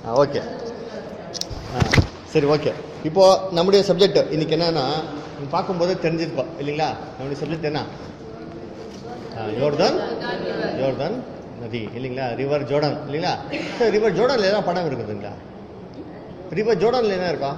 ஆ okay ஆ சரி okay இப்போ நம்முடைய சப்ஜெக்ட் இன்னைக்கு என்னன்னா நீங்க பார்க்கும்போது தெரிஞ்சிருப்போம் இல்லைங்களா நம்முடைய சப்ஜெக்ட் என்ன ஆ, யோர்தான் யோர்தான் நதி இல்லைங்களா ரிவர் ஜோர்டன் இல்லைங்களா சார் ரிவர் ஜோர்டன்ல ஏதாவது படம் இருக்குதுங்களா ரிவர் ஜோர்டன்ல என்ன இருக்கா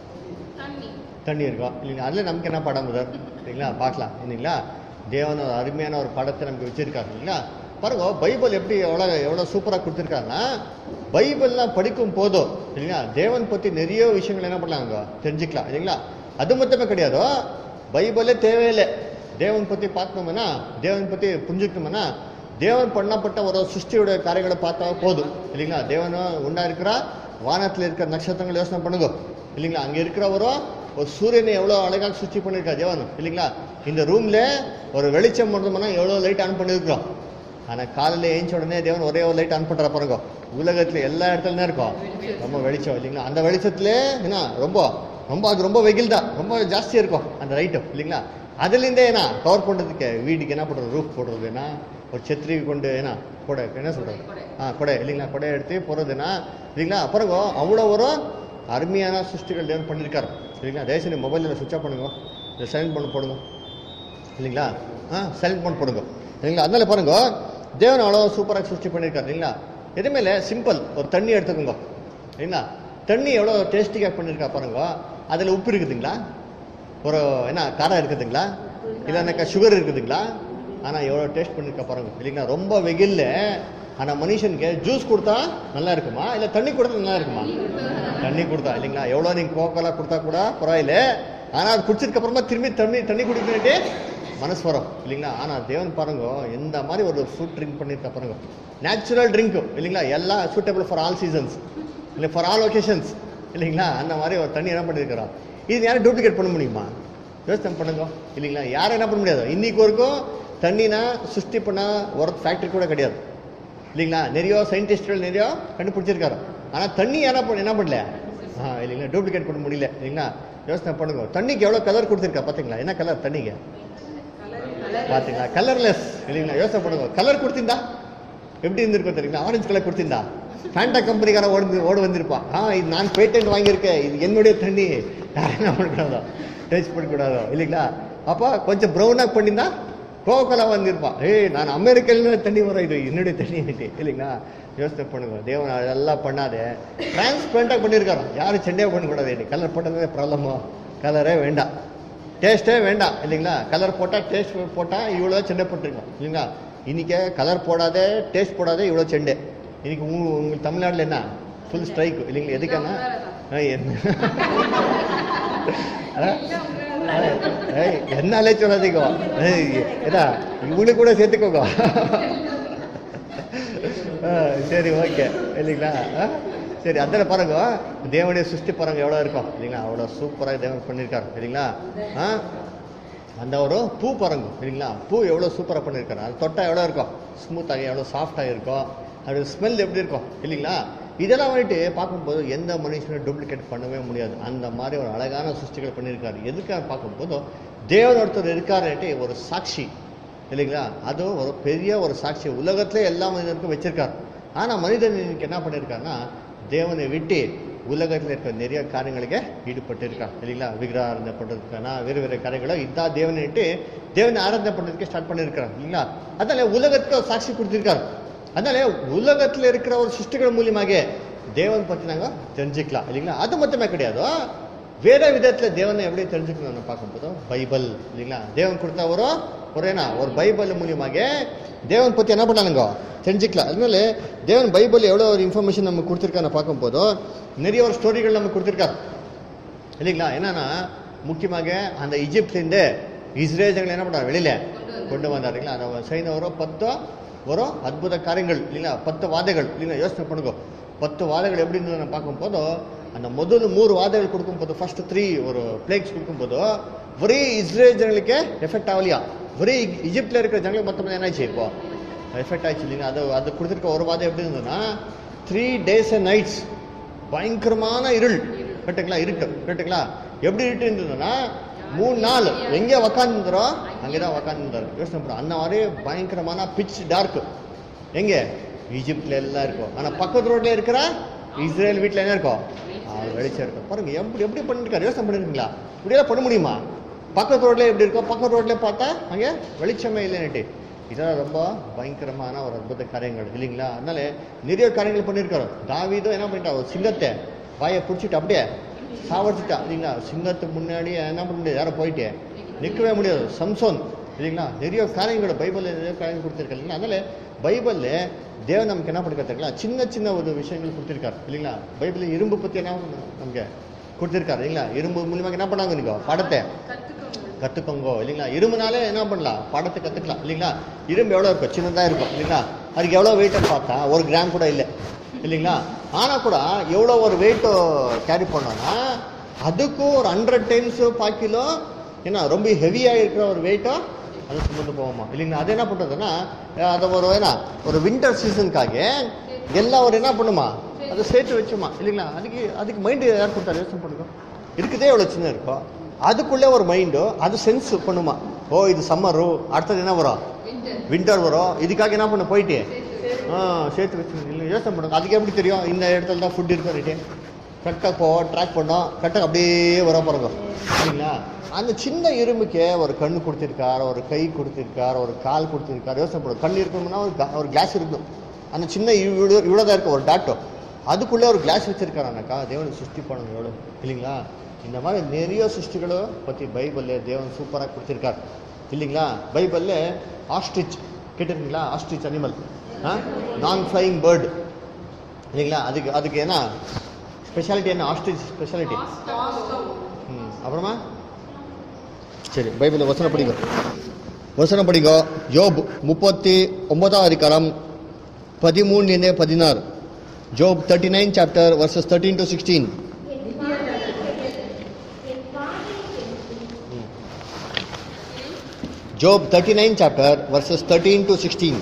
தண்ணி இருக்கும் இல்லைங்களா அதில் நமக்கு என்ன படம் முதல் இல்லைங்களா பார்க்கலாம் இல்லைங்களா தேவன் ஒரு அருமையான ஒரு படத்தை நமக்கு வச்சிருக்காரு இல்லைங்களா பாருங்க பைபிள் எப்படி எவ்வளோ எவ்வளோ சூப்பராக கொடுத்துருக்காங்கன்னா பைபிள்லாம் படிக்கும் போதும் இல்லைங்களா தேவன் பற்றி நிறைய விஷயங்கள் என்ன பண்ணலாங்க தெரிஞ்சுக்கலாம் இல்லைங்களா அது மட்டுமே கிடையாது பைபிளே தேவையில்லை தேவன் பற்றி பார்க்கணும்னா தேவன் பற்றி புரிஞ்சுக்கணும்னா தேவன் பண்ணப்பட்ட ஒரு சிருஷ்டியோட காரியங்களை பார்த்தா போதும் இல்லைங்களா தேவன் உண்டா இருக்கிறா வானத்தில் இருக்கிற நட்சத்திரங்கள் யோசனை பண்ணுங்க இல்லைங்களா அங்கே இருக்கிறவரோ ஒரு சூரியனை எவ்வளோ அழகாக சுற்றி பண்ணியிருக்கா தேவன் இல்லைங்களா இந்த ரூம்ல ஒரு வெளிச்சம் பண்ணோம்னா எவ்வளோ லைட் ஆன் பண்ணியிருக்கிறோம் ஆனால் காலையில் ஏஞ்ச உடனே தேவன் ஒரே ஒரு லைட் ஆன் பண்ணுற பாருங்க உலகத்தில் எல்லா இடத்துல என்ன இருக்கும் ரொம்ப வெளிச்சம் இல்லைங்களா அந்த வெளிச்சத்துல என்ன ரொம்ப ரொம்ப அது ரொம்ப வெயில் தான் ரொம்ப ஜாஸ்தியாக இருக்கும் அந்த லைட்டு இல்லைங்களா அதுலேருந்தே என்ன கவர் பண்ணுறதுக்கு வீட்டுக்கு என்ன பண்ணுறது ரூஃப் போடுறதுன்னா ஒரு செத்திரி கொண்டு என்ன கொடை என்ன சொல்கிறது ஆ கொடை இல்லைங்களா கொடை எடுத்து போகிறதுனா இல்லைங்களா அப்புறம் அவ்வளோ ஒரு அருமையான சிருஷ்டிகள் தேவன் பண்ணியிருக்காரு இல்லைங்களா தயவுசெய்து மொபைலில் சுவிட்ச் ஆஃப் பண்ணுங்க இந்த சைலண்ட் பண்ண போடுங்க இல்லைங்களா ஆ சைலண்ட் பண்ண போடுங்க இல்லைங்களா அதனால பாருங்க தேவன் அவ்வளோ சூப்பராக சிருஷ்டி பண்ணியிருக்காரு இல்லைங்களா எதுவுமே சிம்பிள் ஒரு தண்ணி எடுத்துக்கோங்க இல்லைங்களா தண்ணி எவ்வளோ டேஸ்டிக்காக பண்ணியிருக்கா பாருங்க அதில் உப்பு இருக்குதுங்களா ஒரு என்ன காரம் இருக்குதுங்களா இல்லைனாக்கா சுகர் இருக்குதுங்களா ஆனால் எவ்வளோ டேஸ்ட் பண்ணியிருக்கா பாருங்க இல்லைங்களா ரொம்ப வெயில்ல ஆனால் மனுஷனுக்கு ஜூஸ் கொடுத்தா நல்லா இருக்குமா இல்லை தண்ணி கொடுத்தா நல்லா இருக்குமா தண்ணி கொடுத்தா இல்லைங்களா எவ்வளோ நீங்கள் கோக்கெல்லாம் கொடுத்தா கூட பரவாயில்ல ஆனால் அது குடிச்சதுக்கு அப்புறமா திரும்பி தண்ணி தண்ணி குடிக்கிட்டு மனசு வரும் இல்லைங்களா ஆனால் தேவன் பாருங்க எந்த மாதிரி ஒரு ஃப்ரூட் ட்ரிங்க் பண்ணியிருக்கா பாருங்க நேச்சுரல் ட்ரிங்க் இல்லைங்களா எல்லாம் சூட்டபிள் ஃபார் ஆல் சீசன்ஸ் இல்லை ஃபார் ஆல் ஒகேஷன்ஸ் இல்லைங்களா அந்த மாதிரி ஒரு தண்ணி என்ன பண்ணியிருக்கிறோம் இது யாரும் டூப்ளிகேட் பண்ண முடியுமா யோசனை பண்ணுங்க இல்லைங்களா யாரும் என்ன பண்ண முடியாது இன்னைக்கு வரைக்கும் தண்ணினா சுஷ்டி பண்ண ஒரு ஃபேக்ட்ரி கூட கிடையாது இல்லைங்களா நிறைய சயின்டிஸ்ட்கள் நிறைய கண்டுபிடிச்சிருக்காரு ஆனால் தண்ணி யாரா பண்ண என்ன பண்ணல ஆ இல்லைங்களா டூப்ளிகேட் பண்ண முடியல இல்லைங்களா யோசனை பண்ணுங்க தண்ணிக்கு எவ்வளோ கலர் கொடுத்துருக்கா பார்த்தீங்களா என்ன கலர் தண்ணிக்கு பார்த்தீங்களா கலர்லெஸ் இல்லைங்களா யோசனை பண்ணுங்க கலர் கொடுத்திருந்தா எப்படி இருந்திருக்கும் தெரியுங்களா ஆரஞ்சு கலர் கொடுத்திருந்தா ஃபேண்டா கம்பெனிக்கார ஓடி ஓடி வந்திருப்பான் ஆ இது நான் பேட்டன்ட் வாங்கியிருக்கேன் இது என்னுடைய தண்ணி யாரும் என்ன பண்ணக்கூடாதோ டேஸ்ட் பண்ணக்கூடாதோ இல்லைங்களா அப்போ கொஞ்சம் ப்ரௌனாக பண்ணியிருந்தா கோகோலா வந்திருப்பான் ஏய் நான் அமெரிக்கன்ல தண்ணி வரும் இது என்னுடைய தண்ணி இல்லைங்களா யோசனை பண்ணுங்க தேவன் அதெல்லாம் பண்ணாதே டிரான்ஸ்பரண்டாக பண்ணியிருக்காரோ யாரும் செண்டையாக பண்ணக்கூடாது கலர் போட்டதே ப்ராப்ளமோ கலரே வேண்டாம் டேஸ்ட்டே வேண்டாம் இல்லைங்களா கலர் போட்டால் டேஸ்ட் போட்டால் இவ்வளோ செண்டை போட்டிருக்கோம் இல்லைங்களா இன்னைக்கு கலர் போடாதே டேஸ்ட் போடாதே இவ்வளோ செண்டை இன்னைக்கு உங்க உங்களுக்கு தமிழ்நாட்டில் என்ன ஃபுல் ஸ்ட்ரைக் இல்லைங்களா எதுக்கான ஆ, என்ன ஆ? ஏய், என்னாலே சொல்லாதீங்க ஏய், ஏதா இவங்களுக்கு கூட சேர்த்துக்கோங்க ஆ, சரி ஓகே இல்லைங்களா ஆ? சரி அதில் பாருங்க தேவனுடைய சிருஷ்டி பாருங்க எவ்வளோ இருக்கும் இல்லைங்களா அவ்வளோ சூப்பராக தேவன் பண்ணியிருக்காரு இல்லைங்களா ஆ அந்த ஒரு பூ பாருங்க இல்லைங்களா பூ எவ்வளோ சூப்பராக பண்ணியிருக்காரு அது தொட்டா எவ்வளோ இருக்கும் ஸ்மூத்தாக எவ்வளோ சாஃப்டாக இருக்கும் அது ஸ்மெல் எப்படி இருக்கும் இல்லைங்களா இதெல்லாம் வந்துட்டு பார்க்கும்போது எந்த மனுஷனும் டூப்ளிகேட் பண்ணவே முடியாது அந்த மாதிரி ஒரு அழகான சிருஷ்டிகள் பண்ணியிருக்காரு எதுக்காக பார்க்கும்போது தேவன் ஒருத்தர் இருக்காருன்ட்டு ஒரு சாட்சி இல்லைங்களா அதுவும் ஒரு பெரிய ஒரு சாட்சி உலகத்திலே எல்லா மனிதனுக்கும் வச்சிருக்காரு ஆனால் மனிதன் இன்னைக்கு என்ன பண்ணியிருக்காருன்னா தேவனை விட்டு உலகத்தில் இருக்கிற நிறைய காரியங்களுக்கு ஈடுபட்டு இருக்கான் இல்லைங்களா விக்கிரகாரந்தம் பண்ணுறதுக்கான வேறு வேறு காரியங்களோ இதான் தேவனை விட்டு தேவனை ஆராதனை பண்ணுறதுக்கு ஸ்டார்ட் பண்ணியிருக்காரு இல்லைங்களா அதனால உலகத்துக்கு ஒரு சாட்சி கொடுத்துருக்காரு அதனால உலகத்தில் இருக்கிற ஒரு சிருஷ்டிகள் மூலியமாக தேவன் பற்றி நாங்கள் தெரிஞ்சுக்கலாம் இல்லைங்களா அது மட்டுமே கிடையாது வேற விதத்துல தேவனை எப்படி தெரிஞ்சுக்கணும்னு பார்க்கும்போது பைபிள் இல்லைங்களா தேவன் கொடுத்த ஒரு ஒரு என்ன ஒரு பைபிள் மூலியமாக தேவன் பத்தி என்ன பண்ணானுங்க தெரிஞ்சுக்கலாம் அதனால தேவன் பைபிள் எவ்வளோ ஒரு இன்ஃபர்மேஷன் நமக்கு கொடுத்துருக்கான்னு பார்க்கும்போது நிறைய ஒரு ஸ்டோரிகள் நமக்கு கொடுத்துருக்காரு இல்லைங்களா என்னன்னா முக்கியமாக அந்த இஜிப்ட்லேருந்து இஸ்ரேல் ஜனங்களை என்ன பண்ணார் வெளியில கொண்டு வந்தார் இல்லைங்களா அதை செய்த ஒரு பத்து ஒரு அற்புத காரியங்கள் இல்லைங்களா பத்து வாதைகள் இல்லைங்களா யோசனை பண்ணுங்க பத்து வாதைகள் எப்படி இருந்ததுன்னு பார்க்கும்போது அந்த முதல் மூணு வாதைகள் கொடுக்கும்போது ஃபர்ஸ்ட் த்ரீ ஒரு பிளேக்ஸ் கொடுக்கும்போது ஒரே இஸ்ரேல் ஜனங்களுக்கு எஃபெக்ட் ஆகலையா ஒரே இஜிப்ட்ல இருக்கிற ஜனங்களுக்கு மொத்தமாக என்னாச்சு இப்போ எஃபெக்ட் ஆச்சு இல்லைங்க அது அது கொடுத்துருக்க ஒரு வாதம் எப்படி இருந்ததுன்னா த்ரீ டேஸ் அண்ட் நைட்ஸ் பயங்கரமான இருள் கரெக்டுங்களா இருட்டு கரெக்டுங்களா எப்படி இருட்டு இருந்ததுன்னா மூணு நாள் எங்கே உக்காந்துருந்தோ அங்கே தான் உக்காந்துருந்தாரு யோசனை பண்ணுறோம் அந்த மாதிரி பயங்கரமான பிச் டார்க் எங்கே ஈஜிப்ட்ல எல்லாம் இருக்கும் ஆனால் பக்கத்து ரோட்ல இருக்கிற இஸ்ரேல் வீட்டில் என்ன இருக்கும் ஆ, வெளிச்சம் இருக்கும் பாருங்க எப்படி எப்படி பண்ணிருக்காரு யோசனை பண்ணிருக்கீங்களா இப்படியெல்லாம் பண்ண முடியுமா பக்கத்து ரோட்ல எப்படி இருக்கும் பக்கத்து ரோட்ல பார்த்தா அங்கே வெளிச்சமே இல்லைன்னுட்டு இதெல்லாம் ரொம்ப பயங்கரமான ஒரு அற்புத காரியங்கள் இல்லைங்களா அதனால நிறைய காரியங்கள் பண்ணியிருக்காரு தாவீதும் என்ன பண்ணிட்டா ஒரு சிங்கத்தை வாயை பிடிச்சிட்டு அப்படியே சாவடிச்சிட்டா இல்லைங்களா சிங்கத்துக்கு முன்னாடி என்ன பண்ண முடியாது யாரும் போயிட்டு நிற்கவே முடியாது சம்சோன் இல்லைங்களா நிறைய காரியங்கள் பைபிளில் நிறைய காரியங்கள் கொடுத்துருக்காரு இல்லைங்களா அதனால பைபிளில் தேவன் நமக்கு என்ன பண்ணிருக்காரு சின்ன சின்ன ஒரு விஷயங்கள் கொடுத்துருக்காரு இல்லைங்களா பைபிளில் இரும்பு பற்றி என்ன நமக்கு கொடுத்துருக்காரு இல்லைங்களா இரும்பு மூலியமாக என்ன பண்ணாங்க நீங்க பாடத்தை கற்றுக்கோங்க இல்லைங்களா இரும்புனாலே என்ன பண்ணலாம் பாடத்தை கற்றுக்கலாம் இல்லைங்களா இரும்பு எவ்வளோ இருக்கும் சின்னதாக இருக்கும் இல்லைங்களா அதுக்கு எவ்வளோ வெயிட்னு பார்த்தா ஒரு கிராம் கூட இல்லை இல்லைங்களா ஆனால் கூட எவ்வளோ ஒரு வெயிட் கேரி பண்ணோன்னா அதுக்கும் ஒரு ஹண்ட்ரட் டைம்ஸ் ஃபைவ் கிலோ என்ன ரொம்ப ஹெவியாக இருக்கிற ஒரு வெயிட்டோ அது சுமந்து போவோமா இல்லைங்களா அது என்ன பண்ணுறதுன்னா அதை ஒரு என்ன ஒரு வின்டர் சீசனுக்காக எல்லாம் ஒரு என்ன பண்ணுமா அதை சேர்த்து வச்சுமா இல்லைங்களா அதுக்கு அதுக்கு மைண்டு யார் கொடுத்தாரு யோசனை பண்ணுங்க இருக்குதே எவ்வளோ சின்ன இருக்கும் அதுக்குள்ளே ஒரு மைண்டு அது சென்ஸ் பண்ணுமா ஓ இது சம்மரு அடுத்தது என்ன வரும் வின்டர் வரும் இதுக்காக என்ன பண்ண போயிட்டு ஆ சேர்த்து வச்சு இல்லை யோசனை பண்ணுங்க அதுக்கு எப்படி தெரியும் இந்த இடத்துல தான் ஃபுட் இருக்கும் ரைட்டு கரெக்டாக போவோம் ட்ராக் பண்ணோம் கரெக்டாக அப்படியே வர பாருங்க சரிங்களா அந்த சின்ன இரும்புக்கே ஒரு கண்ணு கொடுத்துருக்கார் ஒரு கை கொடுத்துருக்கார் ஒரு கால் கொடுத்துருக்கார் யோசனை பண்ணுங்க கண் இருக்கணும்னா ஒரு ga- ஒரு கிளாஸ் இருக்கணும் அந்த சின்ன இவ்வளோ இவ்வளோ தான் இருக்கும் ஒரு டாட்டோ அதுக்குள்ளே ஒரு கிளாஸ் வச்சிருக்காரானாக்கா தேவனுக்கு சிருஷ்டி பண்ணணும் எவ்வளோ இல்லைங்களா இந்த மாதிரி நிறைய சிருஷ்டிகளை பற்றி பைபிளில் தேவன் சூப்பராக கொடுத்துருக்கார் இல்லைங்களா பைபிளில் ஆஸ்ட்ரிச் கேட்டிருக்கீங்களா ஆஸ்ட்ரிச் அனிமல் ஆ நான் ஃப்ளைங் பேர்டு இல்லைங்களா அதுக்கு அதுக்கு என்ன ஸ்பெஷாலிட்டி என்ன ஆஸ்ட்ரிச் ஸ்பெஷாலிட்டி ம் அப்புறமா சரி பைபிளில் வசனம் படிங்க வசனம் படிங்க யோப் முப்பத்தி ஒன்பதாம் அதிகாரம் பதிமூணுலேருந்து பதினாறு Job thirty nine chapter verses thirteen to sixteen Job thirty nine chapter verses thirteen to sixteen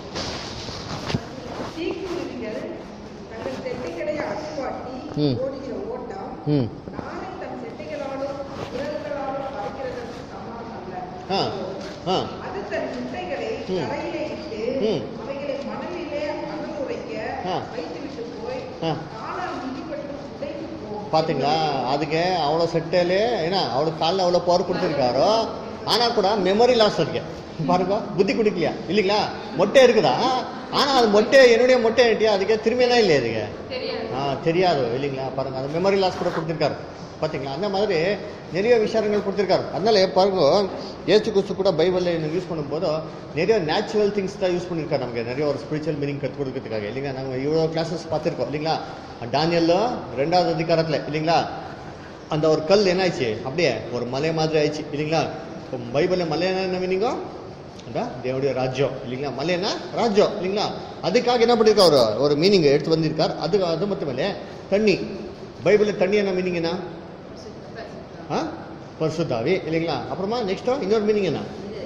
தீக்குருவிகள் தங்கள் செட்டைகளை அசுவாட்டி ம். ஓடுகிற ஓட்டம் ம் நாளை தன் செட்டைகளாலும் இறகுகளாலும் பறக்கிறதற்கு சமம் அல்ல ஆ ஆ அது தன் முட்டைகளை ம். தரையிலே இட்டு ம். அவைகளை மணலிலே அனல் உரைக்க ஆ. வைத்துவிட்டு போய் ஆ. காலால் மிதிப்பட்டு உடைத்து போகும் பார்த்தீங்களா அதுக்கு அவ்வளோ செட்டேலே ஏன்னா அவ்வளோ காலில் அவ்வளோ பவர் கொடுத்துருக்காரோ ஆனால் கூட மெமரி லாஸ் இருக்கு பாருங்க புத்தி குடிக்கலையா இல்லைங்களா மொட்டை இருக்குதா ஆனால் அது மொட்டை என்னுடைய மொட்டை ஏட்டியா அதுக்கே திரும்பியெல்லாம் இல்லையா அதுக்கு ஆ தெரியாது இல்லைங்களா பாருங்க அது மெமரி லாஸ் கூட கொடுத்துருக்காரு பார்த்தீங்களா அந்த மாதிரி நிறைய விஷயங்கள் கொடுத்துருக்காரு அதனால பாருங்க ஏசு கிறிஸ்து கூட பைபிளில் யூஸ் பண்ணும்போது நிறைய நேச்சுரல் திங்ஸ் தான் யூஸ் பண்ணியிருக்காரு நமக்கு நிறைய ஒரு ஸ்பிரிச்சுவல் மீனிங் கற்றுக் கொடுக்கறதுக்காக இல்லைங்களா நாங்கள் இவ்வளோ கிளாஸஸ் பார்த்துருக்கோம் இல்லைங்களா டானியல்ல ரெண்டாவது அதிகாரத்தில் இல்லைங்களா அந்த ஒரு கல் என்ன ஆயிடுச்சு அப்படியே ஒரு மலை மாதிரி ஆயிடுச்சு இல்லைங்களா இப்போ பைபிளில் மலை என்ன மீனிங்கோ அதான் தேவனுடைய ராஜ்யம் இல்லைங்களா மலைனா ராஜ்யம் இல்லைங்களா அதுக்காக என்ன பண்ணியிருக்கார் ஒரு ஒரு மீனிங் எடுத்து வந்திருக்கார் அது அது மட்டும் இல்லை தண்ணி பைபிளில் தண்ணி என்ன மீனிங் என்ன ஆ பரிசுத்தாவி இல்லைங்களா அப்புறமா நெக்ஸ்ட்டோ இன்னொரு மீனிங் என்ன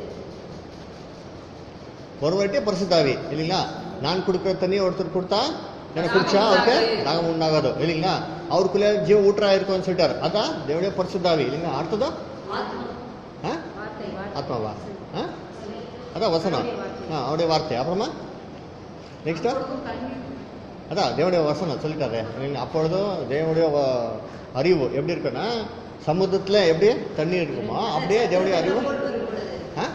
ஒரு வாட்டியே பரிசுத்தாவி இல்லைங்களா நான் கொடுக்குற தண்ணி ஒருத்தர் கொடுத்தா எனக்கு குடிச்சா அவருக்கு தாகம் உண்டாகாது இல்லைங்களா அவருக்குள்ளே ஜீவ ஊற்றா இருக்கும்னு சொல்லிட்டாரு அதான் தேவனுடைய பரிசுத்தாவி இல்லைங்களா அடுத்ததோ ஆ ஆத்மாவா ஆ அதான் வசனம் ஆ அவருடைய வார்த்தை அப்புறமா நெக்ஸ்ட்டா அதான் தேவனுடைய வசனம் சொல்லிட்டாரு இல்லைங்களா அப்பொழுதும் தேவனுடைய வ- அறிவு எப்படி இருக்குன்னா சமுத்திரத்தில் எப்படி தண்ணி இருக்குமோ அப்படியே தேவனுடைய அறிவு ஆ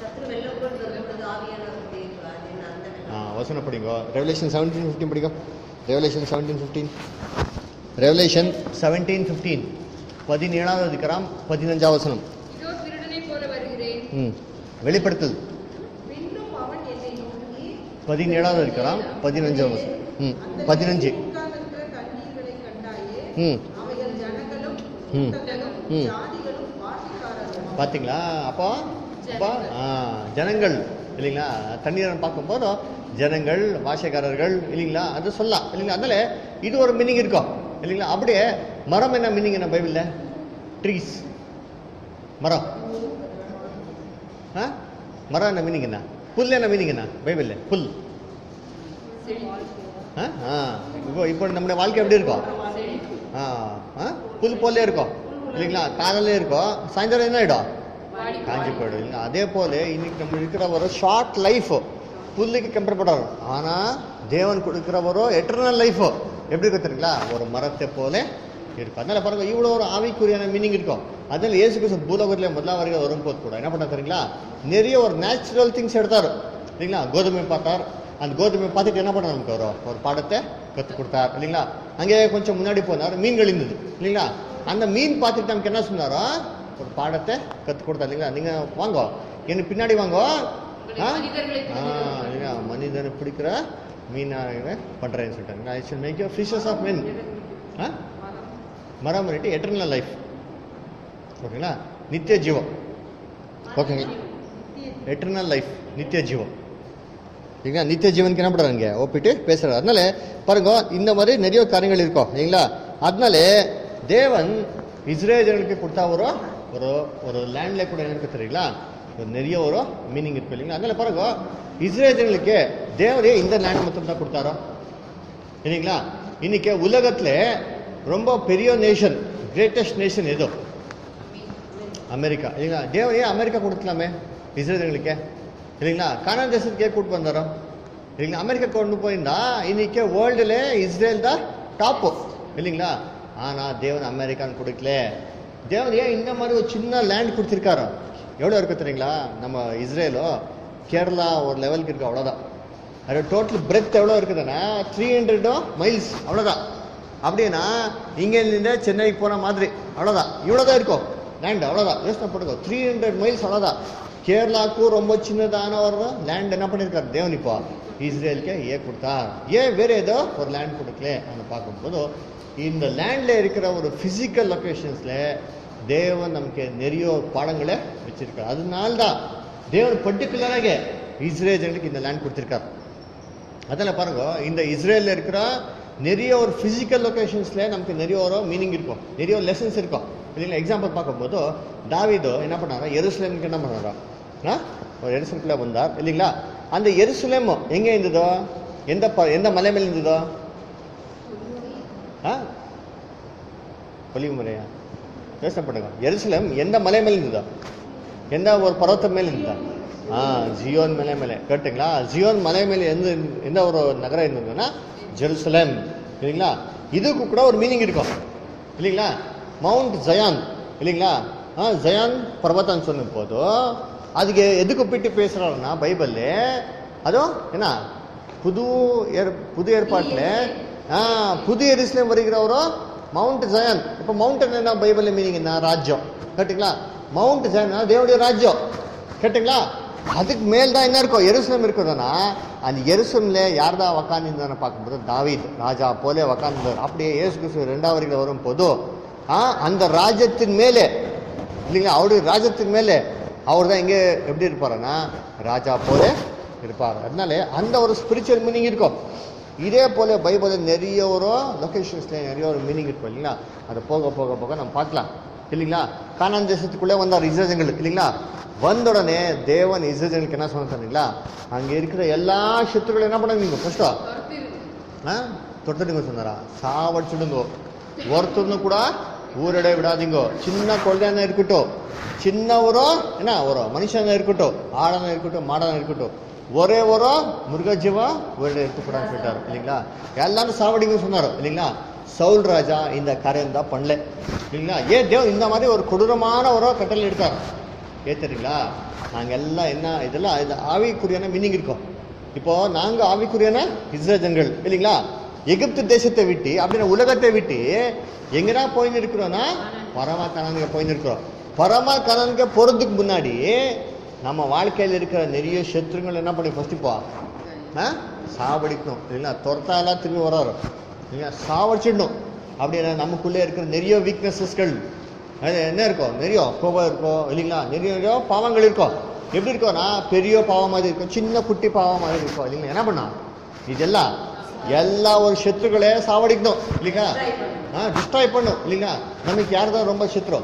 ஆ வசனம் படிங்க ரெவலேஷன் செவன்டீன் ஃபிஃப்டீன் படிங்க Revelation seventeen fifteen Revelation seventeen fifteen பதினேழாவது அதிகாரம் பதினஞ்சாவது வசனம் இதோ திருடனைப் போல வருகிறேன் ம் வெளிப்படுத்தல் பின்னும் அவன் என்னை நோக்கி பதினேழாவது அதிகாரம் பதினஞ்சாவது வசனம் ம் பதினஞ்சு உட்கார்ந்திருக்கிற கண்ணீர்களை கண்டாயே ம் அவைகள் ஜனங்களும் ம். கூட்டங்களும் ம். ஜாதிகளும் பாஷைக்காரர்களும் பார்த்தீங்களா அப்போ அப்போ ஆ ஜனங்கள் இல்லைங்களா தண்ணீரை பார்க்கும்போது ஜனங்கள் வாசைக்காரர்கள் இல்லைங்களா அது சொல்லலாம் இல்லைங்களா அதனால இது ஒரு மீனிங் இருக்கும் இல்லைங்களா அப்படியே மரம் என்ன மீனிங் என்ன பைபிளில் ட்ரீஸ் மரம் ஆ மரம் என்ன மீனிங் என்ன புல் என்ன மீனிங் என்ன பைபிளில் புல் ஆ ஆ இப்போ இப்போ நம்முடைய வாழ்க்கை எப்படி இருக்கும் ஆ ஆ புல் போலே இருக்கும் இல்லைங்களா காலையில இருக்கும் சாயந்தரம் என்ன ஆகிடும் காஞ்சி போயிடும் இல்லைங்களா அதே போல இன்னைக்கு நம்ம இருக்கிற ஒரு ஷார்ட் லைஃப் புல்லுக்கு கம்பேர் பண்ணுறோம் ஆனால் தேவன் கொடுக்குற ஒரு எட்டர்னல் லைஃப் எப்படி இருக்கும் தெரியுங்களா ஒரு மரத்தை போல இருக்கும் அதனால பாருங்க இவ்வளோ ஒரு ஆவிக்குரியான மீனிங் இருக்கும் அதனால இயேசு கிறிஸ்து பூலோகத்தில் முதலாம் வரைக்கும் வரும்போது கூட என்ன பண்ணா தெரியுங்களா நிறைய ஒரு நேச்சுரல் திங்ஸ் எடுத்தாரு இல்லைங்களா கோதுமை பார்த்தார் அந்த கோதுமை பார்த்துட்டு என்ன பண்ண நமக்கு ஒரு ஒரு பாடத்தை கற்றுக் கொடுத்தார் இல்லைங்களா அங்கே கொஞ்சம் முன்னாடி போனார் மீன்கள் இருந்தது இல்லைங்களா அந்த மீன் பார்த்துட்டு நமக்கு என்ன சொன்னாரோ ஒரு பாடத்தை கற்றுக் கொடுத்தார் இல்லைங்களா நீங்கள் வாங்கோ எனக்கு பின்னாடி வாங்கோ ஆ மனிதர்களை ஆ, இல்லைங்களா மனிதனை பிடிக்கிற மீனாக பண்ணுறேன்னு சொல்லிட்டாங்க I shall make you fishers of men ஆ மரம் பண்ணிட்டு எட்டர்னல் லைஃப் ஓகேங்களா நித்திய ஜீவம் ஓகேங்களா எட்டர்னல் லைஃப் நித்திய ஜீவம் இல்லைங்களா நித்திய ஜீவனுக்கு என்ன பண்ணுறாங்க ஒப்பிட்டு பேசுறாரு அதனால பாருங்க இந்த மாதிரி நிறைய காரியங்கள் இருக்கும் இல்லைங்களா அதனால தேவன் இஸ்ரேலர்களுக்கு கொடுத்தா ஒரு ஒரு ஒரு லேண்ட்ல கூட என்ன இருக்கு தெரியுங்களா ஒரு நிறைய ஒரு மீனிங் இருக்கு இல்லைங்களா அதனால பாருங்க இஸ்ரேலர்களுக்கு தேவரே இந்த லேண்ட் மட்டும் தான் கொடுத்தாரோ இல்லைங்களா இன்னைக்கு உலகத்துல ரொம்ப பெரிய நேஷன் கிரேட்டஸ்ட் நேஷன் எதோ அமெரிக்கா இல்லைங்களா தேவன் ஏன் அமெரிக்கா கொடுக்கலாமே இஸ்ரேலுங்களுக்கு இல்லைங்களா கானான் தேசத்துக்கு ஏன் கூட்டு வந்தாரோ இல்லைங்களா அமெரிக்கா கொண்டு போயிருந்தா இன்னைக்கு வேர்ல்டுல இஸ்ரேல் தான் டாப்பு இல்லைங்களா ஆனா தேவன் அமெரிக்கான்னு கொடுக்கல தேவன் ஏன் இந்த மாதிரி ஒரு சின்ன லேண்ட் கொடுத்துருக்காரோ எவ்வளோ இருக்கு தெரியுங்களா நம்ம இஸ்ரேலோ கேரளா ஒரு லெவலுக்கு இருக்கு அவ்வளோதான் அது டோட்டல் பிரெத் எவ்வளோ இருக்குதுன்னா த்ரீ ஹண்ட்ரடோ மைல்ஸ் அவ்வளோதான் அப்படின்னா இங்கேருந்து சென்னைக்கு போன மாதிரி அவ்வளோதான் இவ்வளோதான் இருக்கும் லேண்ட் அவ்வளோதான் யோசனை பண்ணுங்க த்ரீ ஹண்ட்ரட் மைல்ஸ் அவ்வளோதான் கேரளாவுக்கும் ரொம்ப சின்னதான ஒரு லேண்ட் என்ன பண்ணியிருக்காரு தேவன் இப்போ இஸ்ரேலுக்கு ஏன் கொடுத்தார் ஏன் வேற ஏதோ ஒரு லேண்ட் கொடுக்கல அந்த பார்க்கும்போது இந்த லேண்ட்ல இருக்கிற ஒரு ஃபிசிக்கல் லொக்கேஷன்ஸ்ல தேவன் நமக்கு நிறைய பாடங்களை வச்சிருக்காரு அதனால தான் தேவன் பர்டிகுலராக இஸ்ரேல் ஜனங்களுக்கு இந்த லேண்ட் கொடுத்திருக்காரு அதில் பாருங்க இந்த இஸ்ரேலில் இருக்கிற நிறைய ஒரு ஃபிசிக்கல் லொக்கேஷன்ஸில் நமக்கு நிறைய ஒரு மீனிங் இருக்கும் நிறைய லெசன்ஸ் இருக்கும் இல்லைங்களா எக்ஸாம்பிள் பார்க்கும்போது தாவீதோ என்ன பண்ணாரா எருசலேமுக்கு என்ன பண்ணாரா ஆ? ஒரு எருசலேமுக்குள்ள வந்தார் இல்லைங்களா அந்த எருசலேம் எங்கே இருந்ததோ எந்த ப எந்த மலை மேல இருந்ததோ ஆ பொலிவுமுறையா யோசனை பண்ணுங்க எருசலேம் எந்த மலை மேல இருந்ததோ எந்த ஒரு பர்வத்தம் மேல இருந்தா ஆ ஜியோன் மலை மேலே கேட்டுங்களா ஜியோன் மலை மேலே எந்த எந்த ஒரு நகரம் இருந்ததுன்னா ஜெருசலேம் இல்லைங்களா இதுக்கு கூட ஒரு மீனிங் இருக்கும் இல்லைங்களா மவுண்ட் ஜயான் இல்லைங்களா ஆ ஜயான் பர்வத்தம் சொன்ன போது அதுக்கு எதுக்கு ஒப்பிட்டு பேசுறாருன்னா பைபிள்ல அதோ என்ன புது ஏற் புது ஏற்பாட்டில் ஆ புது எருசலேம் வருகிறவரோ மவுண்ட் ஜயான் இப்போ மவுண்டன் என்ன பைபிள்ல மீனிங் என்ன ராஜ்யம் கேட்டுங்களா மவுண்ட் ஜயான் தேவனுடைய ராஜ்யம் கேட்டுங்களா அதுக்கு மேல் தான் என்ன இருக்கும் எருசலம் இருக்குதுன்னா அந்த எருசலம்ல யார் தான் உக்காந்துருந்தான்னு பார்க்கும்போது தாவீத் ராஜா போலே உக்காந்துருந்தார் அப்படியே இயேசு கிறிஸ்து ரெண்டாவது வரைக்கும் வரும் போது ஆ அந்த ராஜ்யத்தின் மேலே இல்லைங்களா அவருடைய ராஜ்யத்தின் மேலே அவர் தான் எங்கே எப்படி இருப்பாருன்னா ராஜா போல இருப்பார் அதனால அந்த ஒரு ஸ்பிரிச்சுவல் மீனிங் இருக்கும் இதே போல பைபிளில் நிறைய ஒரு லொக்கேஷன்ஸ்ல நிறைய ஒரு மீனிங் இருக்கும் இல்லைங்களா அதை போக போக போக நம்ம பார்க்கலாம் இல்லைங்களா கானான் தேசத்துக்குள்ளே வந்தார் இஸ்ரேஜங்கள் இல்லைங்களா வந்த உடனே தேவன் இஸ்ரேஜங்களுக்கு என்ன சொன்ன தெரியுங்களா அங்கே இருக்கிற எல்லா சத்துருகளும் என்ன பண்ணுவீங்க ஃபர்ஸ்டா துரத்திரு. ஆ தொட்டுடுங்க சொன்னாரா சாவடிச்சுடுங்க ஒருத்தர்னு கூட ஊரடை விடாதீங்க சின்ன குழந்தையான இருக்கட்டும் சின்னவரோ என்ன ஒரு மனுஷனா இருக்கட்டும் ஆடனா இருக்கட்டும் மாடனா இருக்கட்டும் ஒரே ஒரு மிருகஜீவ ஊரடை இருக்கக்கூடாதுன்னு சொல்லிட்டாரு இல்லைங்களா எல்லாரும் சாவடிங்க சொன்னாரு இல்லைங்களா சவுல் ராஜா இந்த காரியம் தான் பண்ணல இல்லைங்களா ஏன் தேவன் இந்த மாதிரி ஒரு கொடூரமான ஒரு கட்டளை எடுத்தார் ஏன் தெரியுங்களா நாங்க எல்லாம் என்ன இதெல்லாம் இது ஆவிக்குரியான மீனிங் இருக்கும் இப்போ நாங்க ஆவிக்குரியான இஸ்ரேஜன்கள் இல்லைங்களா எகிப்து தேசத்தை விட்டு அப்படின்னா உலகத்தை விட்டு எங்கடா போயின்னு இருக்கிறோம்னா பரமா கணனுக்கு போயின்னு இருக்கிறோம் பரமா கணனுக்கு போறதுக்கு முன்னாடி நம்ம வாழ்க்கையில் இருக்கிற நிறைய சத்ருங்கள் என்ன பண்ணி ஃபர்ஸ்ட் இப்போ ஆ? சாவடிக்கணும் இல்லைங்களா துரத்தாலாம் திரும்பி வராரு இல்லைங்களா சாவடிச்சிடணும் அப்படின்னா நமக்குள்ளே இருக்கிற நிறைய வீக்னஸஸ்கள் அது என்ன இருக்கும் நிறைய கோபம் இருக்கும் இல்லைங்களா நிறைய நிறைய பாவங்கள் இருக்கும் எப்படி இருக்கும்னா பெரிய பாவம் மாதிரி இருக்கும் சின்ன குட்டி பாவம் மாதிரி இருக்கும் இல்லைங்களா என்ன பண்ணா இதெல்லாம் எல்லா ஒரு சத்ருகளே சாவடிக்கணும் இல்லைங்களா ஆ டிஸ்ட்ராய் பண்ணும் இல்லைங்களா நமக்கு யார் தான் ரொம்ப சத்ரு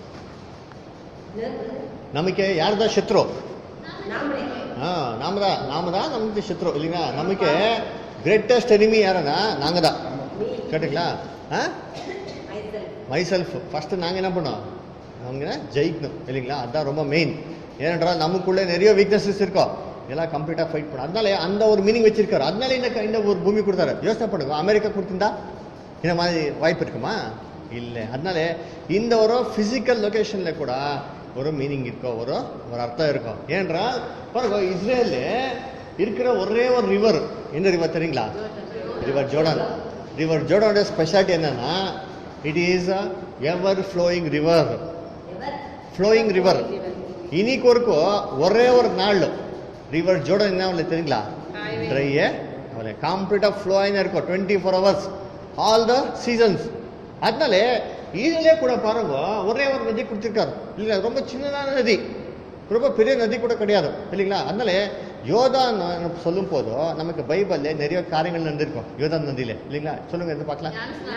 நமக்கு யார் தான் சத்ரு ஆ நாம தான் நாம தான் நமக்கு சத்ரு இல்லைங்களா நமக்கு கிரேட்டஸ்ட் எனிமி யாருன்னா நாங்க தான் கேட்டுங்களா ஆ மைசெல்ஃப் ஃபர்ஸ்ட் நாங்க என்ன பண்ணோம் அவங்க ஜெயிக்கணும் இல்லைங்களா அதான் ரொம்ப மெயின் ஏனென்றால் நமக்குள்ளே நிறைய வீக்னஸஸ் இருக்கும் எல்லாம் கம்ப்ளீட்டாக ஃபைட் பண்ணணும் அதனால அந்த ஒரு மீனிங் வச்சிருக்காரு அதனால இந்த க- இந்த ஒரு பூமி கொடுத்தாரு யோசனை பண்ணுங்க அமெரிக்கா கொடுத்திருந்தா இந்த மாதிரி வாய்ப்பு இருக்குமா இல்லை அதனால இந்த ஒரு ஃபிசிக்கல் லொகேஷனில் கூட ஒரு மீனிங் இருக்கும் ஒரு ஒரு அர்த்தம் இருக்கும் ஏன்றால் பாருங்க இஸ்ரேலில் இருக்கிற ஒரே ஒரு ரிவர் எந்த ரிவர் தெரியுங்களா ரிவர் ஜோர்டன் ரிவர் ஜோர்டனோட ஸ்பெஷாலிட்டி என்னன்னா it is a ever flowing river flowing river இன்னைக்கு வரைக்கும் ஒரே ஒரு நாள் ரிவர் ஜோர்டன் என்ன அவங்களுக்கு தெரியுங்களா ட்ரையே அவளை கம்ப்ளீட்டாக ஃப்ளோ ஆகினா இருக்கும் twenty four hours all the seasons அதனால இதுலயே கூட பாருங்க ஒரே ஒரு நதி கொடுத்துருக்காரு இல்லை ரொம்ப சின்னதான நதி ரொம்ப பெரிய நதி கூட கிடையாது இல்லைங்களா அதனால யோதான் சொல்லும் போதும் நமக்கு பைபிள்ல நிறைய காரியங்கள் நடந்திருக்கும் யோதான் நதியில இல்லைங்களா சொல்லுங்க எது பார்க்கலாம்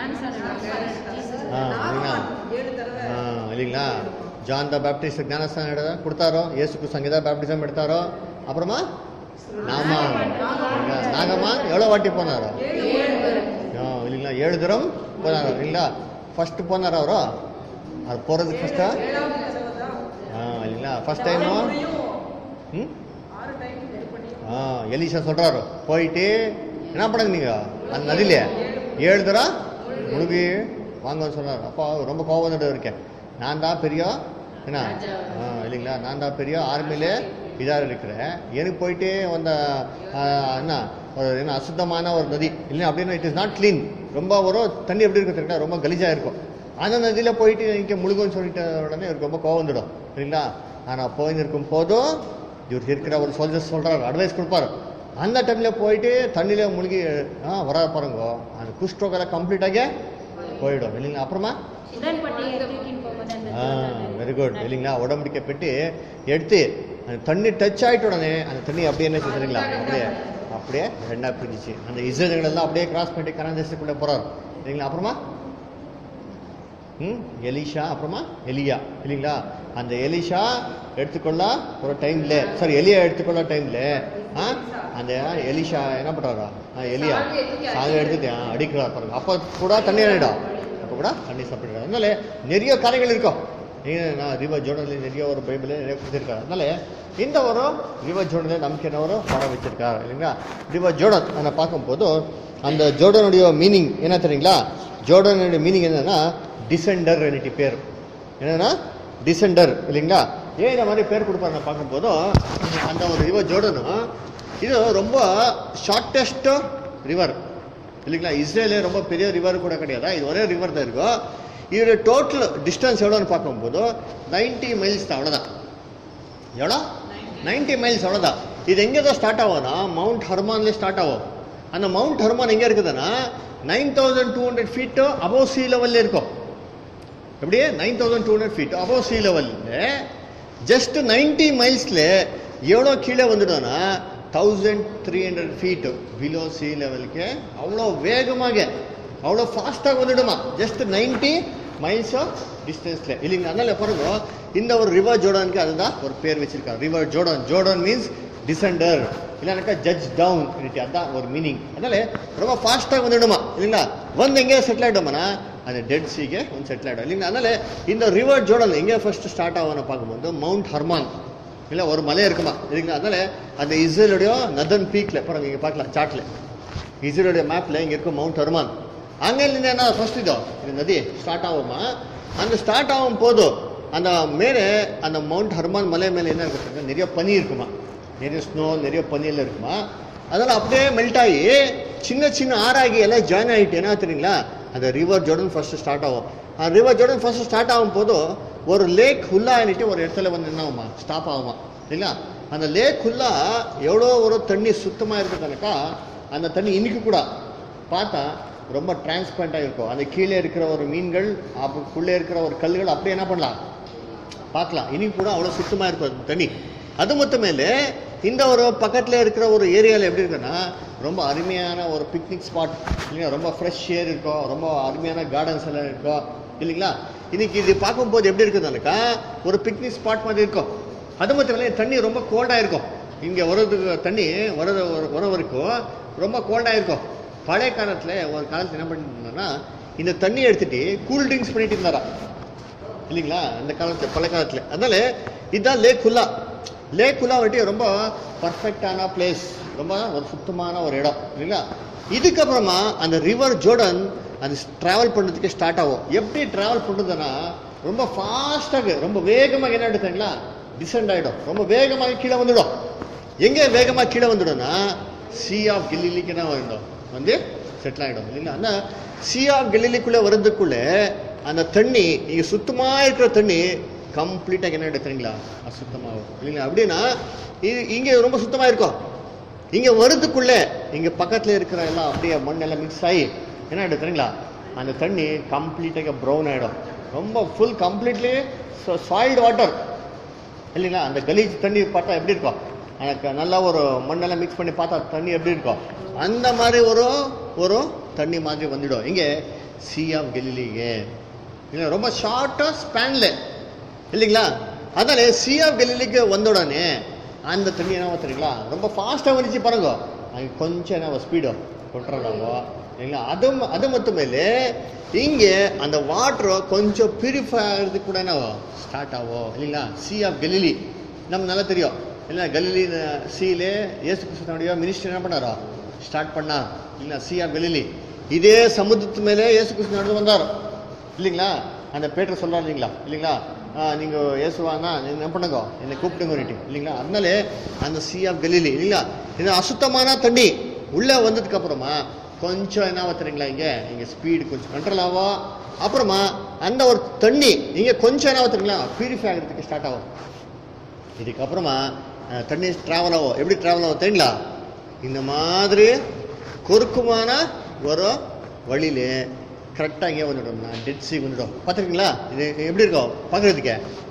ஆ, இல்லைங்களா ஏழு தடவை ஆ, இல்லைங்களா ஜான் த பேப்டிஸ்ட் ஞானஸ்தானம் எட கொடுத்தாரோ இயேசுக்கு சங்கீதா பேப்டிசம் எடுத்தாரோ அப்புறமா நாமா இல்லைங்களா? நாகமான் எவ்வளோ வாட்டி போனாரோ ஆ, இல்லைங்களா ஏழு தரம் போனாரோ இல்லைங்களா ஃபர்ஸ்ட் போனாரா அவரோ அது போகிறதுக்கு ஃபர்ஸ்டா ஏழாவது தடவை தான் ஆ இல்லைங்களா ஃபர்ஸ்ட் டைமு முறையும் ம் ஆறு டைம் இது பண்ணி ஆ எலிசா சொல்றாரு போயிட்டு என்ன பண்ணுங்க நீங்க அந்த நதியில ஏழு தரம் முழுகி வாங்கன்னு சொன்னார் அப்போ ரொம்ப கோவம் வந்துட்டு இருக்கேன் நான் தான் பெரிய என்ன ஆ இல்லைங்களா நான் தான் பெரிய ஆர்மியில இதாக இருக்கிறேன் எனக்கு போயிட்டு அந்த ஆ, என்ன ஒரு என்ன அசுத்தமான ஒரு நதி இல்லை அப்படின்னா இட் இஸ் நாட் க்ளீன் ரொம்ப ஒரு தண்ணி எப்படி இருக்கும் தெரியுங்களா ரொம்ப கலீஜா இருக்கும் அந்த நதியில போயிட்டு இங்கே முழுகுன்னு சொல்லிட்ட உடனே இவருக்கு ரொம்ப கோவம் வந்துடும் சரிங்களா ஆனால் போயின்னு இருக்கும் போதும் இவர் இருக்கிற ஒரு சோல்ஜர்ஸ் சொல்றாரு அட்வைஸ் கொடுப்பாரு அந்த டைம்ல போயிட்டு தண்ணியில முழுகி ஆ வர பாருங்க அந்த குஷ்டோகெல்லாம் கம்ப்ளீட் ஆகி போயிடும் இல்லைங்களா அப்புறமா ஆ வெரி குட் இல்லைங்களா உடம்புடிக்க பெட்டி எடுத்து அந்த தண்ணி டச் ஆயிட்ட உடனே அந்த தண்ணி அப்படியே என்ன செய்யுங்களா அப்படியே அப்படியே ரெண்டா பிரிஞ்சிச்சு அந்த இஸ்ரேல்கள் எல்லாம் அப்படியே கிராஸ் பண்ணி கரான் தேசத்துக்குள்ள போறாரு இல்லைங்களா அப்புறமா ம் எலிஷா அப்புறமா எலியா இல்லைங்களா அந்த எலிஷா எடுத்துக்கொள்ள ஒரு டைம்ல சாரி எலியா எடுத்துக்கொள்ள டைம்ல ஆ அந்த எலிஷா என்ன பண்றாரா ஆ, எலியா சாக எடுத்துட்டு ஆ, அடிக்கிறார் பாருங்க அப்ப கூட தண்ணி ஆயிடும் அப்ப கூட தண்ணி சாப்பிடுறாரு அதனால நிறைய காரியங்கள் இருக்கும் நீங்க நான் ரிவர் ஜோர்டன்ல நிறைய ஒரு பைபிள் நிறைய கொடுத்துருக்காரு அதனால இந்த ஒரு ரிவர் ஜோர்டன்ல நமக்கு என்ன ஒரு படம் வச்சிருக்காரு இல்லைங்களா ரிவர் ஜோர்டன் நான் பார்க்கும்போது அந்த ஜோர்டனுடைய மீனிங் என்ன தெரியுங்களா ஜோர்டனுடைய மீனிங் என்னன்னா டிசெண்டர் என்னட்டு பேர் என்னன்னா டிசெண்டர் இல்லைங்களா ஏன் இந்த மாதிரி பேர் கொடுப்பாங்க பார்க்கும்போது அந்த ஒரு ரிவர் ஜோர்டனும் இது ரொம்ப ஷார்ட்டஸ்ட் ரிவர் இல்லைங்களா இஸ்ரேலே ரொம்ப பெரிய ரிவர் கூட கிடையாதா இது ஒரே ரிவர் தான் இருக்கும் இதோட டோட்டல் டிஸ்டன்ஸ் எவ்வளோன்னு பார்க்கும்போது 90 மைல்ஸ் தான் அவ்வளோதான் எவ்வளோ 90 மைல்ஸ் அவ்வளோதான் இது எங்கே தான் ஸ்டார்ட் ஆகும்னா மவுண்ட் ஹர்மான்லேயே ஸ்டார்ட் ஆகும் அந்த மவுண்ட் ஹர்மான் எங்கே இருக்குதுன்னா nine thousand two hundred feet above sea லெவலில் இருக்கும் எப்படியே nine thousand two hundred feet above sea லெவலில் ஜஸ்ட் நைன்டி மைல்ஸில் எவ்வளோ கீழே வந்துடும்னா thousand three hundred feet below sea லெவலுக்கு அவ்வளோ வேகமாக அவ்வளோ ஃபாஸ்ட்டாக வந்துடுமா ஜஸ்ட் நைன்டி மைல்ஸ் ஆஃப் டிஸ்டன்ஸில் இல்லைங்களா அதனால பாருங்க இந்த ஒரு ரிவர் ஜோர்டானுக்கு அதுதான் ஒரு பேர் வச்சிருக்காங்க river Jordan Jordan means descender இல்லைனாக்கா ஜட்ஜ் டவுன் அதான் ஒரு மீனிங் அதனால ரொம்ப ஃபாஸ்ட்டாக வந்துடுமா இல்லைங்களா வந்து எங்கே செட்டில் ஆகிடுமானா அந்த டெட் சீಗೆ ಒಂದು ಸೆಟ್ಲ್ ಆಡೋ இல்லைங்களா அதனால இந்த ரிவர் ஜோர்டன் எங்கே ஃபர்ஸ்ட் ஸ்டார்ட் ஆகும்னு பார்க்கும்போது மவுண்ட் ஹர்மான் இல்லை ஒரு மலை இருக்குமா இல்லைங்களா அதனால அந்த இஸ்ரேலுடைய நதன் பீக்ல பாருங்க இங்கே பார்க்கலாம் சாட்ல இஸ்ரேலுடைய மேப்ல இங்கே இருக்கும் மவுண்ட் ஹர்மான் அங்கேருந்து என்ன ஃபர்ஸ்ட் இதோ இந்த நதி ஸ்டார்ட் ஆகுமா அந்த ஸ்டார்ட் ஆகும் போது அந்த மேலே அந்த மவுண்ட் ஹர்மான் மலை மேலே என்ன இருக்கு நிறைய பனி இருக்குமா நிறைய ஸ்னோ நிறைய பனி எல்லாம் இருக்குமா அதெல்லாம் அப்படியே மெல்ட் ஆகி சின்ன சின்ன ஆறாகி எல்லாம் ஜாயின் ஆகிட்டு என்ன தெரியுங்களா அந்த ரிவர் ஜோர்டன் ஃபர்ஸ்ட் ஸ்டார்ட் ஆகும் அந்த ரிவர் ஜோர்டன் ஃபர்ஸ்ட் ஸ்டார்ட் ஆகும் போது ஒரு லேக் ಹುಲ್ಲಾನಿಟ್ಟು ஒரு இடத்துல வந்து என்ன ஆகுமா ஸ்டாப் ஆகுமா இல்லைங்களா அந்த லேக் ಹುಲ್ಲா எவ்வளோ ஒரு தண்ணி சுத்தமாக இருக்கிறதுனாக்கா அந்த தண்ணி இன்னைக்கு கூட பார்த்தா ரொம்ப டிரான்ஸ்பரண்டாக இருக்கும் அந்த கீழே இருக்கிற ஒரு மீன்கள் அதுக்குள்ளே இருக்கிற ஒரு கல்லுகள் அப்படியே என்ன பண்ணலாம் பார்க்கலாம் இனி கூட அவ்வளோ சுத்தமாக இருக்கும் அந்த தண்ணி அது மட்டும் மேலே இந்த ஒரு பக்கத்தில் இருக்கிற ஒரு ஏரியாவில் எப்படி இருக்குன்னா ரொம்ப அருமையான ஒரு பிக்னிக் ஸ்பாட் இல்லைங்களா ரொம்ப ஃப்ரெஷ் ஏர் இருக்கும் ரொம்ப அருமையான கார்டன்ஸ் எல்லாம் இருக்கும் இல்லைங்களா இன்னைக்கு இது பார்க்கும்போது எப்படி இருக்குதுனாக்கா ஒரு பிக்னிக் ஸ்பாட் மாதிரி இருக்கும் அது மட்டும் இல்லை தண்ணி ரொம்ப கோல்டாக இருக்கும் இங்கே வர்றதுக்கு தண்ணி வர்றது வர வரைக்கும் ரொம்ப கோல்டாக இருக்கும் பழைய காலத்தில் ஒரு காலத்தில் என்ன பண்ணிட்டு இந்த தண்ணி எடுத்துட்டு கூல் ட்ரிங்க்ஸ் பண்ணிட்டு இருந்தாரா இல்லைங்களா அந்த காலத்துல பழைய காலத்துல அதனால இதுதான் லேக் குல்லா லேக் குல்லா வந்துட்டு ரொம்ப பர்ஃபெக்டான பிளேஸ் ரொம்ப ஒரு சுத்தமான ஒரு இடம் இல்லைங்களா இதுக்கப்புறமா அந்த ரிவர் ஜோர்டன் அது டிராவல் பண்ணுறதுக்கு ஸ்டார்ட் ஆகும் எப்படி டிராவல் பண்ணுறதுன்னா ரொம்ப ஃபாஸ்ட்டாக ரொம்ப வேகமாக என்ன எடுத்தாங்களா டிசெண்ட் ஆகிடும் ரொம்ப வேகமாக கீழே வந்துடும் எங்கே வேகமாக கீழே வந்துடும்னா சி ஆஃப் கெல்லிலிக்கு என்ன வந்துடும் வந்து செட்டில் ஆகிடும் இல்லைங்களா ஆனால் சி ஆஃப் கெல்லிலிக்குள்ளே வர்றதுக்குள்ளே அந்த தண்ணி இங்கே சுத்தமாக இருக்கிற தண்ணி கம்ப்ளீட்டாக என்ன எடுத்துறீங்களா அசுத்தமாகும் இல்லைங்களா அப்படின்னா இது இங்கே ரொம்ப சுத்தமாக இருக்கும் இங்கே வரதுக்குள்ளே இங்கே பக்கத்தில் இருக்கிற எல்லாம் அப்படியே மண்ணெல்லாம் மிக்ஸ் ஆகி என்ன ஆகிடும் தெரியுங்களா அந்த தண்ணி கம்ப்ளீட்டாக ப்ரௌன் ஆகிடும் ரொம்ப ஃபுல் கம்ப்ளீட்லி சாயில்டு வாட்டர் இல்லைங்களா அந்த கலீஜ் தண்ணி பார்த்தா எப்படி இருக்கும் எனக்கு நல்லா ஒரு மண்ணெல்லாம் மிக்ஸ் பண்ணி பார்த்தா தண்ணி எப்படி இருக்கும் அந்த மாதிரி ஒரு ஒரு தண்ணி மாதிரி வந்துடும் இங்கே சி ஆஃப் கெலிலிಗೆ இல்லை ரொம்ப ஷார்ட்டாக ஸ்பேனில் இல்லைங்களா அதனால சி ஆஃப் கெலிலிக்கு வந்த உடனே அந்த தண்ணி என்ன தெரியுங்களா ரொம்ப ஃபாஸ்ட்டாக வந்துச்சு பாருங்க அங்கே கொஞ்சம் என்ன ஸ்பீடு கொட்டுறாங்க இல்லைங்களா அது ம- அது மட்டும் மேலே இங்கே அந்த வாட்டர் கொஞ்சம் பியூரிஃபை ஆகிறதுக்கு கூட என்ன ஸ்டார்ட் ஆகும் இல்லைங்களா சி ஆஃப் கெலிலி நமக்கு நல்லா தெரியும் இல்லை கலிலி சீலே இயேசு கிறிஸ்துவனுடைய மினிஸ்டர் என்ன பண்ணாரோ ஸ்டார்ட் பண்ணார் இல்லைங்களா சி ஆஃப் கலிலி இதே சமுத்திரத்து மேலே இயேசு கிறிஸ்து நடந்து வந்தார் இல்லைங்களா அந்த பேட்டர் சொல்றாரு இல்லைங்களா இல்லைங்களா ஆ, நீங்க இயேசுவானா நீங்க என்ன பண்ணுங்க என்னை கூப்பிட்டுங்க இல்லைங்களா அதனால அந்த சி ஆஃப் கலிலி இல்லைங்களா இது அசுத்தமான தண்ணி உள்ள வந்ததுக்கு அப்புறமா கொஞ்சம் என்ன ஆகும் தெரியுங்களா இங்க இங்க ஸ்பீடு கொஞ்சம் கண்ட்ரோல் ஆகும் அப்புறமா அந்த ஒரு தண்ணி இங்க கொஞ்சம் என்ன ஆகும் தெரியுங்களா பியூரிஃபை ஆகிறதுக்கு ஸ்டார்ட் ஆகும் இதுக்கப்புறமா அஹ், தண்ணி ட்ராவல் ஆகும் எப்படி ட்ராவல் ஆகும் தெரியுங்களா இந்த மாதிரி குறுக்குமான ஒரு வழியில கரெக்டாக இங்கே வந்துடும்னா டெட் சி வந்துடும் பார்த்துருக்கீங்களா இது எப்படி இருக்கும் பார்க்குறதுக்கு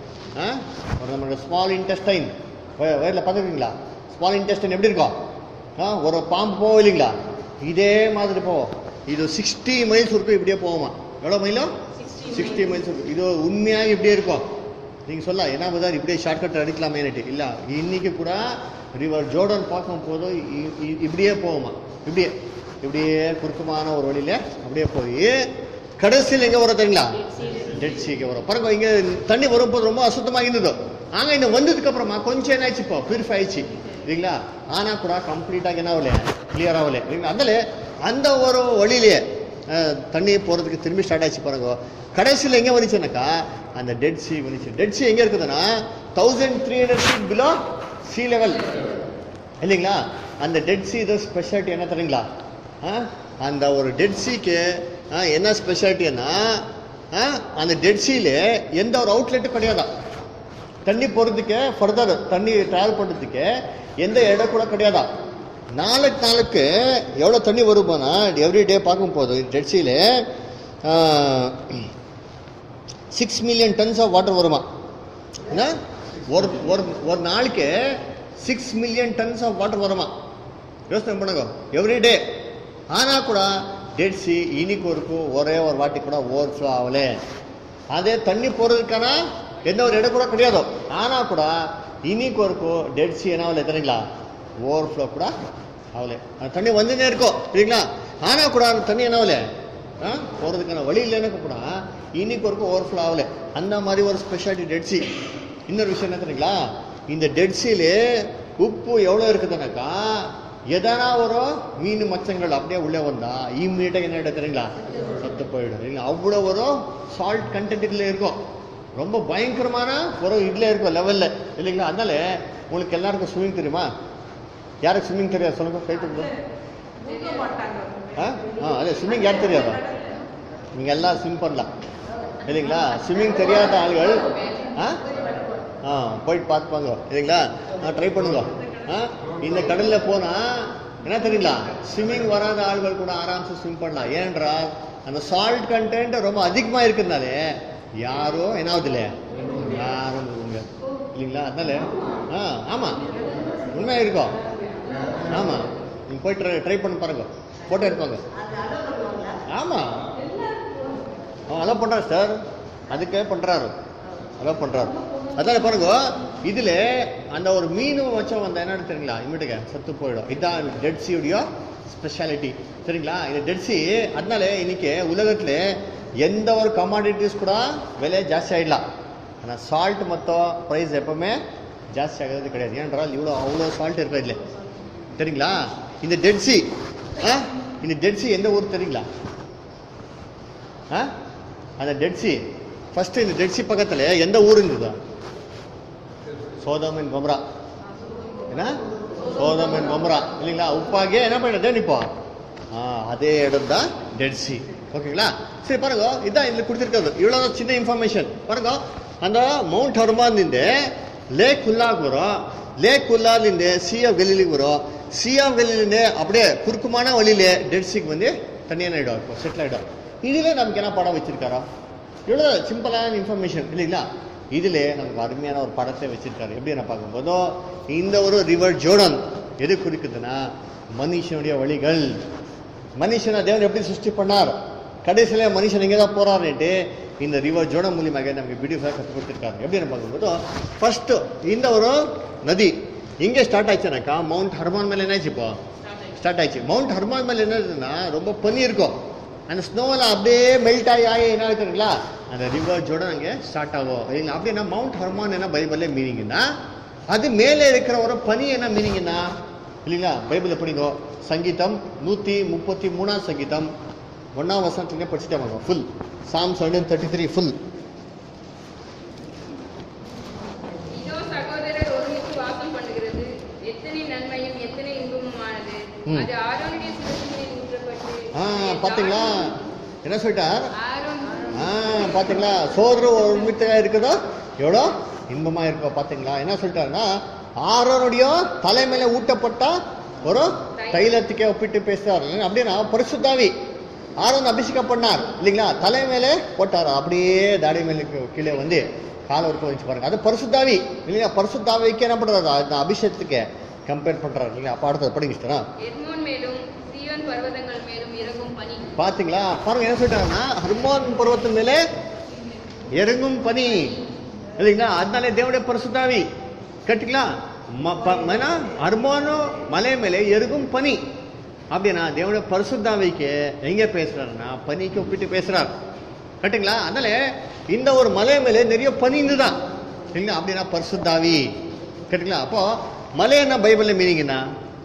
ஆ ஒரு நம்மளோட ஸ்மால் இன்டெஸ்டைன் வயரில் பார்த்துருக்கீங்களா ஸ்மால் இன்டெஸ்டைன் எப்படி இருக்கும் ஆ ஒரு பாம்பு போகும் இல்லைங்களா இதே மாதிரி போவோம் இது சிக்ஸ்டி மைல்ஸ் இருக்கும் இப்படியே போவோமா எவ்வளோ மைலும் சிக்ஸ்டி மைல்ஸ் இருக்கும் இது உண்மையாக இப்படியே இருக்கும் நீங்கள் சொல்லலாம் என்ன பதார் இப்படியே ஷார்ட்கட் அடிக்கலாமேனுட்டு இல்லை இன்னைக்கு கூட ரிவர் ஜோர்டன் பார்க்கும் போது இ- இ- இப்படியே போகுமா இப்படியே இப்படியே குறுக்கமான ஒரு வழியில அப்படியே போய் கடைசியில் எங்கே வரும் தெரியுங்களா டெட் சீக்கு வரும் பாருங்க இங்கே தண்ணி வரும்போது ரொம்ப அசுத்தமாக இருந்தது ஆங்க இந்த வந்ததுக்கு அப்புறமா கொஞ்சம் என்ன ஆயிடுச்சு இப்போ பியூரிஃபை ஆயிடுச்சு இல்லைங்களா ஆனால் கூட கம்ப்ளீட்டாக என்ன ஆகல கிளியர் ஆகல இல்லைங்களா அதனால அந்த ஒரு வழியிலேயே அஹ், தண்ணி போகிறதுக்கு திரும்பி ஸ்டார்ட் ஆச்சு பாருங்க கடைசியில் எங்கே வந்துச்சுனாக்கா அந்த டெட் சி வந்துச்சு டெட் சி எங்கே இருக்குதுன்னா thousand three hundred feet below sea level இல்லைங்களா அந்த டெட் சி இது ஸ்பெஷாலிட்டி என்ன தெரியுங்களா ஆ? அந்த ஒரு டெட் சிக்கு என்ன ஸ்பெஷாலிட்டின்னா அந்த டெட் சீல எந்த ஒரு அவுட்லெட்டும் கிடையாதா தண்ணி போகிறதுக்கு ஃபர்தர் தண்ணி ட்ராவல் பண்ணுறதுக்கு எந்த இடம் கூட கிடையாதா நாளுக்கு நாளுக்கு எவ்வளோ தண்ணி வருமானா எவ்ரி டே பார்க்கும்போது டெட்சியில் six million tons of water வருமா என்ன ஒரு ஒரு ஒரு நாளைக்கு six million tons of water வருமா யோசனை பண்ணுங்க எவ்ரி டே ஆனால் கூட டெட் சி இன்னைக்கு வரைக்கும் ஒரே ஒரு வாட்டி கூட ஓவர் ஃப்ளோ ஆகலே அதே தண்ணி போகிறதுக்கான எந்த ஒரு இடம் கூட கிடையாது ஆனால் கூட இன்னைக்கு வரைக்கும் டெட் சி என்ன ஆகல தெரியுங்களா ஓவர் ஃப்ளோ கூட ஆகல அந்த தண்ணி வந்துனே இருக்கும் சரிங்களா ஆனால் கூட அந்த தண்ணி என்ன ஆகல ஆ போகிறதுக்கான வழி இல்லைன்னு கூட இன்னைக்கு வரைக்கும் ஓவர் ஃப்ளோ ஆகல அந்த மாதிரி ஒரு ஸ்பெஷாலிட்டி டெட் சி இன்னொரு விஷயம் என்ன தெரியுங்களா இந்த டெட் சீல உப்பு எவ்வளோ இருக்குதுனாக்கா எதனா ஒரு மீன் மச்சங்கள் அப்படியே உள்ளே வந்தா இம்மீடியட்டாக என்ன ஆயிடும் தெரியுங்களா சத்து போயிடும் இல்லைங்களா அவ்வளோ ஒரு சால்ட் கண்டென்ட் இதில் இருக்கும் ரொம்ப பயங்கரமான ஒரு இதில் இருக்கும் லெவலில் இல்லைங்களா அதனால உங்களுக்கு எல்லாருக்கும் ஸ்விம்மிங் தெரியுமா யாருக்கு ஸ்விம்மிங் தெரியாது சொல்லுங்க கை தூக்குங்க. முங்க மாட்டாங்க ஆ ஆ அதே ஸ்விம்மிங் யார் தெரியாதா நீங்கள் எல்லாம் ஸ்விம் பண்ணலாம் இல்லைங்களா ஸ்விம்மிங் தெரியாத ஆளுகள் ஆ ஆ போயிட்டு பார்த்துப்பாங்க இல்லைங்களா ஆ ட்ரை பண்ணுங்க ஆ இந்த கடலில் போனால் என்ன தெரியுங்களா ஸ்விம்மிங் வராத ஆள்கள் கூட ஆராம்சு ஸ்விம் பண்ணலாம் ஏனென்றால் அந்த சால்ட் கண்டென்ட் ரொம்ப அதிகமாக இருக்கிறதுனாலே யாரும் என்ன ஆகுது இல்லையா யாரும் இவங்க இல்லைங்களா அதனால ஆ ஆமாம் உண்மையாக இருக்கும் ஆமாம் நீங்கள் போய் ட்ரை ட்ரை பண்ணி பாருங்க ஃபோட்டோ எடுப்பாங்க ஆமாம் அவன் அலோவ் பண்ணுறாரு சார் அதுக்கே பண்ணுறாரு அலோவ் பண்ணுறாரு அதான் பாருங்க இதில் அந்த ஒரு மீன் வச்சம் வந்த என்னன்னு தெரியுங்களா இம்மிட்டுக்க சத்து போயிடும் இதுதான் டெட் சீயுடைய ஸ்பெஷாலிட்டி சரிங்களா இந்த டெட் சி அதனால இன்னைக்கு உலகத்தில் எந்த ஒரு கமாடிட்டிஸ் கூட விலை ஜாஸ்தி ஆகிடலாம் ஆனால் சால்ட் மொத்தம் ப்ரைஸ் எப்பவுமே ஜாஸ்தி ஆகிறது கிடையாது ஏனென்றால் இவ்வளோ அவ்வளோ சால்ட் இருக்கிறது இல்லை தெரியுங்களா இந்த டெட் சி ஆ இந்த டெட் சி எந்த ஊர் தெரியுங்களா ஆ அந்த டெட் சி ஃபர்ஸ்ட் இந்த டெட் சி பக்கத்துல எந்த ஊர் இருந்தது சோதம் அண்ட் கொமரா என்ன சோதம் அண்ட் கொமரா இல்லைங்களா உப்பாகியே என்ன பண்ணிட்டு இப்போ ஆ அதே இடம் தான் டெட் சி ஓகேங்களா சரி பாருங்க இதான் இதுல கொடுத்துருக்கிறது இவ்வளோ சின்ன இன்ஃபர்மேஷன் பாருங்க அந்த மவுண்ட் ஹர்மான்ದಿಂದ லேக் குல்லாக்கு வரும் லேக் குல்லாலிருந்து சி ஆஃப் கலிலிக்கு வரும் சி ஆஃப் கலிலிருந்து அப்படியே குறுக்குமான வழியில டெட் சிக்கு வந்து தனியான இடம் இருக்கும் செட்டில் ஆகிடும் இதுல நமக்கு என்ன படம் வச்சிருக்காரோ இவ்வளோ சிம்பிளான இன்ஃபர்மேஷன் இல்லைங்களா இதில் நமக்கு அருமையான ஒரு படத்தை வச்சிருக்காரு எப்படி நான் பார்க்கும்போதோ இந்த ஒரு ரிவர் ஜோர்டன் எது குறிக்குதுன்னா மனுஷனுடைய வழிகள் மனுஷனை தேவன் எப்படி சிருஷ்டி பண்ணார் கடைசியில் மனுஷன் எங்கே தான் போறாருன்ட்டு இந்த ரிவர் ஜோர்டன் மூலியமாக நமக்கு பியூட்டிஃபுல்லாக கற்றுக் கொடுத்துருக்காரு எப்படி நான் பார்க்கும்போது ஃபர்ஸ்ட் இந்த ஒரு நதி எங்கே ஸ்டார்ட் ஆச்சுனாக்கா மவுண்ட் ஹர்மான் மேலே என்னாச்சு இப்போ ஸ்டார்ட் ஆயிடுச்சு மவுண்ட் ஹர்மான் மேலே என்ன இருக்குதுன்னா ரொம்ப பனி இருக்கும் அந்த ஸ்னோவில் அப்படியே மெல்ட் ஆகி ஆகி என்ன ஆகுதுங்களா அந்த ரிவர் ஜோட அங்கே ஸ்டார்ட் ஆகும் இல்லைங்களா அப்படின்னா மவுண்ட் ஹர்மான் என்ன பைபிள்ல மீனிங்னா அது மேலே இருக்கிற ஒரு பனி என்ன மீனிங்னா இல்லைங்களா பைபிளில் படிங்கோ சங்கீதம் நூற்றி முப்பத்தி மூணாம் சங்கீதம் ஒன்றாம் வசனத்துலேயே படிச்சுட்டே வாங்க full Psalms hundred thirty three full இதோ சகோதரர் ஒருமித்து வாசம் பண்ணுகிறது எத்தனை நன்மையும் எத்தனை இன்பமுமானது ம். அது ஆரோனுடைய சிறுசினை ஊற்றப்பட்டு ஆ பார்த்தீங்களா என்ன சொல்லிட்டார் ஆரோன் ஆ பாத்தீங்களா சோதர ஒருமித்தா இருக்குதோ எவ்வளோ இன்பமா இருக்கோ பாத்தீங்களா என்ன சொல்லிட்டாருன்னா ஆரோனுடைய தலை மேல ஊட்டப்பட்ட ஒரு தைலத்துக்கே ஒப்பிட்டு பேசுறாரு அப்படின்னா பரிசுத்தாவி ஆரோன் அபிஷேகம் பண்ணார் இல்லைங்களா தலை மேலே போட்டார் அப்படியே தாடி மேல கீழே வந்து காலை வரைக்கும் வச்சு பாருங்க அது பரிசுத்தாவி இல்லைங்களா பரிசுத்தாவிக்கு என்ன பண்றாரு அந்த அபிஷேகத்துக்கு கம்பேர் பண்றாரு இல்லைங்களா அப்ப அடுத்தது படிங்க எர்மோன் மேலும் சீயோன் பர்வதங்கள் மேலும் இறங்கும் பனி பாத்தீங்களா பாருங்க என்ன சொல்லிட்டாங்கன்னா ஹர்மோன் பர்வத்து மேலே இறங்கும் பனி இல்லைங்களா அதனாலே தேவனுடைய பரிசுத்தாவி கேட்டீங்களா ம- ப- ஏன்னா ஹர்மோனு மலை மேலே எருகும் பனி அப்படின்னா தேவனுடைய பரிசுத்தாவிக்கு எங்க பேசுறாருன்னா பனிக்கு ஒப்பிட்டு பேசுறார் கரெக்டுங்களா அதனால இந்த ஒரு மலை மேலே நிறைய பனி இருந்துதான் இல்லைங்களா அப்படின்னா பரிசுத்தாவி கேட்டுங்களா அப்போ மலை என்ன பைபிள்ல மீனிங் என்ன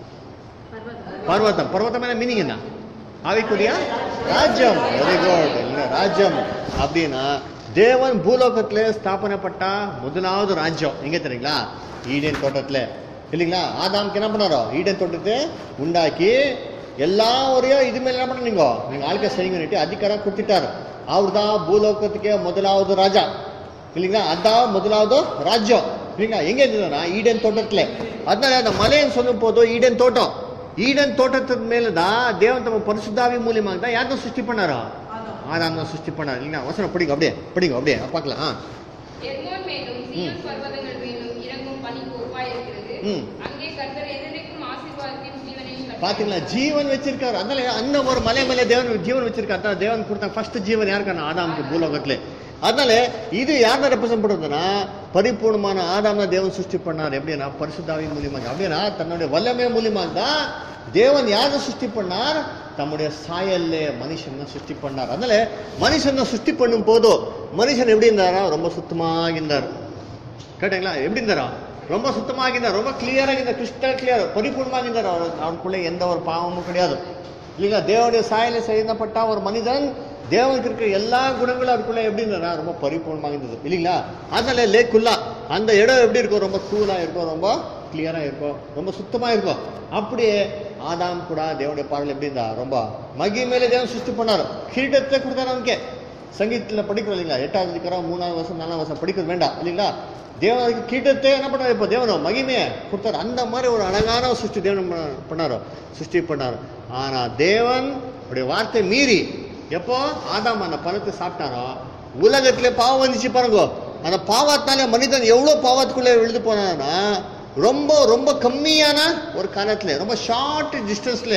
பர்வதம் பர்வதம் என்ன மீனிங் என்ன ஆவிக்குரிய ராஜ்யம் வெரி குட் இல்ல ராஜ்யம் அப்படின்னா தேவன் பூலோகத்துல ஸ்தாபனப்பட்ட முதலாவது ராஜ்யம் எங்க தெரியுங்களா ஈடேன் தோட்டத்துல இல்லைங்களா ஆதாம்க்கு என்ன பண்ணாரோ ஈடேன் தோட்டத்தை உண்டாக்கி எல்லா ஒரையும் இது மேல என்ன பண்ணீங்க நீங்க ஆளுக்க செய்யுங்கன்னுட்டு அதிகாரம் கொடுத்துட்டாரு அவர் தான் பூலோகத்துக்கே முதலாவது ராஜா இல்லைங்களா அதான் முதலாவது ராஜ்யம் இல்லைங்களா எங்க இருந்ததுன்னா ஈடன் தோட்டத்துல அதனால அந்த மலைன்னு சொல்லும் போதும் ஈடன் தோட்டம் ஈடன் தோட்டத்துக்கு மேல தான் தேவன் தம்ம பரிசுத்தாவி மூலியமாக தான் யாரும் சிருஷ்டி பண்ணாரா ஆதாம் தான் சிருஷ்டி பண்ணார் இல்லைங்களா வசனம் படிங்க அப்படியே படிங்க அப்படியே பார்க்கலாம் ஆ. எர்மோன் மேலும் சீயோன் பர்வதங்கள் மேலும் இறங்கும் பனிக்கு ஒப்பாயிருக்கிறது ம். அங்கே கர்த்தர் என்றென்றைக்கும் ஆசீர்வாதத்தையும் ஜீவனையும் கட்டளையிட்டார். பாத்தீங்களா ஜீவன் வச்சிருக்காரு அதனால அந்த ஒரு மலை மேல தேவன் ஜீவன் வச்சிருக்காரு அதான் தேவன் கொடுத்த ஃபர்ஸ்ட் ஜீவன் யாருக்கான ஆதாமுக்கு பூலோகத்துல அதனால இது யாரை ரெப்ரசென்ட் பண்ணுறதுன்னா பரிபூர்ணமான ஆதாம் தான் தேவன் சிருஷ்டி பண்ணார் எப்படின்னா பரிசுத்தாவி மூலியமாக அப்படின்னா தன்னுடைய வல்லமை மூலியமாக தான் தேவன் யாரை சிருஷ்டி பண்ணார் தம்முடைய சாயல்ல மனுஷனை சிருஷ்டி பண்ணார் அதனால மனுஷனை சிருஷ்டி பண்ணும் போதும் மனுஷன் எப்படி இருந்தாரா ரொம்ப சுத்தமாக இருந்தார் கேட்டீங்களா எப்படி இருந்தாரா ரொம்ப சுத்தமாக இருந்தார் ரொம்ப கிளியராக இருந்தார் கிறிஸ்டல் கிளியர் பரிபூர்ணமாக இருந்தார் அவர் அவருக்குள்ள எந்த ஒரு பாவமும் கிடையாது இல்லைங்களா தேவனுடைய சாயல செய்யப்பட்ட ஒரு மனிதன் தேவனுக்கு இருக்கிற எல்லா குணங்களும் அவருக்குள்ள எப்படி இருந்தாரா ரொம்ப பரிபூர்ணமாக இருந்தது இல்லைங்களா அதனால லேக்குள்ளா அந்த இடம் எப்படி இருக்கும் ரொம்ப கூலாக இருக்கும் ரொம்ப கிளியராக இருக்கும் ரொம்ப சுத்தமாக இருக்கும் அப்படியே ஆதாம் கூட தேவனுடைய பார்வையில் எப்படி இருந்தா ரொம்ப மகிமையில தேவன் சிருஷ்டி பண்ணார் கிரீடத்தை கொடுத்தாரு அவனுக்கு சங்கீதத்தில் படிக்கிறோம் இல்லைங்களா எட்டாவது அதிகாரம் மூணாவது வருஷம் நாலாவது வருஷம் படிக்கிறது வேண்டாம் இல்லைங்களா தேவனுக்கு கீட்டத்தை என்ன பண்ணாரு இப்போ தேவனும் மகிமையை கொடுத்தாரு அந்த மாதிரி ஒரு அழகான ஒரு சிருஷ்டி தேவன் பண்ண- பண்ணாரு சிருஷ்டி பண்ணாரு ஆனா தேவன் உடைய வார்த்தை மீறி எப்போ ஆதாம் அந்த பழத்தை சாப்பிட்டாரோ உலகத்திலே பாவம் வந்துச்சு பாருங்க அந்த பாவத்தினால மனிதன் எவ்வளவு பாவத்துக்குள்ளே விழுந்து போனான்னா ரொம்ப ரொம்ப கம்மியான ஒரு காலத்துல ரொம்ப ஷார்ட் டிஸ்டன்ஸ்ல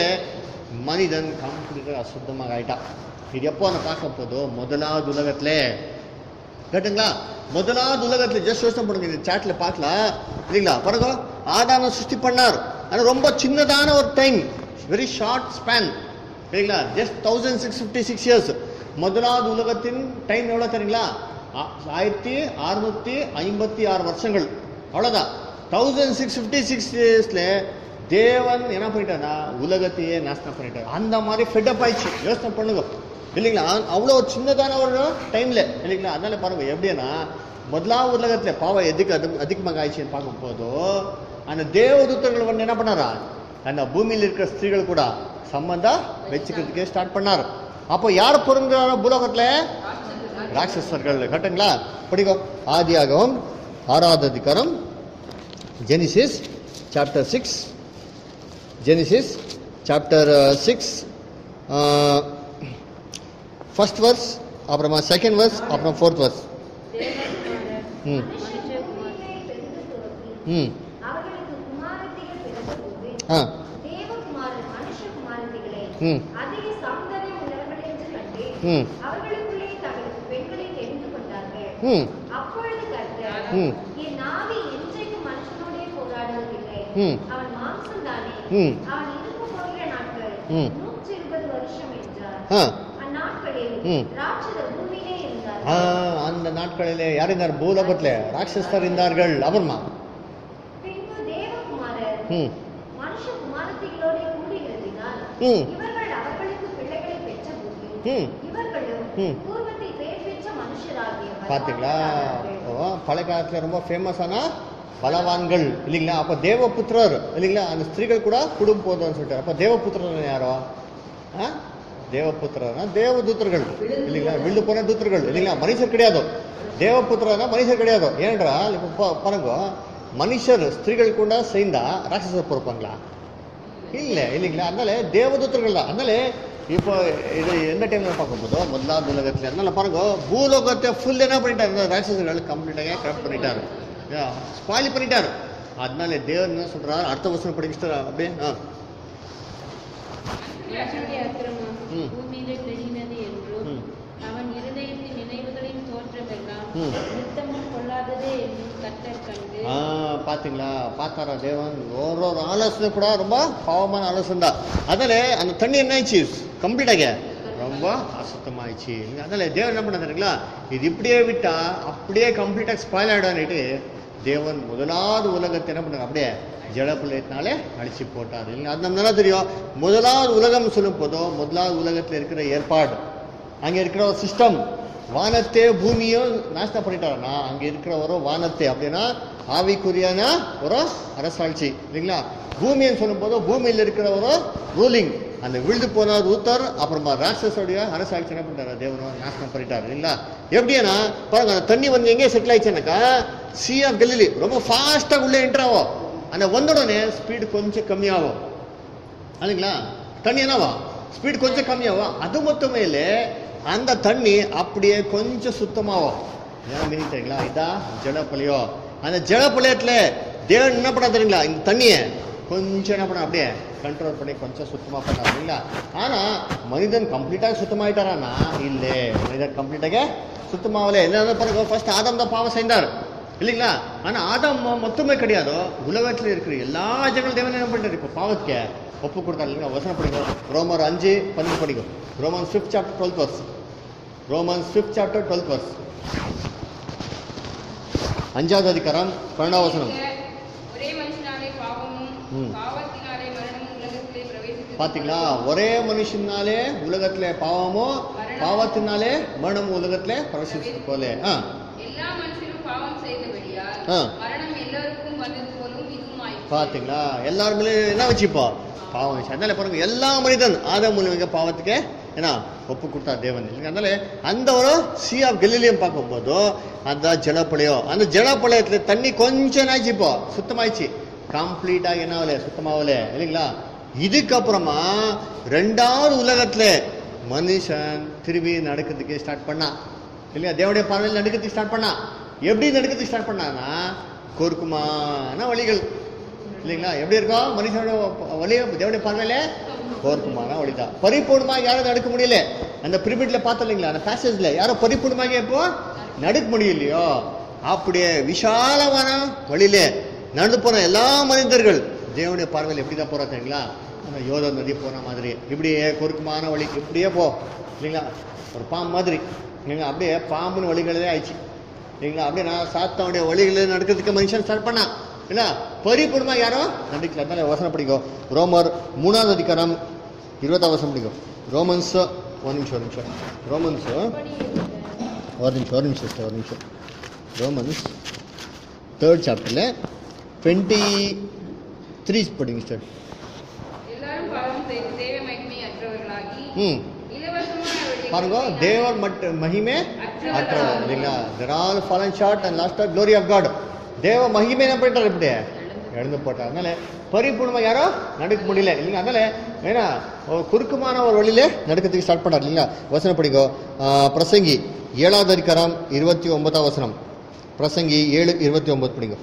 மனிதன் கம்ப்ளீட்டாக அசுத்தமாக ஆயிட்டான் இது எப்போ நான் பார்க்க போதோ முதலாவது உலகத்துல கேட்டுங்களா முதலாவது உலகத்துல ஜஸ்ட் யோசனை பண்ணுங்க இந்த சாட்ல பார்க்கலாம் இல்லைங்களா பாருங்க ஆதாம சிருஷ்டி பண்ணார் ஆனா ரொம்ப சின்னதான ஒரு டைம் வெரி ஷார்ட் ஸ்பேன் சரிங்களா just thousand six fifty six years முதலாவது உலகத்தின் டைம் எவ்வளோ தெரியுங்களா ஆ- ஆயிரத்தி அறுநூத்தி ஐம்பத்தி ஆறு வருஷங்கள் அவ்வளோதான் தௌசண்ட் சிக்ஸ் ஃபிஃப்டி சிக்ஸ் இயர்ஸ்ல தேவன் என்ன பண்ணிட்டாருன்னா உலகத்தையே நாசனம் பண்ணிட்டார் அந்த மாதிரி ஃபெட்டப் ஆயிடுச்சு யோசனை பண்ணுங்க இல்லைங்களா அவ்வளோ சின்னதான ஒரு டைம்ல இல்லைங்களா அதனால பாருங்க எப்படின்னா முதலாவது உலகத்துல பாவம் எதுக்கு அது அதிகமாக ஆயிடுச்சுன்னு பார்க்கும்போது அந்த தேவதூத்தர்கள் வந்து என்ன பண்ணாரா அந்த பூமியில் இருக்கிற ஸ்திரீகள் கூட சம்பந்தம் வச்சுக்கிறதுக்கே ஸ்டார்ட் பண்ணார் அப்போ யார் பொருங்கிறாரோ பூலோகத்துல ராட்சசர்கள் கரெக்டுங்களா படிக்கோ ஆதியாகவும் ஆறாவது அதிகாரம் Genesis chapter six Genesis chapter six first verse அப்புறமா செகண்ட் வர்ஸ் அப்புறம் ஃபோர்த் வர்ஸ் ம் ம் அவர்களுக்கு குமாரத்திகள் பிறந்தபோது ஆ தேவகுமாரன் மனுஷகுமாரத்திகளே ம் அதிக சௌந்தரியம் உள்ளவர்கள் என்று கண்டு ம் அவர்களுக்குள்ளே தங்களுக்கு பெண்களை தெரிந்து கொண்டார்கள் ம் அப்பொழுது கர்த்தர் ம் என் நாவி என்றைக்கு மனுஷனோடே போராடுவதில்லை ம் அவன் மாம்சம் தானே ம் அவன் இருக்க போகிற நாட்கள் ம். நூற்றி இருபது வருஷம் என்றார் ஆ அந்நாட்களில் ம். ராட்சத பூமியிலே இருந்தார் ஆ, அந்த நாட்களிலே யார் இருந்தார் பூலோகத்தில் ராட்சஸ்தர் இருந்தார்கள் அவர்மா பின்பு தேவகுமாரர் ம் மனுஷ குமாரத்திகளோட கூடுகிறதினால் ம். இவர்கள் அவர்களுக்கு பிள்ளைகளை பெற்றபோது ம். இவர்களும் ம். பூர்வத்தில் பெயர் பெற்ற மனுஷராகிய பார்த்தீங்களா பலவான்களானார்கள். ஓ, பழைய காலத்தில் ரொம்ப ஃபேமஸான பலவான்கள் இல்லைங்களா அப்போ தேவபுத்திரர் இல்லைங்களா அந்த ஸ்திரீகள் கூட குடும்பம் போதும்னு சொல்லிட்டு அப்போ தேவபுத்திரர் யாரோ ஆ தேவபுத்திரர்னா தேவதூத்தர்கள் இல்லைங்களா விழுந்து போன தூத்தர்கள் இல்லைங்களா மனுஷர் கிடையாது தேவபுத்திரனா மனுஷர் கிடையாது ஏனென்றால் இப்போ பா- பாருங்க மனுஷர் ஸ்திரீகள் கூட சேர்ந்தா ராட்சசர் பொறுப்பாங்களா இல்ல இல்லைங்களா அதனால தேவதூத்தர்கள் தான் அதனால இப்போ இது எந்த டைம்ல பார்க்கும்போதோ முதலாவது உலகத்துல அதனால பாருங்க பூலோகத்தை ஃபுல் என்ன பண்ணிட்டாரு இந்த ராட்சசர்கள் கம்ப்ளீட்டாக கரெக்ட் பண்ணிட்டாரு ஸ்பாயில் பண்ணிட்டாரு அதனால தேவன் என்ன சொல்றாரு அடுத்த வருஷம் படிச்சுட்டாரு அப்படியே ஆ மனுஷனுடைய அக்கிரமம் ம். பூமியிலே பெருகினது என்றும் ம். அவன் இருதயத்தின் நினைவுகளின் தோற்றமெல்லாம் ம். நித்தமும் கொள்ளாததே என்றும் கர்த்தர் கண்டு ஆ பாத்தீங்களா பார்த்தாரா தேவன் ஒரு ஒரு ஆலோசனை கூட ரொம்ப பாவமான ஆலோசனை தான் அதனால அந்த தண்ணி என்ன ஆயிடுச்சு கம்ப்ளீட்டாக ரொம்ப அசுத்தமாயிடுச்சு அதனால தேவன் என்ன பண்ண தெரியுங்களா இது இப்படியே விட்டா அப்படியே கம்ப்ளீட்டாக ஸ்பாயில் ஆகிடான்னுட்டு தேவன் முதலாவது உலகத்தை என்ன பண்ணார் அப்படியே ஜலப்புலத்தினாலே அழிச்சு போட்டார் இல்லைங்க அது நம்ம நல்லா தெரியும் முதலாவது உலகம் சொல்லும் போதோ முதலாவது உலகத்தில் இருக்கிற ஏற்பாடு அங்க இருக்கிற ஒரு சிஸ்டம் வானத்தை பூமியும் நாசனம் பண்ணிட்டாருன்னா அங்க இருக்கிற ஒரு வானத்தை அப்படின்னா ஆவிக்குரியான ஒரு அரசாட்சி இல்லைங்களா பூமின்னு சொல்லும்போது பூமியில் இருக்கிற ஒரு ரூலிங் அந்த விழுந்து போன ரூத்தர் அப்புறமா ராட்சஸோடைய அரசாட்சி என்ன பண்ணிட்டாரு தேவனும் நாசனம் பண்ணிட்டாரு இல்லைங்களா எப்படின்னா பாருங்க அந்த தண்ணி வந்து எங்கே செட்டில் ஆயிடுச்சுனாக்கா சி ஆஃப் கலிலி ரொம்ப ஃபாஸ்ட்டாக உள்ளே என்ட்ரு ஆகும் அந்த வந்த உடனே ஸ்பீடு கொஞ்சம் கம்மியாகும் இல்லைங்களா தண்ணி என்னவா ஸ்பீட் கொஞ்சம் கம்மியாகும் அது மட்டுமே இல்லை அந்த தண்ணி அப்படியே கொஞ்சம் சுத்தமாகும் ஏன் மீனிங் தெரியுங்களா இதான் ஜலப்பலியம் அந்த ஜலப்பலியத்தில் தேவன் என்ன பண்ணா தெரியுங்களா இந்த தண்ணியை கொஞ்சம் என்ன பண்ண அப்படியே கண்ட்ரோல் பண்ணி கொஞ்சம் சுத்தமாக பண்ணார் இல்லைங்களா ஆனால் மனிதன் கம்ப்ளீட்டாக சுத்தமாயிட்டாரானா இல்லை மனிதன் கம்ப்ளீட்டாக சுத்தமாகல என்ன பாருங்க ஃபர்ஸ்ட் ஆதாம் தான் பாவம் செய்தார் இல்லைங்களா ஆனா ஆதாம் மொ- மொத்தமே கிடையாது உலகத்துல இருக்கிற எல்லா ஜனங்களும் தேவன் என்ன பண்றாரு இப்போ பாவத்துக்கு ஒப்பு கொடுத்தாரு இல்லைங்களா வசனம் படிக்கும் ரோமர் அஞ்சு பன்னெண்டு படிக்கும் Romans fifth chapter twelfth verse Romans fifth chapter twelfth verse அஞ்சாவது அதிகாரம் பன்னெண்டாவது வசனம் ஒரே மனுஷனாலே பாவமும் ம். பாவத்தினாலே மரணமும் உலகத்திலே பிரவேசித்தது பாத்தீங்களா ஒரே மனுஷனாலே உலகத்துல பாவமோ பாவத்தினாலே மரணம் உலகத்துல பிரவேசிச்சு போல ஆ எல்லா மனுஷரும் பாவம் செய்தபடியால் ஆ. மரணம் எல்லோருக்கும் வந்தது போலும் இதுவும் ஆயிற்று பாத்தீங்களா எல்லாருமே என்ன வச்சுப்போ பாவம் வச்சு அதனால பாருங்க எல்லா மனிதன் ஆதாம் மூலியமாக பாவத்துக்கு என்ன ஒப்பு கொடுத்தா தேவன் இல்லைங்க அதனால அந்த ஒரு சி ஆஃப் கெலிலியம் பார்க்கும்போது அந்த ஜலப்பழையம் அந்த ஜலப்பழையத்துல தண்ணி கொஞ்சம் என்னாச்சுப்போ சுத்தமாயிடுச்சு கம்ப்ளீட்டாக என்ன ஆகல சுத்தமாகல இல்லைங்களா இதுக்கப்புறமா ரெண்டாவது உலகத்துல மனுஷன் திரும்பி நடக்கிறதுக்கு ஸ்டார்ட் பண்ணான் இல்லையா தேவனுடைய பார்வையில் நடக்கிறதுக்கு ஸ்டார்ட் பண்ணான் எப்படி நடக்கிறதுக்கு ஸ்டார்ட் பண்ணான்னா கோர்க்குமான வழிகள் இல்லைங்களா எப்படி இருக்கும் மனுஷனோட வழி தேவனுடைய பார்வையில கோர்க்குமான வழிதான் பரிபூர்ணமாக யாரும் நடக்க முடியல அந்த பிரமிட்ல பார்த்தோம் இல்லைங்களா அந்த பேசேஜ்ல யாரும் பரிபூர்ணமாக இப்போ நடக்க முடியலையோ அப்படியே விசாலமான வழியில நடந்து போன எல்லா மனிதர்கள் தேவனுடைய பார்வையில் எப்படி தான் போறா தெரியுங்களா அந்த யோதா நதி போன மாதிரி இப்படியே குறுக்குமான வழி இப்படியே போ இல்லைங்களா ஒரு பாம்பு மாதிரி இல்லைங்களா அப்படியே பாம்புன்னு வழிகளே ஆயிடுச்சு இல்லைங்களா அப்படியே நான் சாத்தாவுடைய வழிகளில் நடக்கிறதுக்கு மனுஷன் ஸ்டார்ட் பண்ணான் இல்ல பரிபூர்ணமா யாரும் நடிக்கல அதனால வசனம் படிக்கும் ரோமர் மூணாவது அதிகாரம் இருபதாம் வசனம் படிக்கும் ரோமன்ஸ் ಒಂದು ನಿಮಿಷ ಒಂದು ನಿಮಿಷ ರೋಮನ್ಸು ஒரு நிமிஷம் ஒரு நிமிஷம் சிஸ்டர் ஒரு நிமிஷம் ரோமன்ஸ் தேர்ட் சாப்டரில் டுவெண்ட்டி த்ரீ படிங்க சிஸ்டர் எல்லாரும் பாவம் செய்து தேவ மகிமை அற்றவர்களாகி ம் இலவசமாக அவருடைய பாருங்க கிருபையினால் தேவர் மட் மகிமே அற்றவர்களாக அற்றவர் இல்லைங்களா they're all fallen short and lost glory of God தேவ மகிமை என்ன பண்ணிட்டார் இப்படி இழந்து போட்டார் அதனால பரிபூர்ணமாக யாரோ நடக்க முடியல இல்லைங்க அதனால ஏன்னா ஒரு குறுக்கமான ஒரு வழியில நடக்கிறதுக்கு ஸ்டார்ட் பண்ணார் இல்லைங்களா வசனம் படிங்கோ ஆ, பிரசங்கி ஏழாவது அதிகாரம் இருபத்தி ஒன்பதாம் வசனம் பிரசங்கி ஏழு இருபத்தி ஒன்பது படிங்கோ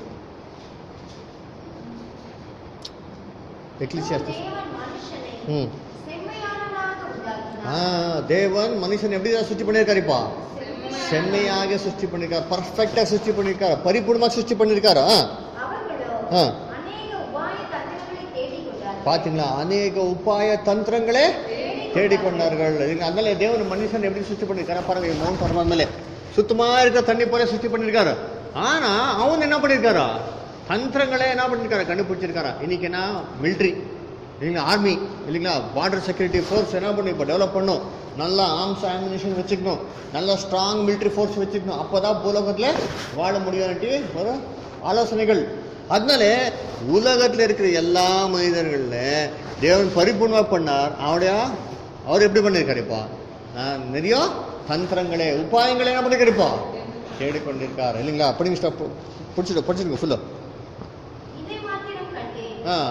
எக்லிசியாஸ்டிஸ் தேவன் மனுஷனை ம் செம்மையானவனாக ஆ உண்டாக்கினார் தேவன் மனுஷன் எப்படி தான் சுத்தி பண்ணியிருக்காருப்பா செம்மையாக சிருஷ்டி பண்ணியிருக்காரு பர்ஃபெக்டாக சிருஷ்டி பண்ணியிருக்காரு பரிபூர்ணமாக சிருஷ்டி பண்ணியிருக்காரு ஆ அவர்களோ ஆ. அநேக உபாய தந்திரங்களை தேடிக் கொண்டார்கள் பார்த்தீங்களா அநேக உபாய தந்திரங்களே தேடிக்கொண்டார்கள் இதுங்க அதனால தேவன் மனுஷன் எப்படி சுத்தி பண்ணியிருக்காரு பாருங்க மௌன் பரவாயில்ல மேலே சுத்தமா இருக்கிற தண்ணி போல சுத்தி பண்ணியிருக்காரு ஆனா அவன் என்ன பண்ணியிருக்காரா தந்திரங்களே என்ன பண்ணியிருக்காரு கண்டுபிடிச்சிருக்காரா இன்னைக்கு என்ன மிலிட்ரி இல்லைங்களா ஆர்மி இல்லைங்களா பார்டர் செக்யூரிட்டி ஃபோர்ஸ் என்ன பண்ணி இப்போ டெவலப் பண்ணும் நல்லா ஆர்ம்ஸ் ஆமினேஷன் வச்சுக்கணும் நல்ல ஸ்ட்ராங் மிலிட்ரி ஃபோர்ஸ் வச்சுக்கணும் அப்பதான் பூலோகத்தில் வாழ முடியும்ட்டு ஒரு ஆலோசனைகள் அதனால உலகத்தில் இருக்கிற எல்லா மனிதர்கள்ல தேவன் பரிபூர்ணமா பண்ணார் அவருடைய அவர் எப்படி பண்ணியிருக்காரு இப்போ நான் நிறைய தந்திரங்களே உபாயங்களே என்ன பண்ணிருக்காரு இப்போ தேடிக்கொண்டிருக்கார் இல்லைங்களா படிங்க ஸ்டாப் பிடிச்சிட்டு படிச்சிருங்க ஃபுல்லு இதை மாத்திரம் கண்டேன் ஆ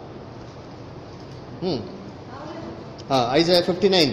ம் ஆ ஐசா ஃபிஃப்டி நைன்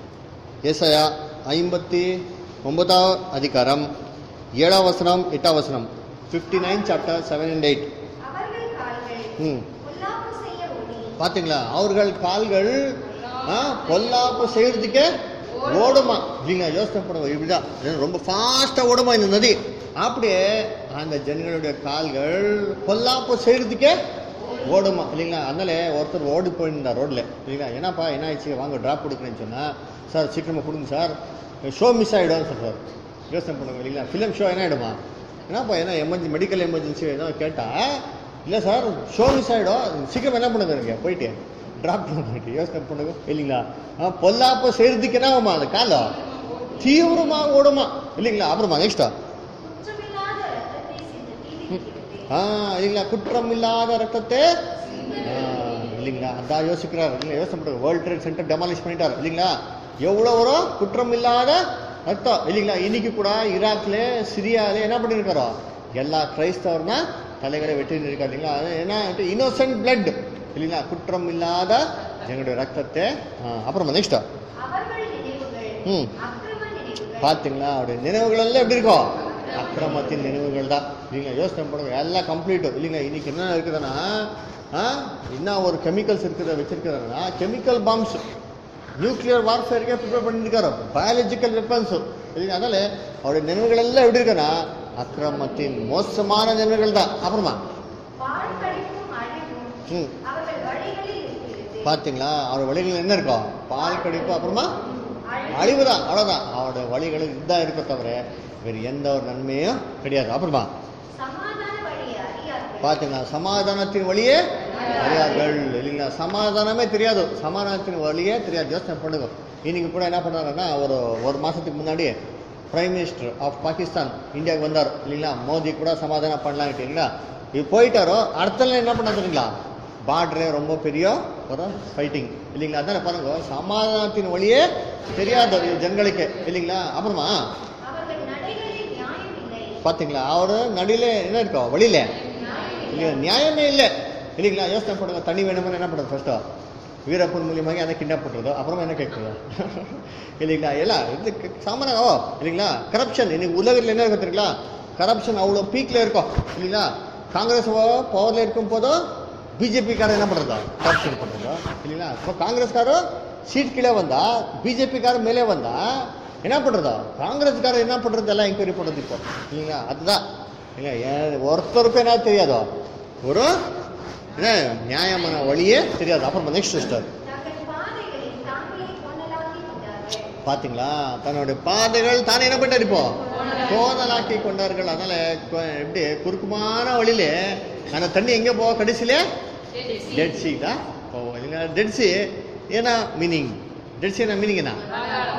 ஏசாயா ஐம்பத்தி ஒன்பதாம் அதிகாரம் ஏழாம் வசனம் எட்டாம் வசனம் fifty nine chapter seven and eight அவர்கள் கால்கள் ம் பொல்லாப்பு செய்ய ஓடி பாத்தீங்களா அவர்கள் கால்கள் ஆ, பொல்லாப்பு செய்யறதுக்கே ஓடுமா இல்லைங்களா யோசனை பண்ணுவோம் இப்படிதான் இது ரொம்ப ஃபாஸ்டா ஓடுமா இந்த நதி அப்படியே அந்த ஜனங்களுடைய கால்கள் பொல்லாப்பு செய்யறதுக்கே ஓடுமா இல்லைங்களா அதனால ஒருத்தர் ஓடி போயிருந்தார் ரோட்ல இல்லைங்களா என்னப்பா என்ன ஆயிடுச்சு வாங்க டிராப் கொடுக்குறேன்னு சொன்னா சார் சீக்கிரமா கொடுங்க சார் ஷோ மிஸ் ஆகிடும் சொல்றாரு யோசனை பண்ணுங்க இல்லைங்களா ஃபிலிம் ஷோ என்ன ஆயிடுமா என்னப்பா என்ன எமர்ஜென்சி மெடிக்கல் எமர்ஜென்சி ஏதோ கேட்டா இல்லை சார் ஷோ மிஸ் ஆகிடும் சீக்கிரம் என்ன பண்ணுங்க நீங்க போயிட்டு ட்ராப் பண்ணிட்டு யோசனை பண்ணுங்க இல்லைங்களா ஆ, பொல்லாப்ப செய்யறதுக்கு என்ன ஆகுமா அந்த காலம் தீவிரமாக ஓடுமா இல்லைங்களா அப்புறமா நெக்ஸ்டா குற்றமில்லாத ரத்தத்தை சிந்த தீவிக்கிறது ஆ இல்லைங்களா குற்றம் இல்லாத ரத்தத்தை ஆ, இல்லைங்களா அதான் யோசிக்கிறார் இல்லைங்களா யோசனை பண்ணுங்க வேர்ல்ட் ட்ரேட் சென்டர் டெமாலிஷ் பண்ணிட்டார் இல்லைங்களா எவ்வளோ வரும் குற்றம் இல்லாத ரத்தம் இல்லைங்களா இன்னைக்கு கூட ஈராக்ல சிரியால என்ன பண்ணியிருக்காரோ எல்லா கிரைஸ்தவர்னா தலைகளை வெட்டி இருக்காரு இல்லைங்களா அது என்ன இன்னோசன்ட் பிளட் இல்லைங்களா குற்றம் இல்லாத எங்களுடைய ரத்தத்தை ஆ, அப்புறமா நெக்ஸ்டா அவர்கள் நினைவுகள் ம். அக்கிரம நினைவுகள் பார்த்தீங்களா அவருடைய நினைவுகள் எல்லாம் எப்படி இருக்கும் அக்கிரமத்தின் நினைவுகள் தான் இல்லைங்களா யோசனை பண்ணுங்க எல்லாம் கம்ப்ளீட்டும் இல்லைங்க இன்னைக்கு என்ன இருக்குதுன்னா ஆ, என்ன ஒரு கெமிக்கல்ஸ் இருக்கிறத வச்சிருக்கிறதுனா கெமிக்கல் பாம்ஸ் நியூக்ளியர் வார்ஃபேருக்கே ப்ரிப்பேர் பண்ணியிருக்காரு பயாலஜிக்கல் வெப்பன்ஸ் இல்லைங்க அதனால அவருடைய நினைவுகள் எல்லாம் எப்படி இருக்குன்னா அக்கிரமத்தின் மோசமான நினைவுகள் தான் அப்புறமா பால் கடிப்பும் அழிவும் ம் அவர்கள் வழிகளில் இருக்கிறது பார்த்தீங்களா அவர் வழிகள் என்ன இருக்கும் பால் கடிப்பு அப்புறமா அழிவு அழிவு தான் அவ்வளோதான் அவரோட வழிகள் இதுதான் இருக்க தவிர வேறு எந்த ஒரு நன்மையும் கிடையாது அப்புறமா சமாதான வழியை அறியார்கள் பார்த்தீங்களா சமாதானத்தின் வழியே அறியார்கள் இல்லைங்களா சமாதானமே தெரியாது சமாதானத்தின் வழியே தெரியாது யோசனை பண்ணுங்க இன்னைக்கு கூட என்ன பண்ணாருன்னா ஒரு ஒரு மாசத்துக்கு முன்னாடி பிரைம் மினிஸ்டர் ஆஃப் பாகிஸ்தான் இந்தியாவுக்கு வந்தார் இல்லைங்களா மோடி கூட சமாதானம் பண்ணலாம் இல்லைங்களா இது போயிட்டாரோ அடுத்த நாள் என்ன பண்ண தெரியுங்களா பார்டரே ரொம்ப பெரிய ஒரு ஃபைட்டிங் இல்லைங்களா அதான பாருங்க சமாதானத்தின் வழியே தெரியாது இது ஜனங்களுக்கு இல்லைங்களா அப்புறமா அவர்கள் நடைகளில் நியாயம் இல்லை பார்த்தீங்களா அவரு நடுவில் என்ன இருக்கோ வழியில நியாயம் இல்லை இல்லையா நியாயமே இல்லை இல்லைங்களா யோசனை பண்ணுங்க தண்ணி வேணும்னு என்ன பண்ணுறது ஃபர்ஸ்ட்டோ வீரப்பன் மூலியமாக அதை கிண்டப் பண்ணுறதோ அப்புறமா என்ன கேட்குறதோ இல்லைங்களா எல்லாம் இது க- சாமானியம் ஓ இல்லைங்களா கரப்ஷன் இன்னைக்கு உலகத்தில் என்ன இருக்கு தெரியுங்களா கரப்ஷன் அவ்வளோ பீக்கில் இருக்கும் இல்லைங்களா காங்கிரஸ் பவரில் இருக்கும் போதும் பிஜேபிக்காரர் என்ன பண்ணுறதா கரப்ஷன் பண்ணுறதோ இல்லைங்களா இப்போ காங்கிரஸ்காரர் சீட் கீழே வந்தா பிஜேபிக்காரர் மேலே வந்தா என்ன பண்ணுறதா காங்கிரஸ்காரர் என்ன பண்ணுறது எல்லாம் என்கொயரி பண்ணுறது இப்போ இல்லைங்களா அதுதான் இல்லை ஏன் ஒருத்தருக்கும் என்ன தெரியாதோ ஒரு என்ன நியாயமான வழியே தெரியாது அப்புறம் நெக்ஸ்ட் சிஸ்டர் தங்கள் பாதைகளில் தாங்களே கொண்டலாக்கி கொண்டார்கள் பாத்தீங்களா தன்னுடைய பாதைகள் தானே என்ன பண்ணிட்டார் இப்போ கோதலாக்கி கொண்டார்கள் அதனால கொ- எப்படி குறுக்குமான வழியில அந்த தண்ணி எங்க போக கடைசியில டெட் சி தான் போவோம் இல்லைங்களா டெட் சி ஏன்னா மீனிங் டெட் சி என்ன மீனிங் என்ன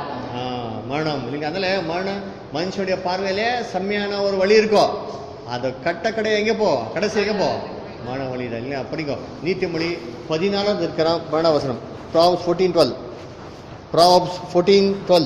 மரணம் இல்லைங்க அதனால மரணம் மனுஷனுடைய பார்வையிலே செம்மையான ஒரு வழி இருக்கும் அது கட்ட கடை எங்கே போ கடைசி எங்கே போ மரண வழி தான் இல்லையா படிங்கோ நீதிமொழி பதினாலாவது இருக்கிற மரண வசனம் Proverbs fourteen twelve Proverbs fourteen twelve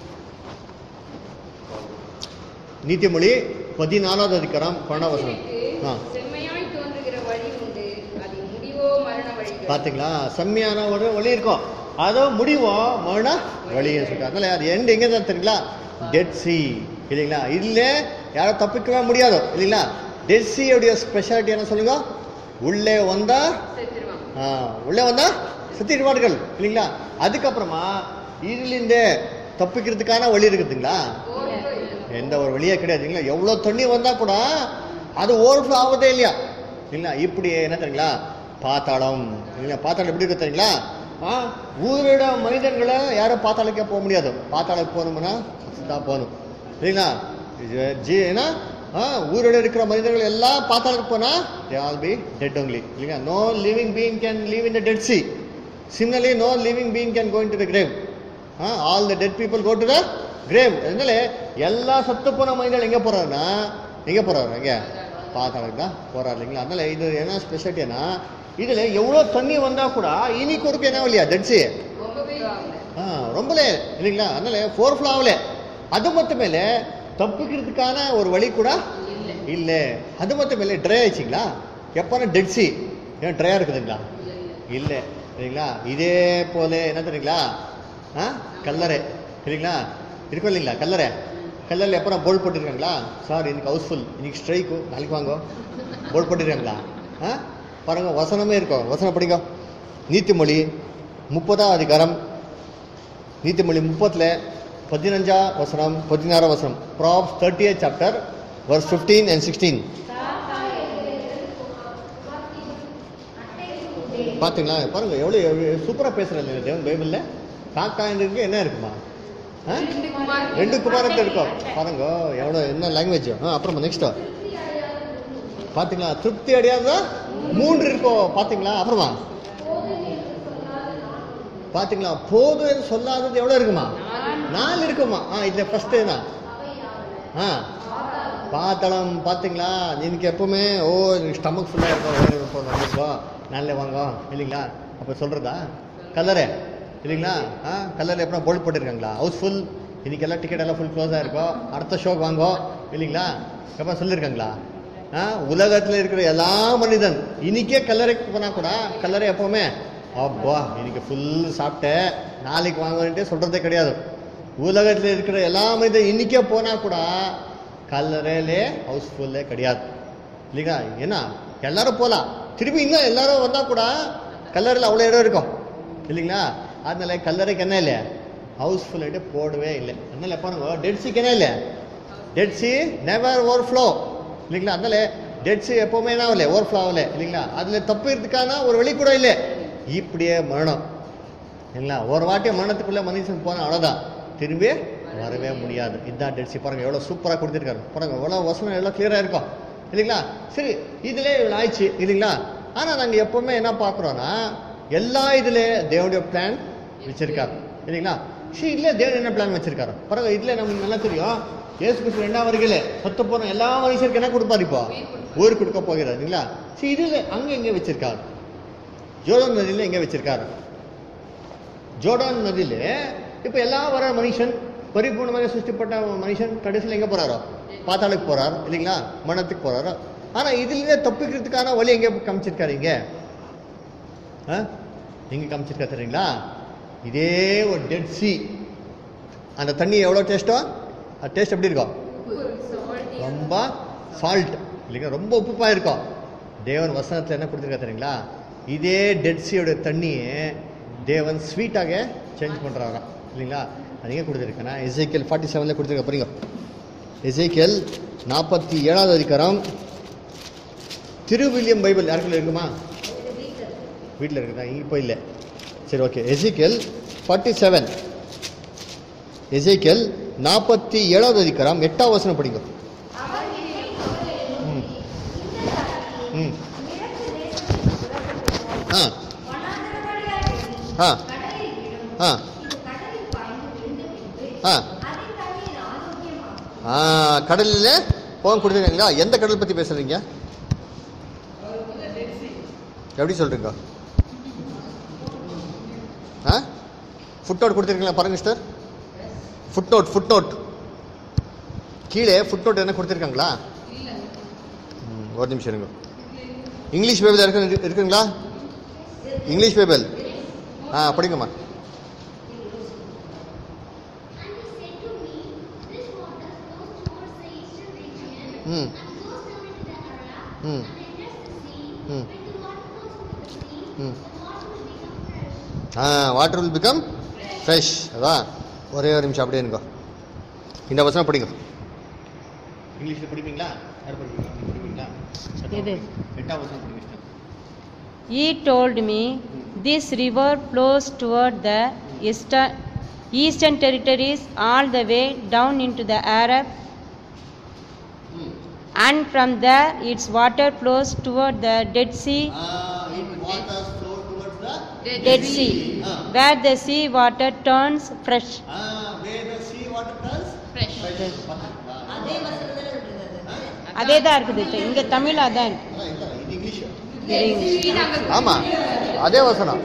நீதிமொழி பதினாலாவது அதிகாரம் பணவசனம் ஆ செம்மையாய் தோன்றுகிற வழி உண்டு அது முடிவோ மரண வழிகள் பாத்தீங்களா செம்மையான ஒரு வழி இருக்கும் அதோ முடிவும் மரண வழின்னு சொல்லிட்டு அதனால அது எண்ட் எங்க தான் தெரியுங்களா டெட் சி இல்லைங்களா இதுல யாரும் தப்பிக்கவே முடியாது இல்லைங்களா டெட் சியோடைய ஸ்பெஷாலிட்டி என்ன சொல்லுங்க உள்ளே வந்தா செத்துருவான் ஆ, உள்ளே வந்தா செத்திடுவார்கள் இல்லைங்களா அதுக்கப்புறமா இதுலேருந்து தப்பிக்கிறதுக்கான வழி இருக்குதுங்களா எந்த ஒரு வழியே கிடையாது இல்லைங்களா எவ்வளோ தண்ணி வந்தால் கூட அது ஓவர்ஃப்ளோ ஆகுதே இல்லையா இல்லைங்களா இப்படி என்ன தெரியுங்களா பாத்தாளம் இல்லைங்களா பாத்தாளம் எப்படி இருக்கு தெரியுங்களா ஆ ஊரோட மனிதர்களை யாரும் பாத்தாளுக்கே போக முடியாது பாத்தாளுக்கு போகணும்னா தான் போகணும் இல்லைங்களா இது ஜி ஏன்னா ஆ ஊரோட இருக்கிற மனிதர்கள் எல்லாம் பாத்தாளுக்கு போனால் they all be dead only இல்லைங்களா no living being can live in the dead sea similarly no living being can go into the grave all the dead people go to the grave அதனால எல்லா சத்து போன மனிதர்கள் எங்கே போறாருன்னா எங்கே போறாரு எங்கே பாத்தாளுக்கு தான் போறாரு இல்லைங்களா அதனால இது என்ன ஸ்பெஷாலிட்டினா இதில் எவ்வளோ தண்ணி வந்தால் கூட இனி கொடுக்க என்ன இல்லையா டெட்ஸி ரொம்பவே ஆ ரொம்பலே இல்லைங்களா அதனால ஃபோர் ஃப்ளோ ஆகல அது மட்டும் மேலே தப்பிக்கிறதுக்கான ஒரு வழி கூட இல்லை அது மட்டும் மேலே ட்ரை ஆயிடுச்சிங்களா எப்போனா டெட்ஸி ஏன் ட்ரையாக இருக்குதுங்களா இல்லை சரிங்களா இதே போல என்ன தெரியுங்களா ஆ கல்லறை சரிங்களா இருக்கும் இல்லைங்களா கல்லறை கல்லறையில் எப்போ போல்ட் போட்டிருக்காங்களா சார் இன்னைக்கு ஹவுஸ்ஃபுல் இன்னைக்கு ஸ்ட்ரைக்கு நாளைக்கு வாங்க போல்ட் போட்டிருக்காங்களா ஆ பாருங்க வசனமே இருக்கும் வசனம் படிங்க நீதிமொழி முப்பதாம் அதிகாரம் நீதிமொழி முப்பத்தில் பதினஞ்சா வசனம் பதினாறாம் வசனம் Proverbs thirty eight chapter verse fifteen and sixteen பார்த்தீங்களா பாருங்க எவ்வளோ சூப்பராக பேசுகிறேன் தேவன் பைபிளில் காக்கா இருக்கு என்ன இருக்குமா ஆ ரெண்டு குமார் ரெண்டு குமாரத்தை இருக்கும் பாருங்க எவ்வளோ என்ன லாங்குவேஜ் ஆ அப்புறமா நெக்ஸ்ட் பாத்தீங்களா திருப்தி அடையாத மூன்று இருக்கும் பாத்தீங்களா அப்புறமா பாத்தீங்களா போதும் என்று சொல்லாதது எவ்வளவு இருக்குமா நாலு இருக்குமா ஆ இதுல ஃபர்ஸ்ட் தான் ஆ பாத்தளம் பாத்தீங்களா எனக்கு எப்பவுமே ஓ எனக்கு ஸ்டமக் ஃபுல்லாக இருக்கும் வேறு இருக்கும் வந்துருக்கோ நாளில் வாங்க இல்லைங்களா அப்போ சொல்கிறதா கல்லறை இல்லைங்களா ஆ கல்லறை எப்போ போல்ட் போட்டிருக்காங்களா ஹவுஸ்ஃபுல் இன்னைக்கு எல்லாம் டிக்கெட் எல்லாம் ஃபுல் க்ளோஸாக இருக்கும் அடுத்த ஷோக்கு வாங்கோ இல்லைங்களா எப்போ சொல்லியிருக்காங்களா ஆ உலகத்தில் இருக்கிற எல்லா மனிதன் இன்னைக்கே கல்லறைக்கு போனால் கூட கல்லறை எப்போவுமே அப்பா இன்னைக்கு ஃபுல் சாப்பிட்டேன் நாளைக்கு வாங்கன்ட்டு சொல்கிறதே கிடையாது உலகத்தில் இருக்கிற எல்லா மனிதன் இன்னைக்கே போனால் கூட கல்லறையிலே ஹவுஸ்ஃபுல்லே கிடையாது இல்லைங்களா ஏன்னா எல்லாரும் போகலாம் திருப்பி இன்னும் எல்லாரும் வந்தால் கூட கல்லறையில் அவ்வளோ இடம் இருக்கும் இல்லைங்களா அதனால கல்லறைக்கு என்ன இல்லை ஹவுஸ்ஃபுல் ஆகிட்டு போடவே இல்லை அதனால பாருங்க டெட் சீக்கு என்ன இல்லை Dead Sea never overflow இல்லைங்களா அதனால டெட் சி எப்போவுமே என்ன ஆகல ஓவர் ஃப்ளோ ஆகல இல்லைங்களா அதில் தப்பிக்கிறதுக்கான ஒரு வழி கூட இல்லை இப்படியே மரணம் இல்லைங்களா ஒரு வாட்டி மரணத்துக்குள்ளே மனுஷன் போன அவ்வளோதான் திரும்பி வரவே முடியாது இதுதான் டெட் சி பாருங்க எவ்வளோ சூப்பராக கொடுத்துருக்காரு பாருங்க எவ்வளோ வசனம் எவ்வளோ கிளியராக இருக்கும் இல்லைங்களா சரி இதிலே இவ்வளோ ஆயிடுச்சு இல்லைங்களா ஆனால் நாங்கள் எப்போவுமே என்ன பார்க்குறோன்னா எல்லா இதில் தேவனுடைய பிளான் வச்சிருக்காரு இல்லைங்களா சரி இல்லை தேவன் என்ன பிளான் வச்சிருக்காரு பரவாயில்ல இதில் நமக்கு நல்லா தெரியும் ஏசு கிறிஸ்து ரெண்டாம் வருகையில் சத்து போன எல்லா மனுஷருக்கு என்ன கொடுப்பாரு இப்போ ஊர் கொடுக்க போகிறார் இல்லைங்களா சரி இதில் அங்கே எங்கே வச்சிருக்காரு ஜோர்டான் நதியில் எங்கே வச்சிருக்காரு ஜோர்டான் நதியில் இப்போ எல்லா வர மனுஷன் பரிபூர்ணமாக சிருஷ்டிப்பட்ட மனுஷன் கடைசியில் எங்கே போறாரோ பாத்தாளுக்கு போறார் இல்லைங்களா மரணத்துக்கு போறாரோ ஆனால் இதுலேயே தப்பிக்கிறதுக்கான வழி எங்கே காமிச்சிருக்காரு இங்கே ஆ எங்கே காமிச்சிருக்கா தெரியுங்களா இதே ஒரு டெட் சி அந்த தண்ணி எவ்வளோ டேஸ்ட்டோ அது டேஸ்ட் எப்படி இருக்கும் ரொம்ப சால்ட் இல்லைங்களா ரொம்ப உப்புப்பாக இருக்கும் தேவன் வசனத்தில் என்ன கொடுத்துருக்கா தெரியுங்களா இதே டெட் சியோட தண்ணியை தேவன் ஸ்வீட்டாக சேஞ்ச் பண்ணுறாராம் இல்லைங்களா அது எங்கே கொடுத்துருக்கேன்னா எசைக்கல் ஃபார்ட்டி செவனில் கொடுத்துருக்க பாருங்க எசைக்கல் நாற்பத்தி ஏழாவது அதிகாரம் திருவில்லியம் பைபிள் யாருக்குள்ள இருக்குமா வீட்டில் இருக்குதா இப்போ இல்லை சரி okay Ezekiel forty seven Ezekiel நாற்பத்தி ஏழாவது அதிகாரம் எட்டாவது வசனம் படிங்க ம் ம் ஆ ஆ ஆ ஆ ஆ கடலில் போக கொடுத்துருக்கீங்களா எந்த கடல் பற்றி பேசுகிறீங்க எப்படி சொல்கிறீங்க ஆ ஃபுட் நோட் கொடுத்துருக்கீங்களா பாருங்க sister footnote footnote கீழே ஃபுட் நோட் என்ன கொடுத்துருக்காங்களா ம், ஒரு நிமிஷம் இருங்க இங்கிலீஷ் பைபிள் இருக்கு இருக்குங்களா இங்கிலீஷ் பைபிள் ஆ படிங்கம்மா And he said to me, This water flows towards the eastern region, ம் and goes down into the Arab, ம் and enters the sea. Hmm. When the water flows into the sea, Hmm. the water will become fresh. ஆ water will become fresh அதான் ஒரே ஒரு நிமிஷம் அப்படியே இருங்கோ இந்த வசனம் படிங்க இங்கிலீஷில் படிப்பீங்களா யார் படிப்பீங்களா நீங்க படிப்பீங்களா எது? எட்டாம் வசனம் படிங்க sister. He told me, This river flows toward the eastern, eastern territories all the way down into the Arab, ம். and from there its water flows toward the Dead Sea, ah, it waters flow towards the Dead Sea, Ah. where the sea water turns fresh. Ah, where the sea water turns Fresh. fresh. பார்த்தீங்களா? அதே தான் இருக்குது இங்க தமிழ் அதான் இருக்கு அதான் இல்ல, இது இங்கிலீஷ் இது English. ஆமா அதே வசனம்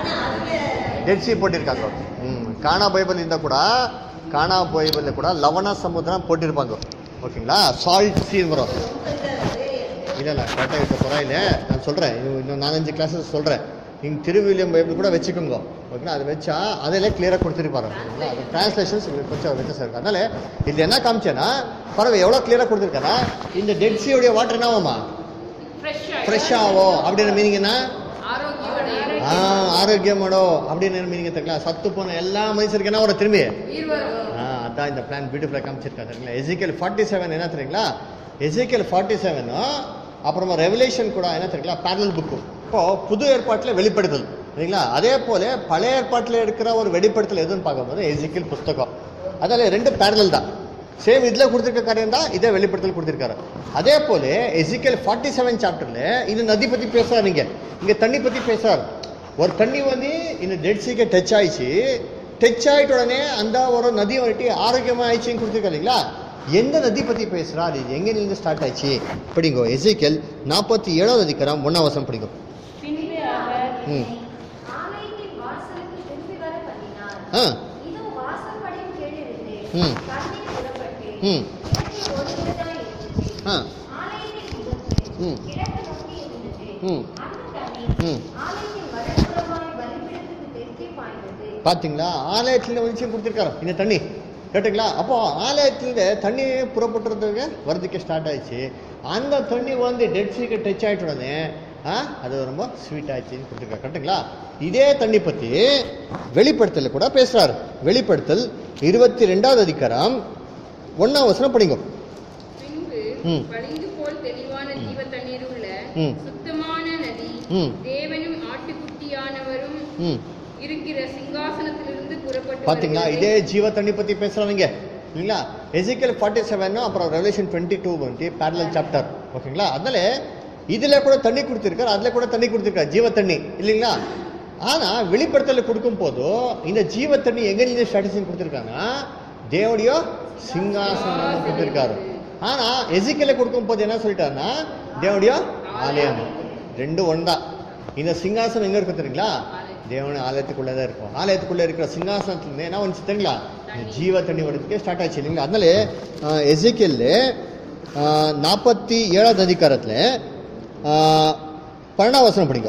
டெட் சி போட்டிருக்காங்க ம் காணா பைபிள் இருந்தால் கூட காணா பைபிளில் கூட லவண சமுத்திரம் போட்டிருப்பாங்க ஓகேங்களா சால்ட் சீன் வரும் இல்லை இல்லை கரெக்டாக இப்போ பரவாயில்ல நான் சொல்கிறேன் இன்னும் நாலஞ்சு கிளாஸஸ் சொல்கிறேன் நீங்கள் திருவில்லியம் பைபிள் கூட வச்சுக்கோங்க ஓகேங்களா அதை வச்சா அதில் கிளியராக கொடுத்துருப்பாரு ஓகேங்களா அது டிரான்ஸ்லேஷன்ஸ் கொஞ்சம் வித்தியாசம் இருக்குது அதனால இதில் என்ன காமிச்சேன்னா பரவாயில்ல எவ்வளோ கிளியராக கொடுத்துருக்கேன்னா இந்த டெட் சீயோடைய வாட்டர் என்னவாமா Fresh ஃப்ரெஷ் ஆகும் அப்படின்னு மீனிங் என்ன ஆரோக்கியம் ஆ ஆரோக்கியமாடோ அப்படின்னு மீனிங் தெரியுங்களா சத்து போன எல்லா மனுஷருக்கு என்ன வரும் திரும்பி உயிர் வரும் ஆ அதான் இந்த பிளான் பியூட்டிஃபுல்லாக காமிச்சிருக்கா தெரியுங்களா எஜிக்கல் ஃபார்ட்டி செவன் என்ன தெரியுங்களா எஜிக்கல் ஃபார்ட்டி செவனும் அப்புறமா ரெவலேஷன் கூட என்ன தெரியுங்களா பேரல் புக்கு இப்போ புது ஏற்பாட்டில் வெளிப்படுத்தல் சரிங்களா அதே போல பழைய ஏற்பாட்டில் இருக்கிற ஒரு வெளிப்படுத்தல் எதுன்னு பார்க்கும்போது எஜிக்கல் புஸ்தகம் அதில் ரெண்டு பேரல் தான் சேம் இதில் கொடுத்துருக்க காரியம் தான் இதே வெளிப்படுத்தல் கொடுத்துருக்காரு அதே போல எஜிக்கல் ஃபார்ட்டி செவன் சாப்டர்ல இது நதி பற்றி பேசுறாரு இங்க இங்க தண்ணி பற்றி பேசுறாரு ஒரு தண்ணி வந்து இந்த டெட் சீக்கு டச் ஆயிடுச்சு டச் ஆயிட்ட உடனே அந்த ஒரு நதி வந்துட்டு ஆரோக்கியமா ஆயிடுச்சுன்னு கொடுத்துருக்காரு இல்லைங்களா எந்த நதி பத்தி பேசுறா அது எங்கிருந்து ஸ்டார்ட் ஆயிடுச்சு படிங்கோ எசைக்கல் நாற்பத்தி ஏழாவது அதிகாரம் ஒன்னாம் வசனம் படிங்கோ பின்பு அவர் ம் ஆலயத்தின் வாசலுக்கு திரும்பி வர பண்ணினார் ஆ இதோ வாசற்படியின் கீழிருந்து ம். தண்ணீர் புறப்பட்டு ம். கிழக்கு ஓடுகிறதாய் இருந்தது. ஆ ஆலயத்தின் முகப்பு ம். கிழக்கு நோக்கி இருந்தது. ம். அந்த தண்ணீர் ம். ஆலயத்தின் வடபுறமாய் பலிபீடத்துக்கு தெற்கே பாய்ந்தது. பாத்தீங்களா ஆலயத்துல வந்து கொடுத்துருக்காரு இந்த தண்ணி கேட்டுங்களா அப்போ ஆலயத்துல தண்ணி புறப்பட்டுறதுக்கு வரதுக்கு ஸ்டார்ட் ஆயிடுச்சு அந்த தண்ணி வந்து டெட் சீக்கு டச் ஆயிட்ட உடனே ஆ, அது ரொம்ப ஸ்வீட் ஆயிடுச்சுன்னு கொடுத்துருக்காரு கரெக்டுங்களா இதே தண்ணி பத்தி வெளிப்படுத்தல கூட பேசுறாரு வெளிப்படுத்தல் இருபத்தி ரெண்டாவது அதிகாரம் ஒன்னாம் வசனம் படிங்க பின்பு ம். பளிங்கு போல் தெளிவான ஜீவ தண்ணீர் உள்ள ம். சுத்தமான நதி ம். தேவனும் ஆட்டுக்குட்டியானவரும் ம் இருக்கிற சிங்காசனத்திலிருந்து புறப்பட்டு பாத்தீங்களா வருகிறது. இதே ஜீவ தண்ணி பத்தி பேசுறவங்க இல்லைங்களா எசிக்கல் ஃபார்ட்டி செவன் அப்புறம் ரெவலேஷன் டுவெண்ட்டி டூ வந்து பேரலல் சாப்டர் ஓகேங்களா அதனால இதுல கூட தண்ணி கொடுத்துருக்காரு அதுல கூட தண்ணி கொடுத்துருக்காரு ஜீவ தண்ணி இல்லைங்களா ஆனா வெளிப்படுத்தல கொடுக்கும் போது இந்த ஜீவ தண்ணி எங்க நீங்க ஸ்ட்ராட்டஜி கொடுத்துருக்காங்கன்னா தேவடியோ சிங்காசனம் கொடுத்துருக்காரு ஆனா எசிக்கல கொடுக்கும் போது என்ன சொல்லிட்டாருன்னா தேவடியோ ஆலயம் ரெண்டும் ஒன்றா இந்த சிங்காசனம் எங்க இருக்கு தெரியுங்களா தேவன் ஆலயத்துக்குள்ளே தான் இருக்கும் ஆலயத்துக்குள்ளே இருக்கிற சிங்காசனத்துல என்ன வந்துச்சு தெரியுங்களா இந்த ஜீவ தண்ணி வரதுக்கே ஸ்டார்ட் ஆச்சு இல்லைங்களா அதனால எசிக்கல்ல நாற்பத்தி ஏழாவது அதிகாரத்தில் பன்னெண்டாம் வசனம் படிங்க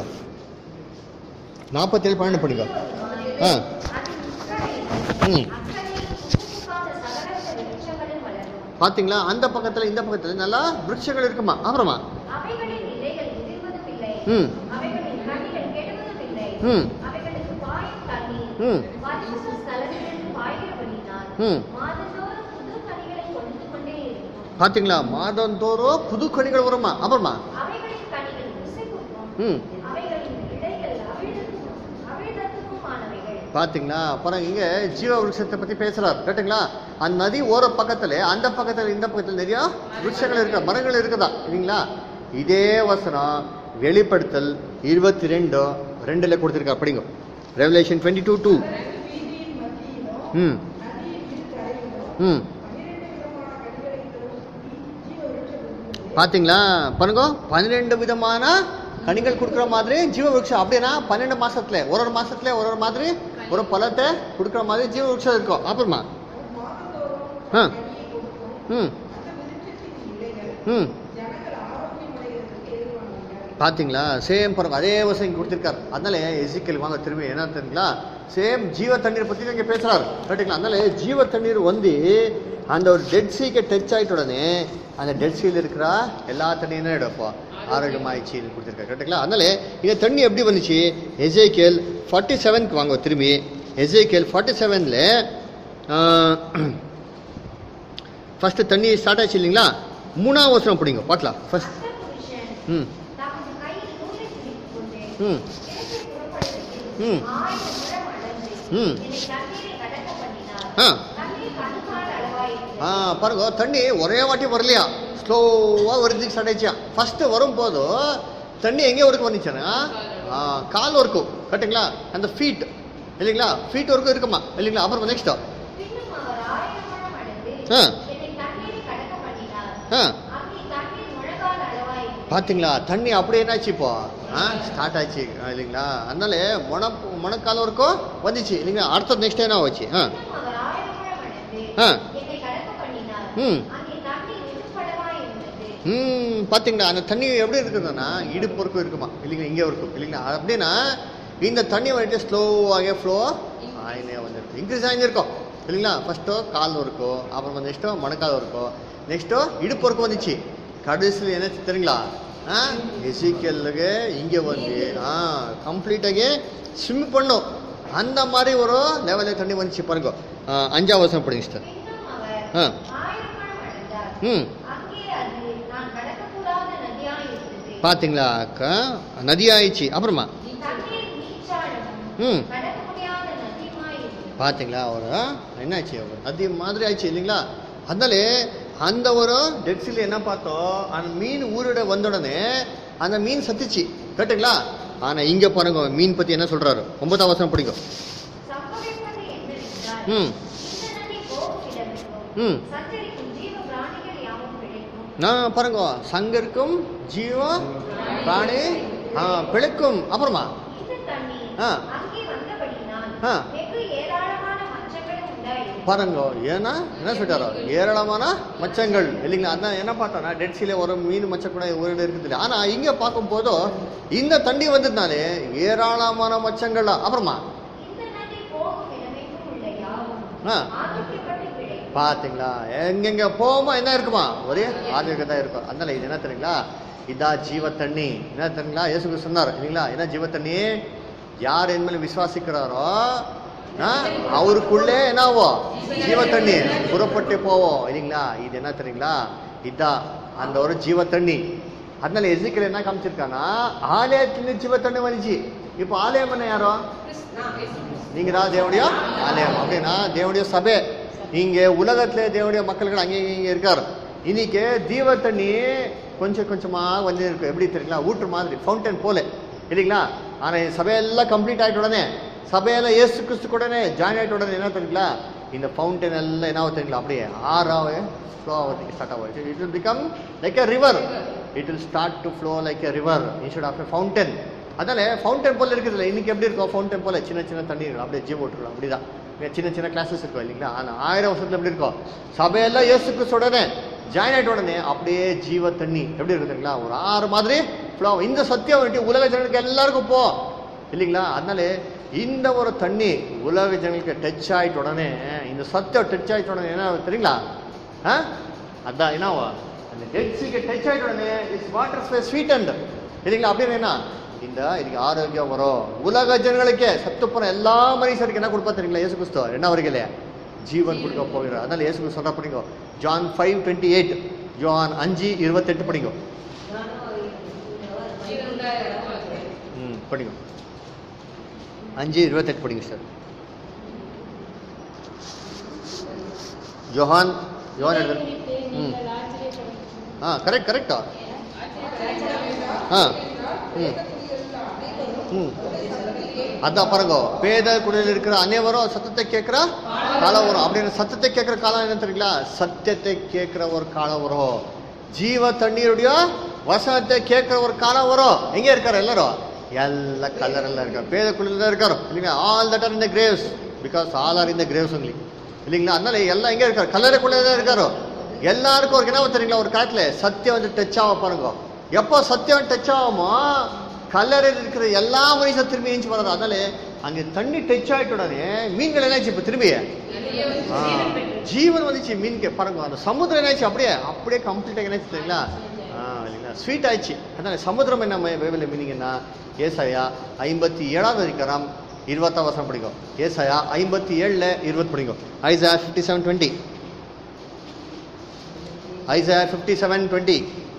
நாற்பத்தேழு பன்னெண்டு படிங்க ஆ அதன் உட்கரையில் ம் அக்கறையில் பூக்காத சகலவித விருட்சங்களும் வளரும். பார்த்தீங்களா அந்த பக்கத்தில் இந்த பக்கத்தில் நல்லா விருட்சங்கள் இருக்குமா அப்புறமா அவைகளின் இலைகள் உதிர்வதும் இல்லை. ம் அவைகளின் கனிகள் கெடுவதும் இல்லை. ம் அவைகளுக்கு பாயும் தண்ணீர் ம் பரிசுத்த ஸ்தலத்திலிருந்து பாய்கிறபடியினால் ம் மாதந்தோறும் புது கனிகளை கொடுத்து கொண்டே இருக்கும். பார்த்தீங்களா மாதந்தோறும் புது கனிகள் வருமா அப்புறமா அவைகளின் கனிகள் ருசிக்கும். ம் அவைகளின் இலைகள் அவிழ்தத்துக்கும் அவிழ்தத்துக்குமானவைகள். பாத்தீங்களா அப்புறம் இங்க ஜீவ விருட்சத்தை பத்தி பேசுறாரு கேட்டுங்களா அந்த நதி ஓர பக்கத்துல அந்த பக்கத்துல இந்த பக்கத்துல நிறைய விருட்சங்கள் இருக்க மரங்கள் இருக்குதா இல்லைங்களா இதே வசனம் வெளிப்படுத்தல் இருபத்தி ரெண்டு ரெண்டுல கொடுத்துருக்கா படிங்க ரெவலேஷன் டுவெண்ட்டி டூ டூ ம் ம் பாத்தீங்களா பாருங்க பன்னிரெண்டு விதமான கனிகள் கொடுக்குற மாதிரி ஜீவ விருட்சம் அப்படின்னா பன்னெண்டு மாசத்துல ஒரு ஒரு மாசத்துல ஒரு ஒரு மாதிரி ஒரு பழத்தை கொடுக்குற மாதிரி ஜீவ விருட்சம் இருக்கும் அப்புறமா ஆ ம் ம் பாத்தீங்களா சேம் பாருங்க அதே வருஷம் இங்க கொடுத்திருக்காரு அதனால எசிக்கல் வாங்க திரும்பி என்ன தெரியுங்களா சேம் ஜீவ தண்ணீர் பத்தி தான் இங்க பேசுறாரு கரெக்டுங்களா அதனால ஜீவ தண்ணீர் வந்து அந்த ஒரு டெட் சீக்கு டச் ஆயிட்ட உடனே அந்த டெட் சீல இருக்கிற எல்லா தண்ணியும் என்ன எடுப்பா ஆரோக்கியமாயிடுச்சு கொடுத்துருக்காரு கரெக்டுங்களா அதனால இந்த தண்ணி எப்படி வந்துச்சு எசேக்கியல் ஃபார்ட்டி செவனுக்கு வாங்க திரும்பி எசேக்கியல் ஃபார்ட்டி செவனில் ஃபர்ஸ்ட் தண்ணி ஸ்டார்ட் ஆச்சு இல்லைங்களா மூணாவது வருஷம் பிடிங்க பார்க்கலாம் ஃபர்ஸ்ட் அந்த புருஷன் ம் தமது கையில் நூலை பிடித்துக் கொண்டு ம் கிழக்கே புறப்படுகையில் ம். ஆயிரம் முழம் அளந்து ம். என்னை தண்ணீரை கடக்க பண்ணினார். ஆ தண்ணீர் கணுகால் அளவாயிருந்தது. ஆ பாருங்க தண்ணி ஒரே வாட்டி வரலையா ஸ்லோவாக வருதுக்கு ஸ்டார்ட் ஆயிடுச்சா ஃபர்ஸ்ட் வரும்போது தண்ணி எங்கே வரைக்கும் வந்துச்சுன்னா ஆ, கால் வரைக்கும் கரெக்டுங்களா அந்த ஃபீட் இல்லைங்களா ஃபீட் வரைக்கும் இருக்குமா இல்லைங்களா அப்புறம் நெக்ஸ்ட் பின்னும் அவர் ஆயிரம் முழம் அளந்து ஆ. என்னை தண்ணீரை கடக்க பண்ணினார். ஆ அங்கே தண்ணீர் முழங்கால் அளவாயிருந்தது. பார்த்தீங்களா தண்ணி அப்படியே என்னாச்சு இப்போ ஆ ஸ்டார்ட் ஆச்சு ஆ, இல்லைங்களா அதனால முன முனக்கால் வரைக்கும் வந்துச்சு இல்லைங்களா அடுத்தது நெக்ஸ்ட் என்ன ஆச்சு ஆ பின்னும் அவர் ஆயிரம் முழம் அளந்து ஆ. என்னை கடக்க பண்ணினார். ம். அங்கே தண்ணீர் இடுப்பளவாயிருந்தது. ம் பார்த்தீங்களா அந்த தண்ணி எப்படி இருக்குதுன்னா இடுப்பு வரைக்கும் இருக்குமா இல்லைங்களா இங்கே இருக்கும் இல்லைங்களா அப்படின்னா இந்த தண்ணி வந்துட்டு ஸ்லோவாக ஃப்ளோ ஆயினே வந்துருக்கு இன்க்ரீஸ் ஆகிருக்கும் இல்லைங்களா ஃபஸ்ட்டு கால் வரைக்கும் அப்புறம் நெக்ஸ்ட்டோ மணக்கால் வரைக்கும் நெக்ஸ்ட்டோ இடுப்பு வரைக்கும் வந்துச்சு கடைசியில் என்ன தெரியுங்களா ஆ எசிக்கலுக்கு இங்கே வந்து ஆ கம்ப்ளீட்டாக ஸ்விம் பண்ணும் அந்த மாதிரி ஒரு லெவலில் தண்ணி வந்துச்சு பாருங்க ஆ, அஞ்சாவது வருஷம் படிங்க சார் பின்னும் அவர் ஆ ஆயிரம் முழம் அளந்தார். ம் அங்கே அது நான் கடக்கக்கூடாத நதியாயிருந்தது. பார்த்தீங்களா அக்கா நதி ஆயிடுச்சு அப்புறமா தண்ணீர் நீச்சாளமும் ம் கடக்க முடியாத நதியுமாயிருந்தது. பார்த்தீங்களா அவர் என்னாச்சு அவர் நதி மாதிரி ஆயிடுச்சு இல்லைங்களா அதனால அந்த ஒரு டெட்ஸில் என்ன பார்த்தோம் அந்த மீன் ஊரோட வந்த உடனே அந்த மீன் சத்துச்சு கரெக்டுங்களா ஆனால் இங்கே பாருங்க மீன் பற்றி என்ன சொல்கிறாரு ஒன்பதாம் வருஷம் பிடிக்கும் சம்பவிப்பது என்னவென்றால், ம் இந்த நதி போகும் இடமெங்கும் ம் சஞ்சரிக்கும் ஜீவ பிராணிகள் யாவும் பிழைக்கும். நான் பாருங்க சங்கருக்கும் ஜீவ பிராணி ஆ, பிழைக்கும் அப்புறமா இந்த தண்ணீர் ஆ. அங்கே வந்தபடியினால் ஆ. வெகு ஏராளமான மச்சங்களும் உண்டாயின. பாருங்க ஏன்னா என்ன சொல்லிட்டாரோ ஏராளமான மச்சங்கள் இல்லைங்களா அதான் என்ன பார்த்தோன்னா டெட் சீல ஒரு மீன் மச்சம் கூட ஒரு இடம் இருக்குது இல்லை ஆனால் இங்கே பார்க்கும்போது இந்த தண்ணி வந்ததுனாலே ஏராளமான மச்சங்கள் அப்புறமா இந்த நதி போகும் இடமெங்கும் உள்ள யாவும் ஆ ஆரோக்கியப்பட்டு பிழைக்கும். பார்த்தீங்களா எங்கெங்க போகுமோ என்ன இருக்குமா ஒரே ஆரோக்கியம் தான் இருக்கும் அதனால இது என்ன தெரியுங்களா இதா ஜீவ தண்ணி என்ன தெரியுங்களா இயேசு கிறிஸ்து சொன்னார் இல்லைங்களா என்ன ஜீவ தண்ணி யார் என் மேல விசுவாசிக்கிறாரோ ஆ, அவருக்குள்ளே என்னாவோ ஜீவ தண்ணி புறப்பட்டு போவோம் இல்லைங்களா இது என்ன தெரியுங்களா இதான் அந்த ஒரு ஜீவ தண்ணி அதனால எசிக்கல் என்ன காமிச்சிருக்கானா ஆலயத்தின் ஜீவ தண்ணி வந்துச்சு இப்போ ஆலயம் என்ன யாரோ நீங்க தான் தேவனுடைய ஆலயம் அப்படின்னா தேவனுடைய சபை இங்க உலகத்துல தேவனுடைய மக்கள்கள் அங்கே இங்கே இருக்காரு இன்னைக்கு தீவ தண்ணி கொஞ்சம் கொஞ்சமா வந்து இருக்கு எப்படி தெரியுங்களா ஊற்று மாதிரி ஃபவுண்டன் போல இல்லைங்களா ஆனா இந்த சபையெல்லாம் கம்ப்ளீட் ஆயிட்ட உடனே சபையெல்லாம் ஏசு கிறிஸ்து கூடனே ஜாயின் ஆயிட்ட உடனே என்ன தெரியுங்களா இந்த ஃபவுண்டன் எல்லாம் என்ன ஆகும் தெரியுங்களா அப்படியே ஆறாவே ஃப்ளோ ஆகிறதுக்கு ஸ்டார்ட் ஆகும் it will become like a river it will start to flow like a river instead of a fountain அதனால ஃபவுண்டன் போல இருக்குதுல்ல இன்னைக்கு எப்படி இருக்கும் ஃபவுண்டன் போல சின்ன சின்ன தண்ணி இருக்கும் அப்படியே ஜீவ் விட்டுருக்கும் அப்படிதான் இங்க சின்ன சின்ன கிளாஸஸ் இருக்கும் இல்லைங்களா ஆனால் ஆயிரம் வருஷத்துல எப்படி இருக்கும் சபையெல்லாம் இயேசு கிறிஸ்து உடனே ஜாயின் ஆயிட்ட உடனே அப்படியே ஜீவ தண்ணி எப்படி இருக்குதுங்களா ஒரு ஆறு மாதிரி ஃப்ளோ இந்த சத்தியம் வந்துட்டு உலக ஜனங்களுக்கு எல்லாருக்கும் போ இல்லைங்களா அதனால இந்த ஒரு தண்ணி உலக ஜனங்களுக்கு டச் ஆயிட்ட உடனே இந்த சத்தியம் டச் ஆயிட்ட உடனே என்ன ஆகுது தெரியுங்களா ஆ அதான் என்னவா அந்த டெட் சீக்கு டச் ஆயிட்ட உடனே இட்ஸ் வாட்டர் ஸ்வீட் அண்ட் இல்லைங்களா அப்படின்னு என்ன இந்த இதுக்கு ஆரோக்கியம் வரும் உலக ஜனங்களுக்கே சத்து போன எல்லா மனுஷருக்கு என்ன கொடுப்பா தெரியுங்களா இயேசு கிறிஸ்து என்ன வரைக்கலையே ஜீவன் கொடுக்க போகிறார் அதனால இயேசு கிறிஸ்து சொல்ற படிங்க John five twenty eight John அஞ்சு இருபத்தெட்டு படிங்க ம் படிங்க அஞ்சு இருபத்தெட்டு படிங்க சார் ஜோஹான் ஜோஹான் எடுத்து ம் ஆ கரெக்ட் கரெக்டா ஆ ம் ம் அதான் பாருங்க பேத குடியில் இருக்கிற அனைவரும் சத்தத்தை கேட்குற காலம் வரும் அப்படின்னு சத்தத்தை கேட்குற காலம் என்ன தெரியுங்களா சத்தியத்தை கேட்குற ஒரு காலம் வரும் ஜீவ தண்ணீருடைய வசனத்தை கேட்கிற ஒரு காலம் வரும் எங்க இருக்காரு எல்லாரும் ಎಲ್ಲ ಕಲರ್ ಎಲ್ಲ இருக்காரு பேதக்குள்ள இருக்காரு இல்லைங்களா all that are in the graves because all are in the graves only இல்லைங்களா அதனால எல்லாம் எங்க இருக்காரு கல்லறைக்குள்ளே தான் இருக்காரு எல்லாருக்கும் ஒரு என்ன தெரியுங்களா ஒரு காலத்துல சத்தியம் வந்து டச் ஆக பாருங்க எப்போ சத்தியம் டச் ஆகுமோ கல்லறையில் இருக்கிற எல்லா மனுஷன் திரும்பி ஏஞ்சி வராது அதனால அங்க தண்ணி டச் ஆயிட்ட உடனே மீன்கள் என்னாச்சு இப்ப திரும்பி ஆ, ஜீவன் வந்துச்சு மீனுக்கு பாருங்க அந்த சமுத்திரம் என்னாச்சு அப்படியே அப்படியே கம்ப்ளீட்டாக என்னாச்சு தெரியுங்களா ஆ, இல்லைங்களா ஸ்வீட் ஆயிடுச்சு அதனால சமுத்திரம் என்ன பைபிள் மீனிங்னா ஏசாயா ஐம்பத்தி ஏழாவது அதிகாரம் இருபத்தாம் வருஷம் படிக்கும் ஏசாயா ஐம்பத்தி ஏழுல இருபது படிக்கும் Isaiah fifty seven twenty Isaiah fifty seven twenty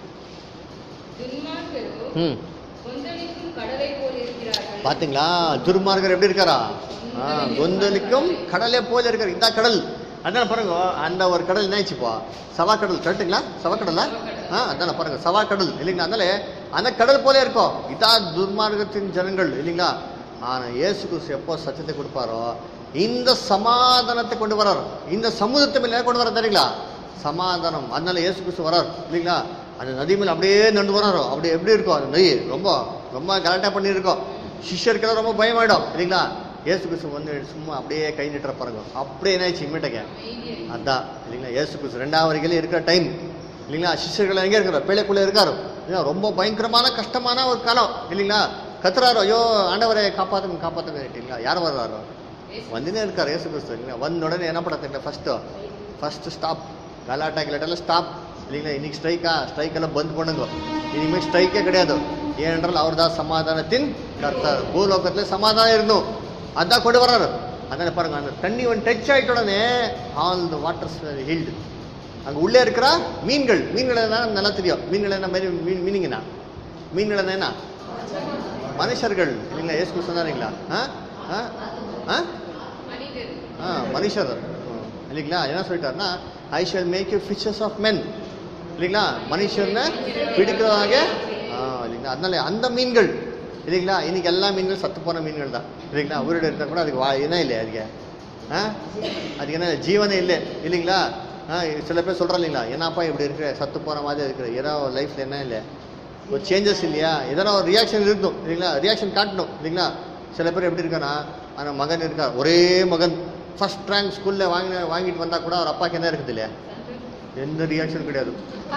துன்மார்க்கரோ ம் கொந்தளிக்கும் கடலை போல் இருக்கிறார்கள் பாத்தீங்களா துர்மார்கர் எப்படி இருக்காரா ஆ, கொந்தளிக்கும் கடலே போல இருக்காரு இந்த கடல் அதான் பாருங்க அந்த ஒரு கடல் என்னாச்சுப்பா சவா கடல் கரெக்டுங்களா சவா கடலா ஆ அதான பாருங்க சவா கடல் இல்லைங்களா அதனால அந்த கடல் போல இருக்கும் இதான் துர்மார்க்கத்தின் ஜனங்கள் இல்லைங்களா ஆனா இயேசு கிறிஸ்து எப்போ சத்தியத்தை கொடுப்பாரோ இந்த சமாதானத்தை கொண்டு வரார் இந்த சமுதிரத்தை மேல கொண்டு வர தெரியுங்களா சமாதானம் அதனால இயேசு கிறிஸ்து வரார் இல்லைங்களா அந்த நதி மேல அப்படியே நடந்து வராரோ அப்படி எப்படி இருக்கும் அந்த நதி ரொம்ப ரொம்ப கரெக்டாக பண்ணியிருக்கோம் சிஷ்யருக்கெல்லாம் ரொம்ப பயமாயிடும் இல்லைங்களா இயேசு கிறிஸ்து வந்து சும்மா அப்படியே கை நீட்டுற பாருங்க அப்படியே என்னாச்சு இம்மீட்டக்க அதான் இல்லைங்களா இயேசு கிறிஸ்து ரெண்டாவது வரைக்கும் இருக்கிற டைம் இல்லைங்களா சிஷ்யர்கள் எங்கே இருக்கிறார் பேழைக்குள்ளே இருக்காரு இல்லைங்களா ரொம்ப பயங்கரமான கஷ்டமான ஒரு காலம் இல்லைங்களா கத்துறாரோ ஐயோ ஆண்டவரை காப்பாற்றுங்க காப்பாற்றுங்க இல்லைங்களா யார் வர்றாரோ வந்துனே இருக்கார் இயேசு கிறிஸ்து இல்லைங்களா வந்த உடனே என்ன பண்ண ஃபஸ்ட்டு ஃபஸ்ட்டு ஸ்டாப் கலாட்டா கிலாட்டெல்லாம் ஸ்டாப் இல்லைங்களா இன்னைக்கு ஸ்ட்ரைக்கா ஸ்ட்ரைக் எல்லாம் பந்த் பண்ணுங்க இனிமேல் ஸ்ட்ரைக்கே கிடையாது ஏனென்றால் அவர் தான் சமாதானத்தின் கர்த்தர் பூலோகத்தில் சமாதானம் இருந்தோம் அதான் கொண்டு வர்றாரு அதனால பாருங்க அந்த தண்ணி வந்து டச் ஆயிட்ட உடனே ஆல் த வாட்டர்ஸ் ஹீல்டு அங்கே உள்ளே இருக்கிற மீன்கள் மீன்கள் என்ன நல்லா தெரியும் மீன்கள் என்ன மாதிரி மீன் மீனிங்கண்ணா மீன்கள் என்ன என்ன மனுஷர்கள் இல்லைங்களா ஏசு கிறிஸ்து சொன்னாருங்களா ஆ ஆ ஆ மனிதர் ஆ மனுஷர் ம். இல்லைங்களா என்ன சொல்லிட்டாருன்னா I shall make you fishers of men இல்லைங்களா மனுஷர்னை பிடிக்கிறதாக ஆ இல்லைங்களா அதனால அந்த மீன்கள் இல்லைங்களா இன்னைக்கு எல்லா மீன்கள் சத்து போன மீன்கள் தான் இல்லைங்களா உயிரோட இருந்தால் கூட அதுக்கு வா என்ன இல்லை அதுக்கு ஆ அதுக்கு என்ன ஜீவனே இல்லை இல்லைங்களா ஆ சில பேர் சொல்கிறோம் இல்லைங்களா என்னப்பா இப்படி இருக்கிற சத்து போன மாதிரி இருக்கிற ஏதோ லைஃப்பில் என்ன இல்லை ஒரு சேஞ்சஸ் இல்லையா எதனா ஒரு ரியாக்ஷன் இருக்கணும் இல்லைங்களா ரியாக்ஷன் காட்டணும் இல்லைங்களா சில பேர் எப்படி இருக்கானா அந்த மகன் இருக்கார் ஒரே மகன் ஃபர்ஸ்ட் ரேங்க் ஸ்கூலில் வாங்கி வாங்கிட்டு வந்தால் கூட அவர் அப்பாவுக்கு என்ன இருக்குது இல்லையா எந்த ரியாக்ஷனும் கிடையாது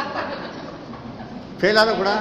ஃபெயில் ஆன கூட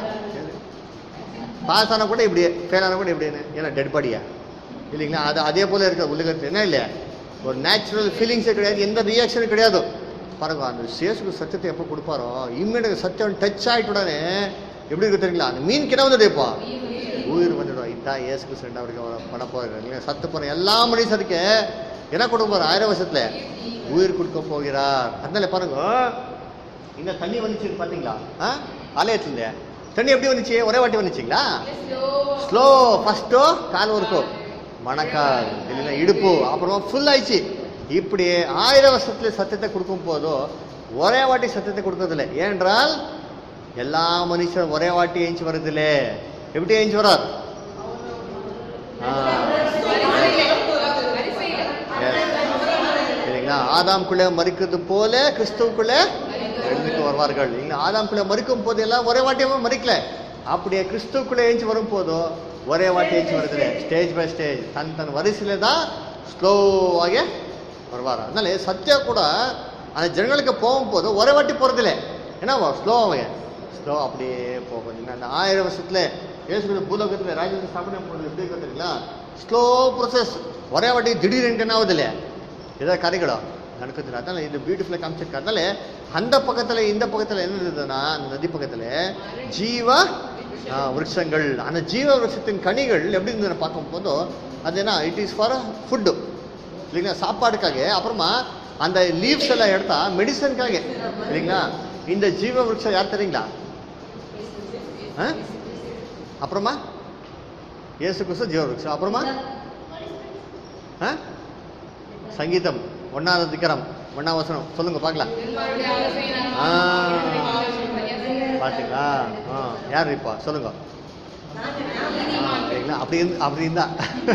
பாஸ் ஆன கூட இப்படியே ஃபெயில் ஆன கூட இப்படியே ஏன்னா டெட் பாடியா இல்லைங்களா அது அதே போல இருக்க உள்ளுக்கிறது என்ன இல்லையா ஒரு நேச்சுரல் ஃபீலிங்ஸே கிடையாது எந்த ரியாக்ஷனும் கிடையாது பாருங்க அந்த சேசுக்கு சத்தியத்தை எப்போ கொடுப்பாரோ இம்மீடியட் சத்தியம் டச் ஆகிட்ட உடனே எப்படி இருக்கு தெரியுங்களா அந்த மீன் கிட்ட வந்துடுப்பா உயிர் வந்துடும் இதான் இயேசுக்கு ரெண்டா வரைக்கும் பண்ண போகிறார் இல்லையா சத்து போகிற எல்லா மனுஷருக்கு என்ன கொடுக்க போகிறார் ஆயிரம் வருஷத்துல உயிர் கொடுக்க போகிறார் அதனால பாருங்க இந்த தண்ணி வந்துச்சு பார்த்தீங்களா ஆ ஆலயத்துல தண்ணி எப்படி வந்துச்சு ஒரே வாட்டி வந்துச்சுங்களா ஸ்லோ ஃபஸ்ட்டு கால் வரைக்கும் மணக்கால் இல்லைன்னா இடுப்பு அப்புறமா ஃபுல் ஆயிடுச்சு இப்படி ஆயிரம் வருஷத்துல சத்தியத்தை கொடுக்கும் போதோ ஒரே வாட்டி சத்தியத்தை கொடுக்கறதில்ல ஏனென்றால் எல்லா மனுஷரும் ஒரே வாட்டி ஏஞ்சி வருதில்ல எப்படி ஏஞ்சி வரார் ஆ, yes. சரிங்களா ஆதாம்குள்ளே மறிக்கிறது போல கிறிஸ்துவுக்குள்ளே எழுந்துக்கு வருவார்கள் இல்லைங்களா ஆதாம்குள்ளே மறிக்கும் போது எல்லாம் ஒரே வாட்டியமா மறிக்கல அப்படியே கிறிஸ்துவுக்குள்ளே ஏஞ்சி வரும் போதோ ஒரே வாட்டி ஏஞ்சி வருதுல ஸ்டேஜ் பை ஸ்டேஜ் தன் தன் வரிசையில தான் ஸ்லோவாக வருவார் அதனால சத்யா கூட அந்த ஜனங்களுக்கு போகும்போது ஒரே வாட்டி போகிறதில்ல ஏன்னா ஸ்லோவாக ஸ்லோ அப்படியே போகும் இல்லைங்களா அந்த ஆயிரம் வருஷத்துல இயேசு பூலோகத்தில் ராஜ்யத்தை ஸ்தாபனை பண்ணுறது எப்படி இருக்கும் தெரியுங்களா ஸ்லோ ப்ரொசஸ் ஒரே வாட்டி திடீர்னு என்ன ஆகுது இல்லையா ஏதோ கரைகளோ நடக்குது அதனால இது பியூட்டிஃபுல்லாக காமிச்சிருக்கு அதனால அந்த பக்கத்தில் இந்த பக்கத்தில் என்ன இருந்ததுன்னா அந்த நதி பக்கத்தில் ஜீவ ஆ, விருட்சங்கள் அந்த ஜீவ விருட்சத்தின் கனிகள் எப்படி இருந்ததுன்னு பார்க்கும்போது அது என்ன இட் இஸ் ஃபார் ஃபுட்டு இல்லைங்களா சாப்பாடுக்காக அப்புறமா அந்த லீவ்ஸ் எல்லாம் எடுத்தா மெடிசனுக்காக இல்லைங்களா இந்த ஜீவ விருட்சம் யார் தெரியுங்களா ஆ? அப்புறமா இயேசு கிறிஸ்து ஜீவ விருட்சம் அப்புறமா ஆ? சங்கீதம் ஒன்னாவது அதிகாரம் ஒன்னாம் வசனம் சொல்லுங்க பார்க்கலாம் பெருமாளுடைய ஆலோசனை ஆ. நான் பாத்தீங்களா ஆ யார் இப்போ சொல்லுங்க ஆ, சரிங்களா அப்படி இருந்து அப்படி இருந்தா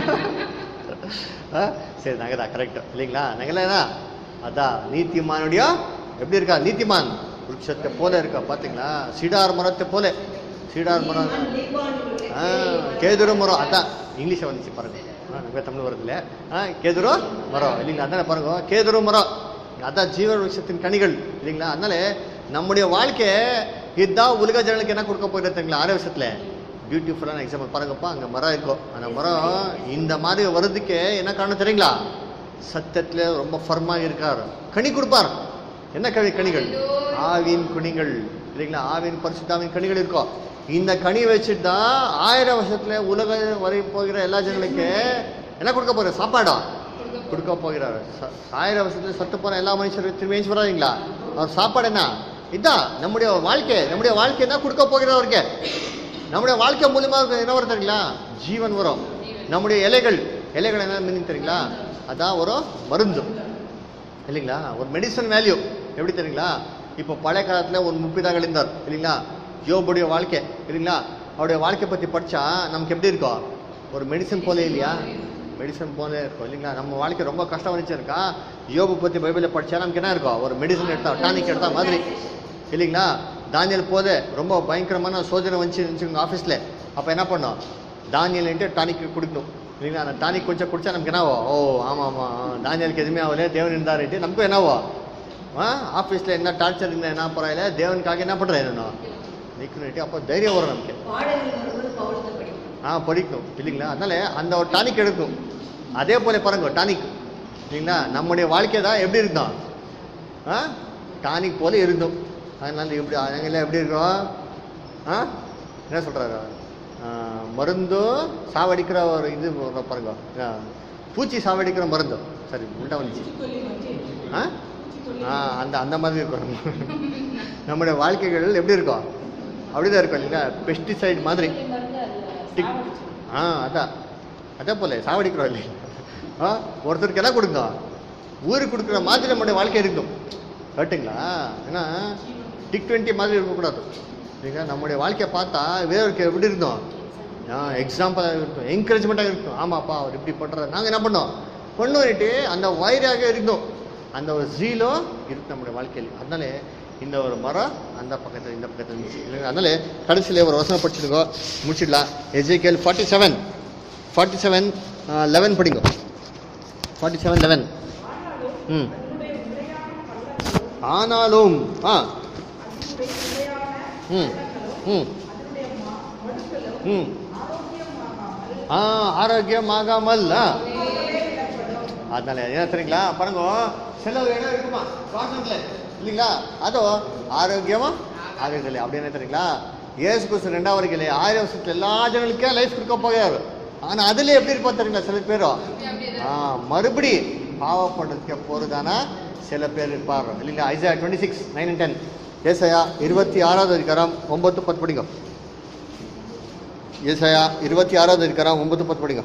ஆ, சரி நாங்கள் தான் கரெக்ட் இல்லைங்களா நாங்கள் அதான் நீதிமானுடைய எப்படி இருக்கா நீதிமான் விருட்சத்தை போல இருக்கா பார்த்தீங்களா சீடார் மரத்தை போல சீடார் மரம் ஆ கேதுரு மரம் அதான் இங்கிலீஷில் வந்துச்சு பாருங்க ஆ, நமக்கு தமிழ் வருது இல்லையா ஆ கேதுரு மரம் இல்லைங்களா அதானே பாருங்க கேதுரு மரம் அதான் ஜீவ விருட்சத்தின் கனிகள் இல்லைங்களா அதனால நம்முடைய வாழ்க்கை இதுதான் உலக ஜனங்களுக்கு என்ன கொடுக்க போயிருந்தீங்களா ஆறு வருஷத்துல பியூட்டிஃபுல்லான எக்ஸாம்பிள் பாருங்கப்பா அங்கே மரம் இருக்கும் அந்த மரம் இந்த மாதிரி வர்றதுக்கு என்ன காரணம் தெரியுங்களா சத்தியத்துல ரொம்ப ஃபர்மாக இருக்கார் கனி கொடுப்பார் என்ன கனி கனிகள் ஆவின் கனிகள் இல்லைங்களா ஆவின் பரிசுத்தாவின் கனிகள் இருக்கும் இந்த கனி வச்சுட்டு தான் ஆயிரம் வருஷத்துல உலக வரை போகிற எல்லா ஜனங்களுக்கு என்ன கொடுக்க போகிற சாப்பாடா கொடுக்க போகிறார் ச- ஆயிரம் வருஷத்துல சத்து போற எல்லா மனுஷரும் திரும்பி ஏஞ்சி வராதீங்களா அவர் சாப்பாடு என்ன இதான் நம்முடைய வாழ்க்கை நம்முடைய வாழ்க்கை என்ன கொடுக்க போகிறார் அவருக்கு நம்முடைய வாழ்க்கை மூலியமா என்ன வரும் தெரியுங்களா ஜீவன் வரும் நம்முடைய இலைகள் இலைகள் என்ன மீனிங் தெரியுங்களா அதான் ஒரு மருந்து இல்லைங்களா ஒரு மெடிசன் வேல்யூ எப்படி தெரியுங்களா இப்போ பழைய காலத்தில் ஒரு முப்பிதாக்கள் இருந்தார் இல்லைங்களா யோபுடைய வாழ்க்கை இல்லைங்களா அவருடைய வாழ்க்கை பற்றி படித்தா நமக்கு எப்படி இருக்கும் ஒரு மெடிசன் போலே இல்லையா மெடிசன் போலே இருக்கும் இல்லைங்களா நம்ம வாழ்க்கை ரொம்ப கஷ்டம் வந்துச்சு இருக்கா யோபு பற்றி பைபிளில் படித்தா நமக்கு என்ன இருக்கும் ஒரு மெடிசன் எடுத்தா டானிக் எடுத்தா மாதிரி இல்லைங்களா தானியல் போதே ரொம்ப பயங்கரமான சோதனை வந்துச்சு இருந்துச்சுங்க ஆஃபீஸில் அப்போ என்ன பண்ணோம் தானியல்ன்ட்டு டானிக் குடிக்கணும் இல்லைங்களா அந்த டானிக் கொஞ்சம் குடிச்சா நமக்கு என்னவோ ஓ ஆமாம் ஆமாம் தானியலுக்கு எதுவுமே ஆகல தேவன் இருந்தாருன்ட்டு நமக்கும் என்னவோ ஆ ஆஃபீஸில் என்ன டார்ச்சர் இருந்தால் என்ன பரவாயில்ல தேவனுக்காக என்ன பண்ணுறேன் நான் நிற்கணுட்டு அப்போ தைரியம் வரும் நமக்கு ஆ படிக்கணும் இல்லைங்களா அதனால அந்த ஒரு டானிக் எடுக்கும் அதே போல பாருங்க டானிக் இல்லைங்களா நம்முடைய வாழ்க்கை தான் எப்படி இருந்தோம் ஆ டானிக் போல இருந்தோம் அதனால எப்படி நாங்கெல்லாம் எப்படி இருக்கோம் ஆ என்ன சொல்கிறாரு மருந்து சாவடிக்கிற ஒரு இது ஒரு பாருங்க ஆ, பூச்சி சாவடிக்கிற மருந்து சரி உள்டா வந்துச்சு ஆ ஆ அந்த அந்த மாதிரி இருக்கும் நம்முடைய வாழ்க்கைகள் எப்படி இருக்கும் அப்படிதான் இருக்கும் இல்லைங்களா பெஸ்டிசைட் மாதிரி டிக் ஆ அதான் அதே போல சாவடிக்கிறோம் இல்லையா ஆ ஒருத்தருக்கு என்ன கொடுங்க ஊருக்கு கொடுக்குற மாதிரி நம்முடைய வாழ்க்கை இருக்கும் கரெக்டுங்களா ஏன்னா டிக் டுவெண்ட்டி மாதிரி இருக்கக்கூடாது இல்லைங்களா நம்முடைய வாழ்க்கையை பார்த்தா வேறொருக்கு எப்படி இருந்தோம் ஆ எக்ஸாம்பிளாக இருக்கும் என்கரேஜ்மெண்ட்டாக இருக்கும் ஆமாப்பா அவர் இப்படி பண்ணுறாரு நாங்கள் என்ன பண்ணோம் பண்ணுவோன்ட்டு அந்த வயிறாக இருந்தோம் அந்த ஒரு ஜீலோ இருக்கு நம்முடைய வாழ்க்கையில் அதனால இந்த ஒரு மரம் அந்த பக்கத்தில் இந்த பக்கத்தில் இருந்துச்சு இல்லைங்களா? அதனால கடைசியில் ஒரு வசனம் படிச்சிருக்கோம் முடிச்சிடலாம் Ezekiel forty seven forty seven eleven படிங்க ஃபார்ட்டி செவன் லெவன் ம் ஆனாலும் ஆ ம் ம் ம் ஆ ஆரோக்கியமாகாமல் ஆ அதனால என்ன தெரியுங்களா பாருங்க செலவு இடம் இருக்குமா கார்டன்ல இல்லைங்களா அதோ ஆரோக்கியமா ஆகுதில்லை அப்படி என்ன தெரியுங்களா ஏசு கிறிஸ்து ரெண்டாவது வரைக்கும் ஆயிரம் வருஷத்துல எல்லா ஜனங்களுக்கே லைஃப் கொடுக்க போகிறாரு ஆனா அதுல எப்படி இருப்பா தெரியுங்களா சில பேரும் ஆ மறுபடி பாவப்படுறதுக்கு போறதானா சில பேர் இருப்பார் இல்லைங்களா Isaiah twenty six nine ten ஏசையா இருபத்தி ஆறாவது அதிகாரம் ஒன்பது பத்து படிங்க ஏசையா இருபத்தி ஆறாவது அதிகாரம் ஒன்பது பத்து படிங்க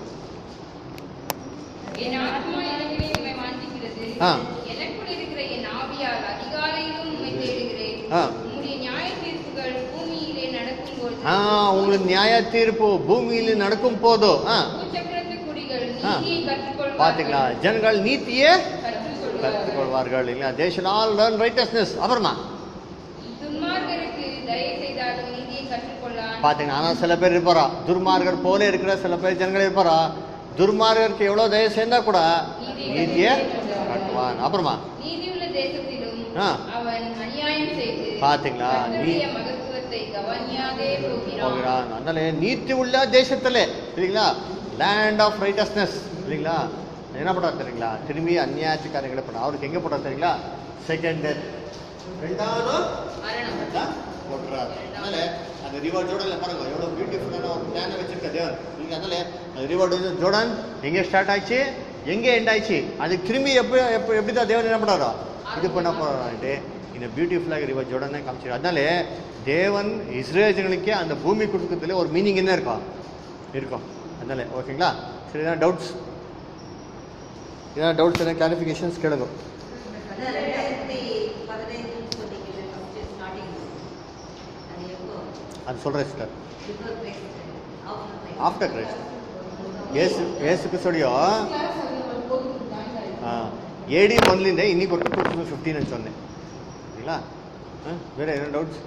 என் ஆத்மா எனக்குள்ளே உம்மை வாஞ்சிக்கிறது. ஆ. எனக்குள் இருக்கிற என் ஆவியால் அதிகாலையிலும் உம்மை தேடுகிறேன். ஆ. உம்முடைய நியாய தீர்ப்புகள் பூமியிலே நடக்கும்போது ஆ உங்களுக்கு நியாய தீர்ப்பு பூமியில் நடக்கும் போதோ ஆ பூச்சக்கரத்து குடிகள் ஆ. நீதியை கற்றுக்கொள்வார்கள். பாத்தீங்களா ஜனங்கள் நீதியே கற்றுக்கொள்வார்கள். கற்றுக்கொள்வார்கள் இல்லைங்களா they should all learn righteousness அப்புறமா துன்மார்க்கருக்கு தயவு செய்தாலும் நீதியை கற்றுக்கொள்ளான் பாத்தீங்கன்னா ஆனால் சில பேர் இருப்பாரா துர்மார்கர் போல இருக்கிற சில பேர் ஜனங்கள் இருப்பாரா துர்மார்கருக்கு எவ்வளோ தயவு சேர்ந்தா கூட நீதியே கட்டுவான் அப்புறமா நீதியுள்ள தேசத்திலும் ஆ. அவன் அநியாயம் செய்து பாத்தீங்களா? கர்த்தருடைய நீ- மகத்துவத்தை கவனியாதே போகிறான் போகிறான் அதனால நீதி உள்ள தேசத்துல இல்லைங்களா லேண்ட் ஆஃப் ரைட்டஸ்னஸ் இல்லைங்களா என்ன பண்றாரு தெரியுங்களா திரும்பி அந்நியாயத்து காரியங்களை பண்ண அவருக்கு எங்க போட்டார் தெரியுங்களா செகண்ட் டெத் ரெண்டாவது மரணம் அதான் போட்டுறாரு அதனால அந்த ரிவர் ஜோடன்ல பாருங்க எவ்வளவு பியூட்டிஃபுல்லான ஒரு பிளான வச்சிருக்க தேவன் நீங்க அதனால அந்த ரிவர் ஜோர்டன் எங்க ஸ்டார்ட் ஆயிடுச்சு எங்க எண்ட் ஆயிடுச்சு அதுக்கு திரும்பி எப்போ எப்போ எப்படி தான் தேவன் என்ன பண்றாரோ இது பண்ண போறான்ட்டு இந்த பியூட்டிஃபுல்லாக ரிவர் ஜோர்டனே காமிச்சிரு அதனால தேவன் இஸ்ரேல் ஜனங்களுக்கே அந்த பூமி கொடுக்கறதுல ஒரு மீனிங் என்ன இருக்கும் இருக்கும் அதனால ஓகேங்களா சரி ஏதாவது டவுட்ஸ் ஏதாவது டவுட்ஸ் என்ன கிளாரிஃபிகேஷன்ஸ் கேளுங்க அதான் ரெண்டாயிரத்தி பதினைந்துன்னு சொன்னீங்கல்ல ஃபர்ஸ்ட் ஸ்டார்டிங் அது எப்போ அது சொல்கிறேன் sister before Christ after after Christ ஏசு ஏசு கிறிஸ்துடைய ஏடி ஒன்லிಂದ இன்னைக்கு ஒரு டூ தௌசண்ட் ஃபிஃப்டீன் சொன்னேன் சரிங்களா ஆ, வேற என்ன டவுட்ஸ்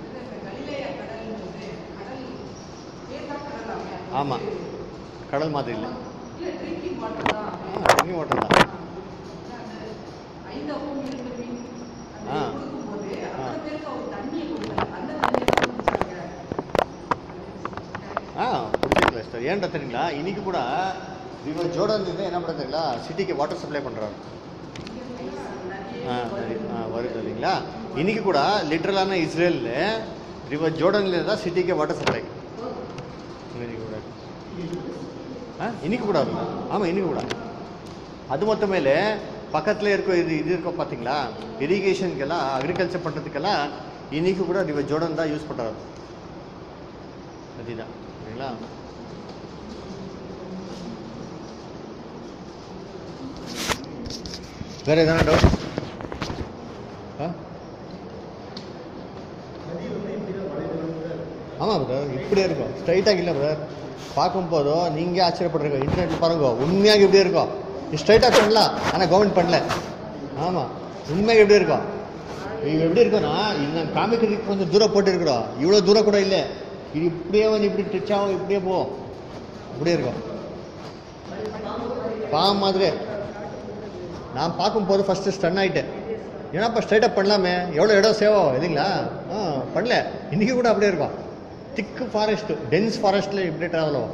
ஆமாம் கடல் மாதிரி இல்லை ட்ரிங்கிங் வாட்டர் தான் ஆ ஆ ஆ புரிஞ்சுக்கல சார் ஏன்டா தெரியுங்களா இன்னைக்கு கூட இவர் ஜோர்டன் இருந்து என்ன பண்ணுறதுங்களா சிட்டிக்கு வாட்டர் சப்ளை பண்ணுறாரு ஆ சரி ஆ வருது இல்லைங்களா இன்னைக்கு கூட லிட்ரலான இஸ்ரேலில் ரிவர் ஜோர்டன்ல தான் சிட்டிக்கு வாட்டர் சப்ளை இன்னைக்கு கூட ஆ இன்னைக்கு கூட வருது ஆமாம் இன்னைக்கு கூட அது மட்டும் மேலே பக்கத்தில் இருக்க இது இது இருக்கோ பார்த்தீங்களா இரிகேஷனுக்கெல்லாம் அக்ரிகல்ச்சர் பண்ணுறதுக்கெல்லாம் இன்னைக்கு கூட ரிவர் ஜோர்டன் தான் யூஸ் பண்ணுறாரு அதுதான் சரிங்களா வேற எதனா டவுட் ஆ ஆமாம் பிரதர் இப்படியே இருக்கும் ஸ்ட்ரைட்டாக இல்லை பிரதர் பார்க்கும்போதோ நீங்கள் ஆச்சரியப்படுறீங்க இன்டர்நெட்டில் பாருங்க உண்மையாக இப்படியே இருக்கும் ஸ்ட்ரைட்டாக பண்ணலாம் ஆனால் கவர்மெண்ட் பண்ணல ஆமாம் உண்மையாக எப்படி இருக்கும் இது எப்படி இருக்கும்னா இது நான் காமிக்கிறதுக்கு கொஞ்சம் தூரம் போட்டு இருக்கிறோம் இவ்வளோ தூரம் கூட இல்லை இது இப்படியே வந்து இப்படி டச் ஆகும் இப்படியே போகும் இப்படியே இருக்கும் பாம் மாதிரி நான் பார்க்கும்போது ஃபஸ்ட்டு ஸ்டன் ஆகிட்டேன் ஏன்னாப்பா ஸ்ட்ரைட்டாக பண்ணலாமே எவ்வளோ இடம் சேவ் ஆகும் இல்லைங்களா ஆ பண்ணல இன்றைக்கி கூட அப்படியே இருக்கும் திக்கு ஃபாரஸ்ட்டு டென்ஸ் ஃபாரஸ்ட்டில் இப்படி ட்ராவல் ஆகும்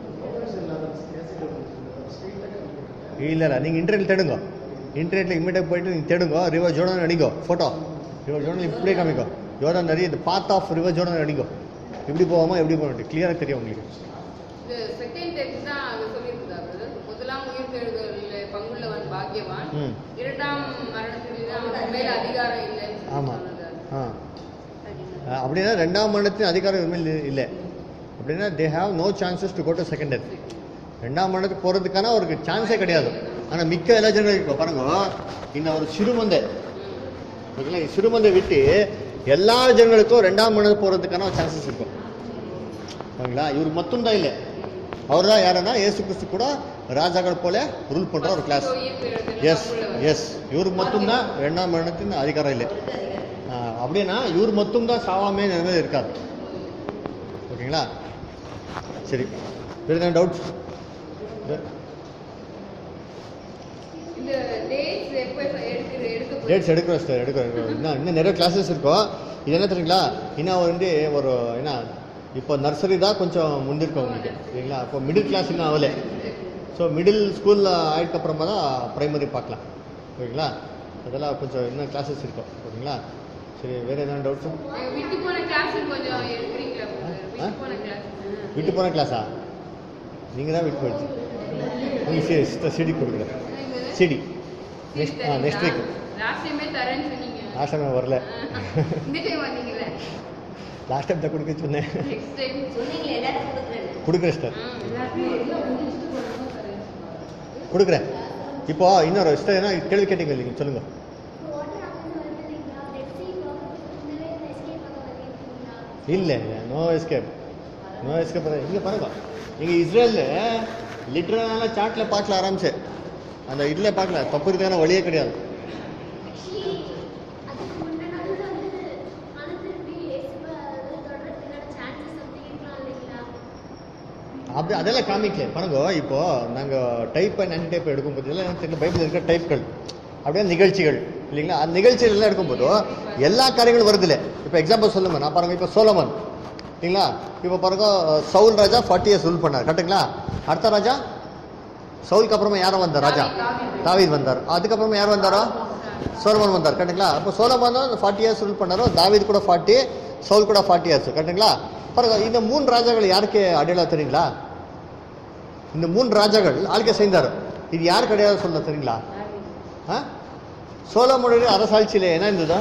இல்லை இல்லை நீங்கள் இன்டர்நெட் தேடுங்க இன்டர்நெட்டில் இமீடியட் போயிட்டு நீங்கள் தேடுங்க ரிவர் ஜோர்டன் அடிங்கோ ஃபோட்டோ ரிவர் ஜோர்டன் இப்படியே காமிக்கும் ஜோர்டன் நிறைய இந்த பாத் ஆஃப் ரிவர் ஜோர்டன் அடிங்கோ எப்படி போகாமல் எப்படி போகணும் கிளியராக தெரியும் உங்களுக்கு இது செகண்ட் டெக்ஸ்ட் தான் அது சொல்லியிருந்தாரு முதலாம் உயிர் தேடுதலில் பங்குள்ளவன் பாக்கியவான் ம் இரண்டாம் மரணத்தில் அவனுக்கு மேல அதிகாரம் இல்லைன்னு சொல்லி ஆமாம் சொன்னது. ஆ அஹ் அப்படின்னா ரெண்டாம் மரணத்தின் அதிகாரம் இனிமேல் இல்லை அப்படின்னா they have no chances to go to second death ரெண்டாம் மரணத்துக்கு போகிறதுக்கான அவருக்கு சான்ஸே கிடையாது ஆனால் மிக்க எல்லா ஜனங்களும் இப்போ பாருங்க இந்த ஒரு சிறுமந்தை ஓகேங்களா இந்த சிறுமந்தை விட்டு எல்லா ஜனங்களுக்கும் ரெண்டாம் மரணத்துக்கு போகிறதுக்கான ஒரு சான்சஸ் இருக்கும் ஓகேங்களா இவர் மட்டும்தான் இல்லை அவர் தான் யாருன்னா ஏசு கிறிஸ்து கூட ராஜாக்கள் போல ரூல் பண்ணுற ஒரு கிளாஸ் உயிர் தேடுதலில் எஸ் பங்குள்ளவன். எஸ் இவருக்கு மட்டும்தான் ரெண்டாம் மரணத்தின் அதிகாரம் இல்லை ஆ, அப்படின்னா இவர் மட்டும்தான் சாவாமே நிலைமையில் இருக்காது ஓகேங்களா சரி வேறு எதாவது டவுட்ஸ் இந்த டேட்ஸ் எப்போ எடுக்கிற எடுக்க டேட்ஸ் எடுக்கிறோம் சார் எடுக்கிறோம் எடுக்கிறோம். இன்னும் இன்னும் நிறைய கிளாஸஸ் இருக்கும் இது என்ன தெரியுங்களா இன்னும் வந்து ஒரு என்ன இப்போ நர்சரி தான் கொஞ்சம் முந்திருக்கும் உங்களுக்கு சரிங்களா அப்போ மிடில் கிளாஸ் இன்னும் ஆகலை ஸோ மிடில் ஸ்கூலில் ஆயிடுக்கப்புறமா தான் ப்ரைமரி பார்க்கலாம் ஓகேங்களா அதெல்லாம் கொஞ்சம் இன்னும் கிளாஸஸ் இருக்கும் ஓகேங்களா சரி வேறு எதாவது டவுட்ஸு எங்க விட்டு போன கிளாஸ் கொஞ்சம் எடுக்கிறீங்களா ஆ? விட்டு போன கிளாஸ் விட்டு போன கிளாஸா நீங்கள் தான் விட்டு போயிடுச்சு நீங்கள் சி சிடி கொடுக்குறேன் சிடி நெக்ஸ்ட் ஆ நெக்ஸ்ட் வீக் லாஸ்ட் டைமே தரேன்னு சொன்னீங்க லாஸ்ட் டைம் வரல இந்த டைம் வந்தீங்கல்ல லாஸ்ட் டைம் தான் கொடுக்க சொன்னேன் நெக்ஸ்ட் டைம் சொன்னீங்களே எல்லாரும் கொடுக்குறேன்னு கொடுக்குறேன் சார் கொடுக்குறேன் இப்போ இன்னொரு சிஸ்டர் என்ன கேள்வி கேட்டீங்க இல்லைங்க சொல்லுங்கள் வாட்டர் அங்கே வருது இல்லைங்களா டெட் சீ இந்த வே எஸ்கேப் ஆக வருவீங்களா இல்லை இல்லை நோ எஸ்கேப் நோ எஸ்கேப் இங்கே பாருங்க நீங்கள் இஸ்ரேலில் லிட்டரலான சாட்டில் பார்க்கல ஆரம்பிச்சு அந்த இதில் பார்க்கல தப்புறதுக்கான வழியே கிடையாது ஆக்சுவலி அதுக்கு முன்னாடி நடுவில் வந்து ஆனால் திருப்பி ஏசுவ தொடர்றதுக்கான சான்சஸ் அப்படி இருக்கலாம் இல்லைங்களா அப்படி அதெல்லாம் காமிக்கல பாருங்க இப்போ நாங்கள் டைப் அண்ட் ஆன்டி டைப் எடுக்கும்போது இதெல்லாம் எனக்கு தெரியல பைபிள் இருக்கிற டைப்கள் அப்படியே நிகழ்ச்சிகள் இல்லைங்களா அந்த நிகழ்ச்சிகள் எல்லாம் எடுக்கும்போது எல்லா காரியங்களும் வருது இல்லை இப்போ எக்ஸாம்பிள் சொல்லுங்க நான் பாருங்க இப்போ சோலமன் இல்லைங்களா இப்போ பாருங்க சவுல் ராஜா ஃபார்ட்டி இயர்ஸ் ரூல் பண்ணார் கரெக்டுங்களா அடுத்த ராஜா சவுலுக்கு அப்புறமா யாரும் வந்தார் ராஜா தாவீத் வந்தார் அதுக்கப்புறமா யார் வந்தாரோ சோலமன் வந்தார் கரெக்டுங்களா அப்போ சோலமன் ஃபார்ட்டி இயர்ஸ் ரூல் பண்ணாரோ தாவீத் கூட ஃபார்ட்டி சவுல் கூட ஃபார்ட்டி இயர்ஸ் கரெக்டுங்களா பாருங்க இந்த மூணு ராஜாக்கள் யாருக்கு அடையாளம் தெரியுங்களா இந்த மூணு ராஜாக்கள் ஆளுக்கே செய்தார் இது யாருக்கு அடையாளம் சொல்ல தெரியுங்களா ஆ சோலமனுடைய அரசாட்சியில் என்ன இருந்ததா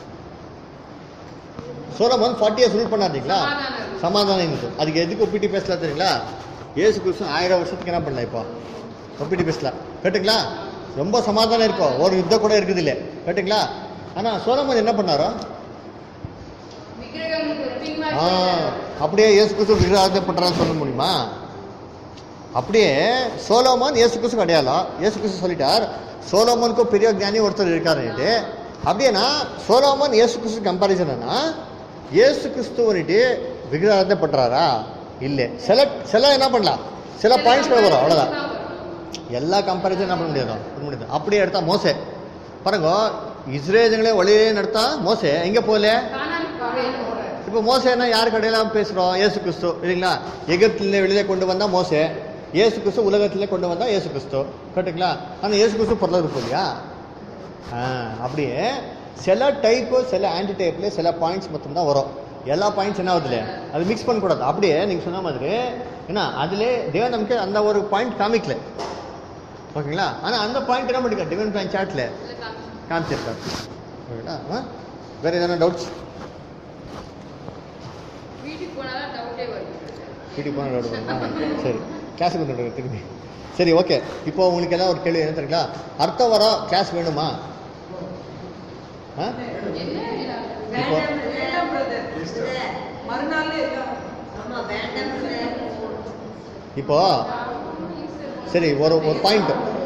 சோலமன் ஃபார்ட்டி இயர்ஸ் ரூல் பண்ணாதீங்களா சமாதானம் இருந்தது. சமாதானம் இருந்தது அதுக்கு எதுக்கு ஒப்பிட்டு பேசலாம் தெரியுங்களா ஏசு கிறிஸ்து ஆயிரம் வருஷத்துக்கு என்ன பண்ணல இப்போ ஒப்பிட்டு பேசலாம் கேட்டுங்களா ரொம்ப சமாதானம் இருக்கும் ஒரு யுத்தம் கூட இருக்குது இல்லை கேட்டுங்களா ஆனால் சோலமன் என்ன பண்ணாரோ விக்கிரகம் பின்வாங்கி ஆ அப்படியே இயேசு கிறிஸ்து விக்கிரகத்தை பண்ணுறான்னு சொல்ல முடியுமா அப்படியே சோலோமன் இயேசு கிறிஸ்து அடையாளம் இயேசு கிறிஸ்து சொல்லிட்டார் சோலோமனுக்கும் பெரிய ஞானி ஒருத்தர் இருக்காருன்ட்டு அப்படின்னா சோலோமன் இயேசு கிறிஸ்து கம்பாரிசனா இயேசு கிறிஸ்துவனிட்டு விக்கிரகாரத்தை பண்றாரா இல்லை சில சில என்ன பண்ணலாம் சில பாயிண்ட்ஸ் வரும் அவ்வளோதான் எல்லா கம்பேரிசன் என்ன பண்ண முடியாது பண்ண முடியாது அப்படியே எடுத்தா மோசே பாருங்க இஸ்ரேலுங்களே வழியே நடத்தா மோசே எங்க போகல கானானுக்கு போறேன். இப்போ மோசேனா யார் கடையெல்லாம் பேசுகிறோம் ஏசு கிறிஸ்து இல்லைங்களா எகிப்திலே வெளியே கொண்டு வந்தா மோசே ஏசு கிறிஸ்து உலகத்திலே கொண்டு வந்தா ஏசு கிறிஸ்து கரெக்டுங்களா ஆனால் ஏசு கிறிஸ்து பிறந்தது இல்லையா ஆ அப்படியே சில டைப்பு சில ஆன்டி டைப்ல சில பாயிண்ட்ஸ் மட்டும்தான் வரும் எல்லா பாயிண்ட்ஸ் என்ன ஆகுதுல அது மிக்ஸ் பண்ணக்கூடாது அப்படியே நீங்கள் சொன்ன மாதிரி ஏன்னா அதிலே தேவன் நமக்கு அந்த ஒரு பாயிண்ட் காமிக்கல ஓகேங்களா ஆனால் அந்த பாயிண்ட் என்ன பண்ணிக்க டிவன் பிளான் சாட்டில் இல்ல காமிச்சு. காமிச்சிருக்காரு ஓகேங்களா ஆ வேறு எதனா டவுட்ஸ் வீட்டுக்கு போனாதான் டவுட்டே வருது வீட்டுக்கு போன டவுட் வருமா சரி கிளாஸுக்கு வந்துடுங்க திரும்பி சரி ஓகே இப்போ உங்களுக்கு எல்லாம் ஒரு கேள்வி என்ன தெரியுங்களா அடுத்த வாரம் கிளாஸ் வேணுமா ஆ இப்போ வேண்டாம் brother. மறுநாள் எல்லாம் ஆமா வேண்டாம் brother. இப்போ சரி ஒரு ஒரு பாயிண்ட்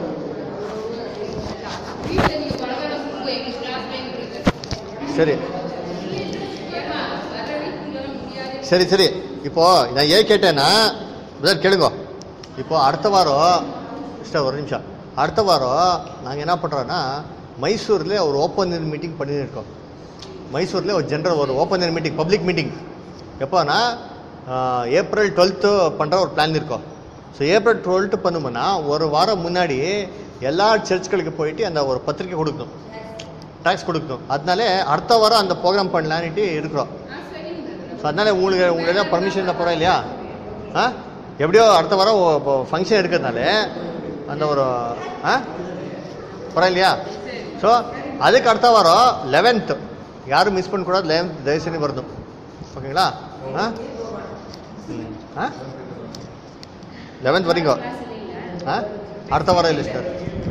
வீட்டுல நீங்க பழகான புக்கு எங்க கிளாஸ்ல இருக்குது சரி ஏமா வர வீட்டுல முடியாது சரி சரி இப்போ நான் ஏன் கேட்டேன்னா பிரதர் கேளுங்க இப்போ அடுத்த வாரம் சிஸ்டர் ஒரு நிமிஷம் அடுத்த வாரம் நாங்கள் என்ன பண்ணுறோன்னா மைசூரில் ஒரு ஓப்பன் மீட்டிங் பண்ணியிருக்கோம் மைசூரில் ஒரு ஜென்ரல் ஒரு ஓப்பன் மீட்டிங் பப்ளிக் மீட்டிங் எப்போனா ஏப்ரல் டுவெல்த்து பண்ணுற ஒரு பிளான் இருக்கோம் ஸோ ஏப்ரல் டுவெல்த்து பண்ணுமோன்னா ஒரு வாரம் முன்னாடி எல்லா சர்ச்சுகளுக்கு போயிட்டு அந்த ஒரு பத்திரிக்கை கொடுக்கணும் டேக்ஸ் கொடுக்கணும் அதனால அடுத்த வாரம் அந்த ப்ரோக்ராம் பண்ணலான்ட்டு இருக்கிறோம் ஆ சரிங்க brother. ஸோ அதனால உங்களுக்கு உங்களுக்கு எதாவது பர்மிஷன் தான் பரவாயில்லையா ஆ எப்படியோ அடுத்த வாரம் ஃபங்க்ஷன் இருக்கிறதுனால அந்த ஒரு ஆ பரவாயில்லையா ஸோ அதுக்கு அடுத்த வாரம் லெவன்த்து யாரும் மிஸ் பண்ணக்கூடாது லெவன்த் தயவுசெய்து வரணும் ஓகேங்களா ஆ ம். ஆ லெவன்த் வரைக்கும் ஆ அடுத்த வாரம் இல்லை சார்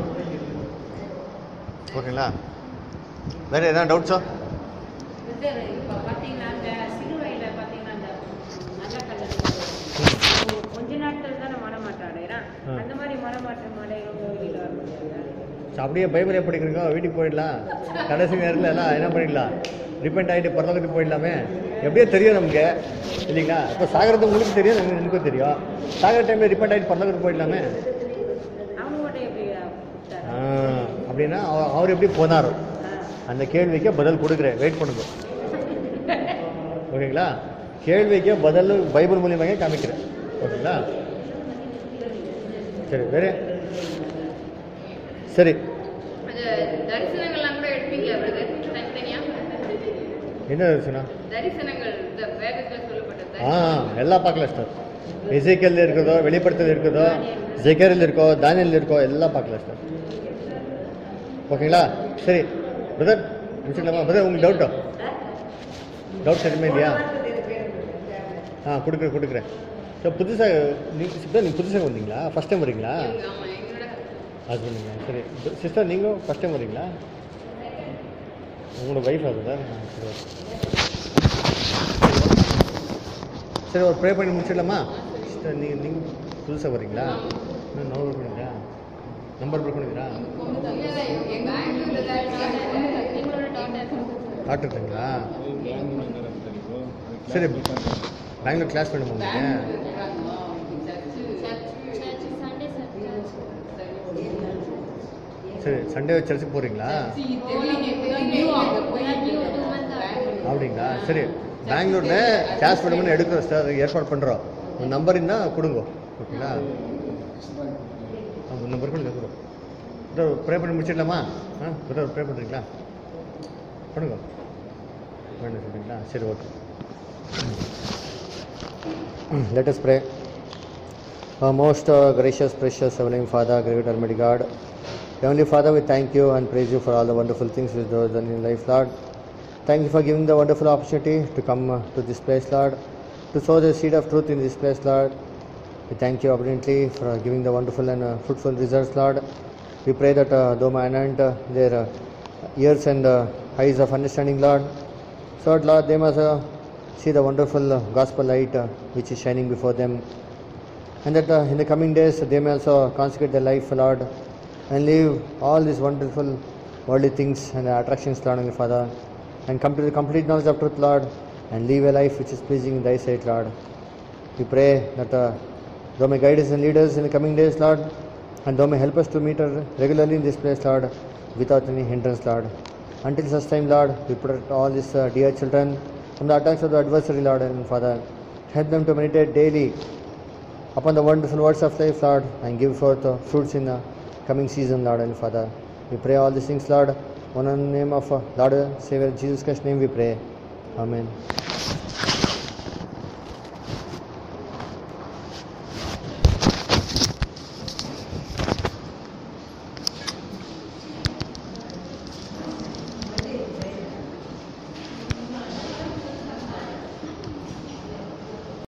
ஓகேங்களா வேறு எதனா டவுட்ஸோ பிரதர் இப்போ பார்த்தீங்கன்னா இந்த சிலுவையில் பார்த்தீங்கன்னா அந்த நல்ல கலர் கொஞ்ச நாட்கள் தானே மனமாட்டம் அடைகிறான் ஆ. அந்த மாதிரி மனமாட்டம் அடைகிறவங்க வெளியில் வர முடியாதா ஸோ அப்படியே பைபிளே படிக்கிறீங்க வீட்டுக்கு போயிடலாம் கடைசி நேரத்தில் எல்லாம் என்ன பண்ணிடலாம் ரிப்பெண்ட் ஆகிட்டு பரலோகத்துக்கு போயிடலாமே எப்படியோ தெரியும் நமக்கு இல்லைங்களா இப்போ சாகிறது உங்களுக்கு தெரியும் எனக்கு எனக்கும் தெரியும் சாகிற டைமில் ரிப்பெண்ட் ஆகிட்டு பரலோகத்துக்கு போயிடலாமே அவங்க மட்டும் எப்படி கூப்பிட்டாரு ஆ, அப்படின்னா அவ- அவர் எப்படி போனாரோ அந்த கேள்விக்கு பதில் கொடுக்குறேன் வெயிட் பண்ணுங்க ஓகேங்களா கேள்விக்கு பதில் பைபிள் மூலியமாக காமிக்கிறேன் ஓகேங்களா சரி வேறு சரி அந்த தரிசனங்கள்லாம் கூட எடுப்பீங்களா பிரதர் தனித்தனியா என்ன சொன்னா தரிசனங்கள் இந்த வேதத்துல சொல்லப்பட்ட ஆ தரிசனம் எல்லாம் பார்க்கல சார் எசைக்கல் இருக்குதோ வெளிப்படுத்தல் இருக்குதோ ஜெகரில் இருக்கோ தானியல் இருக்கோ எல்லாம் பார்க்கல சார் ஓகேங்களா சரி பிரதர் முடிச்சுக்கலாமா பிரதர் உங்களுக்கு டவுட்டோ டவுட்ஸ் எதுவுமே இல்லையா ஆ கொடுக்குறேன் கொடுக்குறேன் ஸோ புதுசாக நீங்கள் சிஸ்டர் நீங்கள் புதுசாக வந்தீங்களா ஃபஸ்ட் டைம் வரீங்களா எங்க ஆமா எங்களோட ஹஸ்பண்டுங்களா சரி சிஸ்டர் நீங்கள் ஃபஸ்ட் டைம் வரீங்களா உங்களோட ஒய்ஃப் அது சார் சரி okay. சரி ஒரு ப்ரே பண்ணி முடிச்சிடலாமா சிஸ்டர் நீங்கள் நீங்கள் புதுசாக வரீங்களா இன்னும் நம்பர் பண்ணுங்களா நம்பர் ப்ரே பண்ணுங்களா எங்க பெங்களூர்ல தான் இருக்காங்க எங்களோட டாக்டர் டாக்டருங்களா சரி பெங்களூர் கிளாஸ் பண்ணுமா உங்களுக்கு சண்டே சரி சண்டே சர்ச்சுக்கு போகிறீங்களா அப்படிங்களா சரி பெங்களூரில் கிளாஸ் பண்ணும்போது எடுக்கிறோம் சார் ஏற்பாடு பண்ணுறோம் உங்கள் நம்பர் இருந்தால் கொடுங்க ஓகேங்களா உங்கள் நம்பர் கொடுங்க கொடுங்க இதோ ப்ரே பண்ணி முடிச்சிடலாமா ஆ இதோ ப்ரே பண்ணுறீங்களா பண்ணுங்க வேணும் சொல்கிறீங்களா சரி okay Let us pray. Our most uh, gracious, precious, Heavenly Father, great Almighty God, Heavenly Father, we thank you and praise you for all the wonderful things you have done in life, Lord. Thank you for giving the wonderful opportunity to come uh, to this place, Lord, to sow the seed of truth in this place, Lord. We thank you abundantly for giving the wonderful and uh, fruitful results, Lord. We pray that uh, though my and uh, their uh, ears and uh, eyes of understanding, Lord, so that, Lord, they must uh, see the wonderful uh, gospel light uh, which is shining before them and that uh, in the coming days they may also consecrate their life, Lord, and live all these wonderful worldly things and attractions, Lord, Heavenly Father, and come to the complete knowledge of truth, Lord, and live a life which is pleasing in Thy sight, Lord. We pray that uh, Thou may guide us and lead us in the coming days, Lord, and Thou may help us to meet her regularly in this place, Lord, without any hindrance, Lord. Until such time, Lord, we protect all these uh, dear children from the attacks of the adversary, Lord and Father. Help them to meditate daily upon the wonderful words of life, Lord, and give forth uh, fruits in the coming season, Lord and Father. We pray all these things, Lord, one in the name of uh, Lord and Savior Jesus Christ's name we pray. Amen.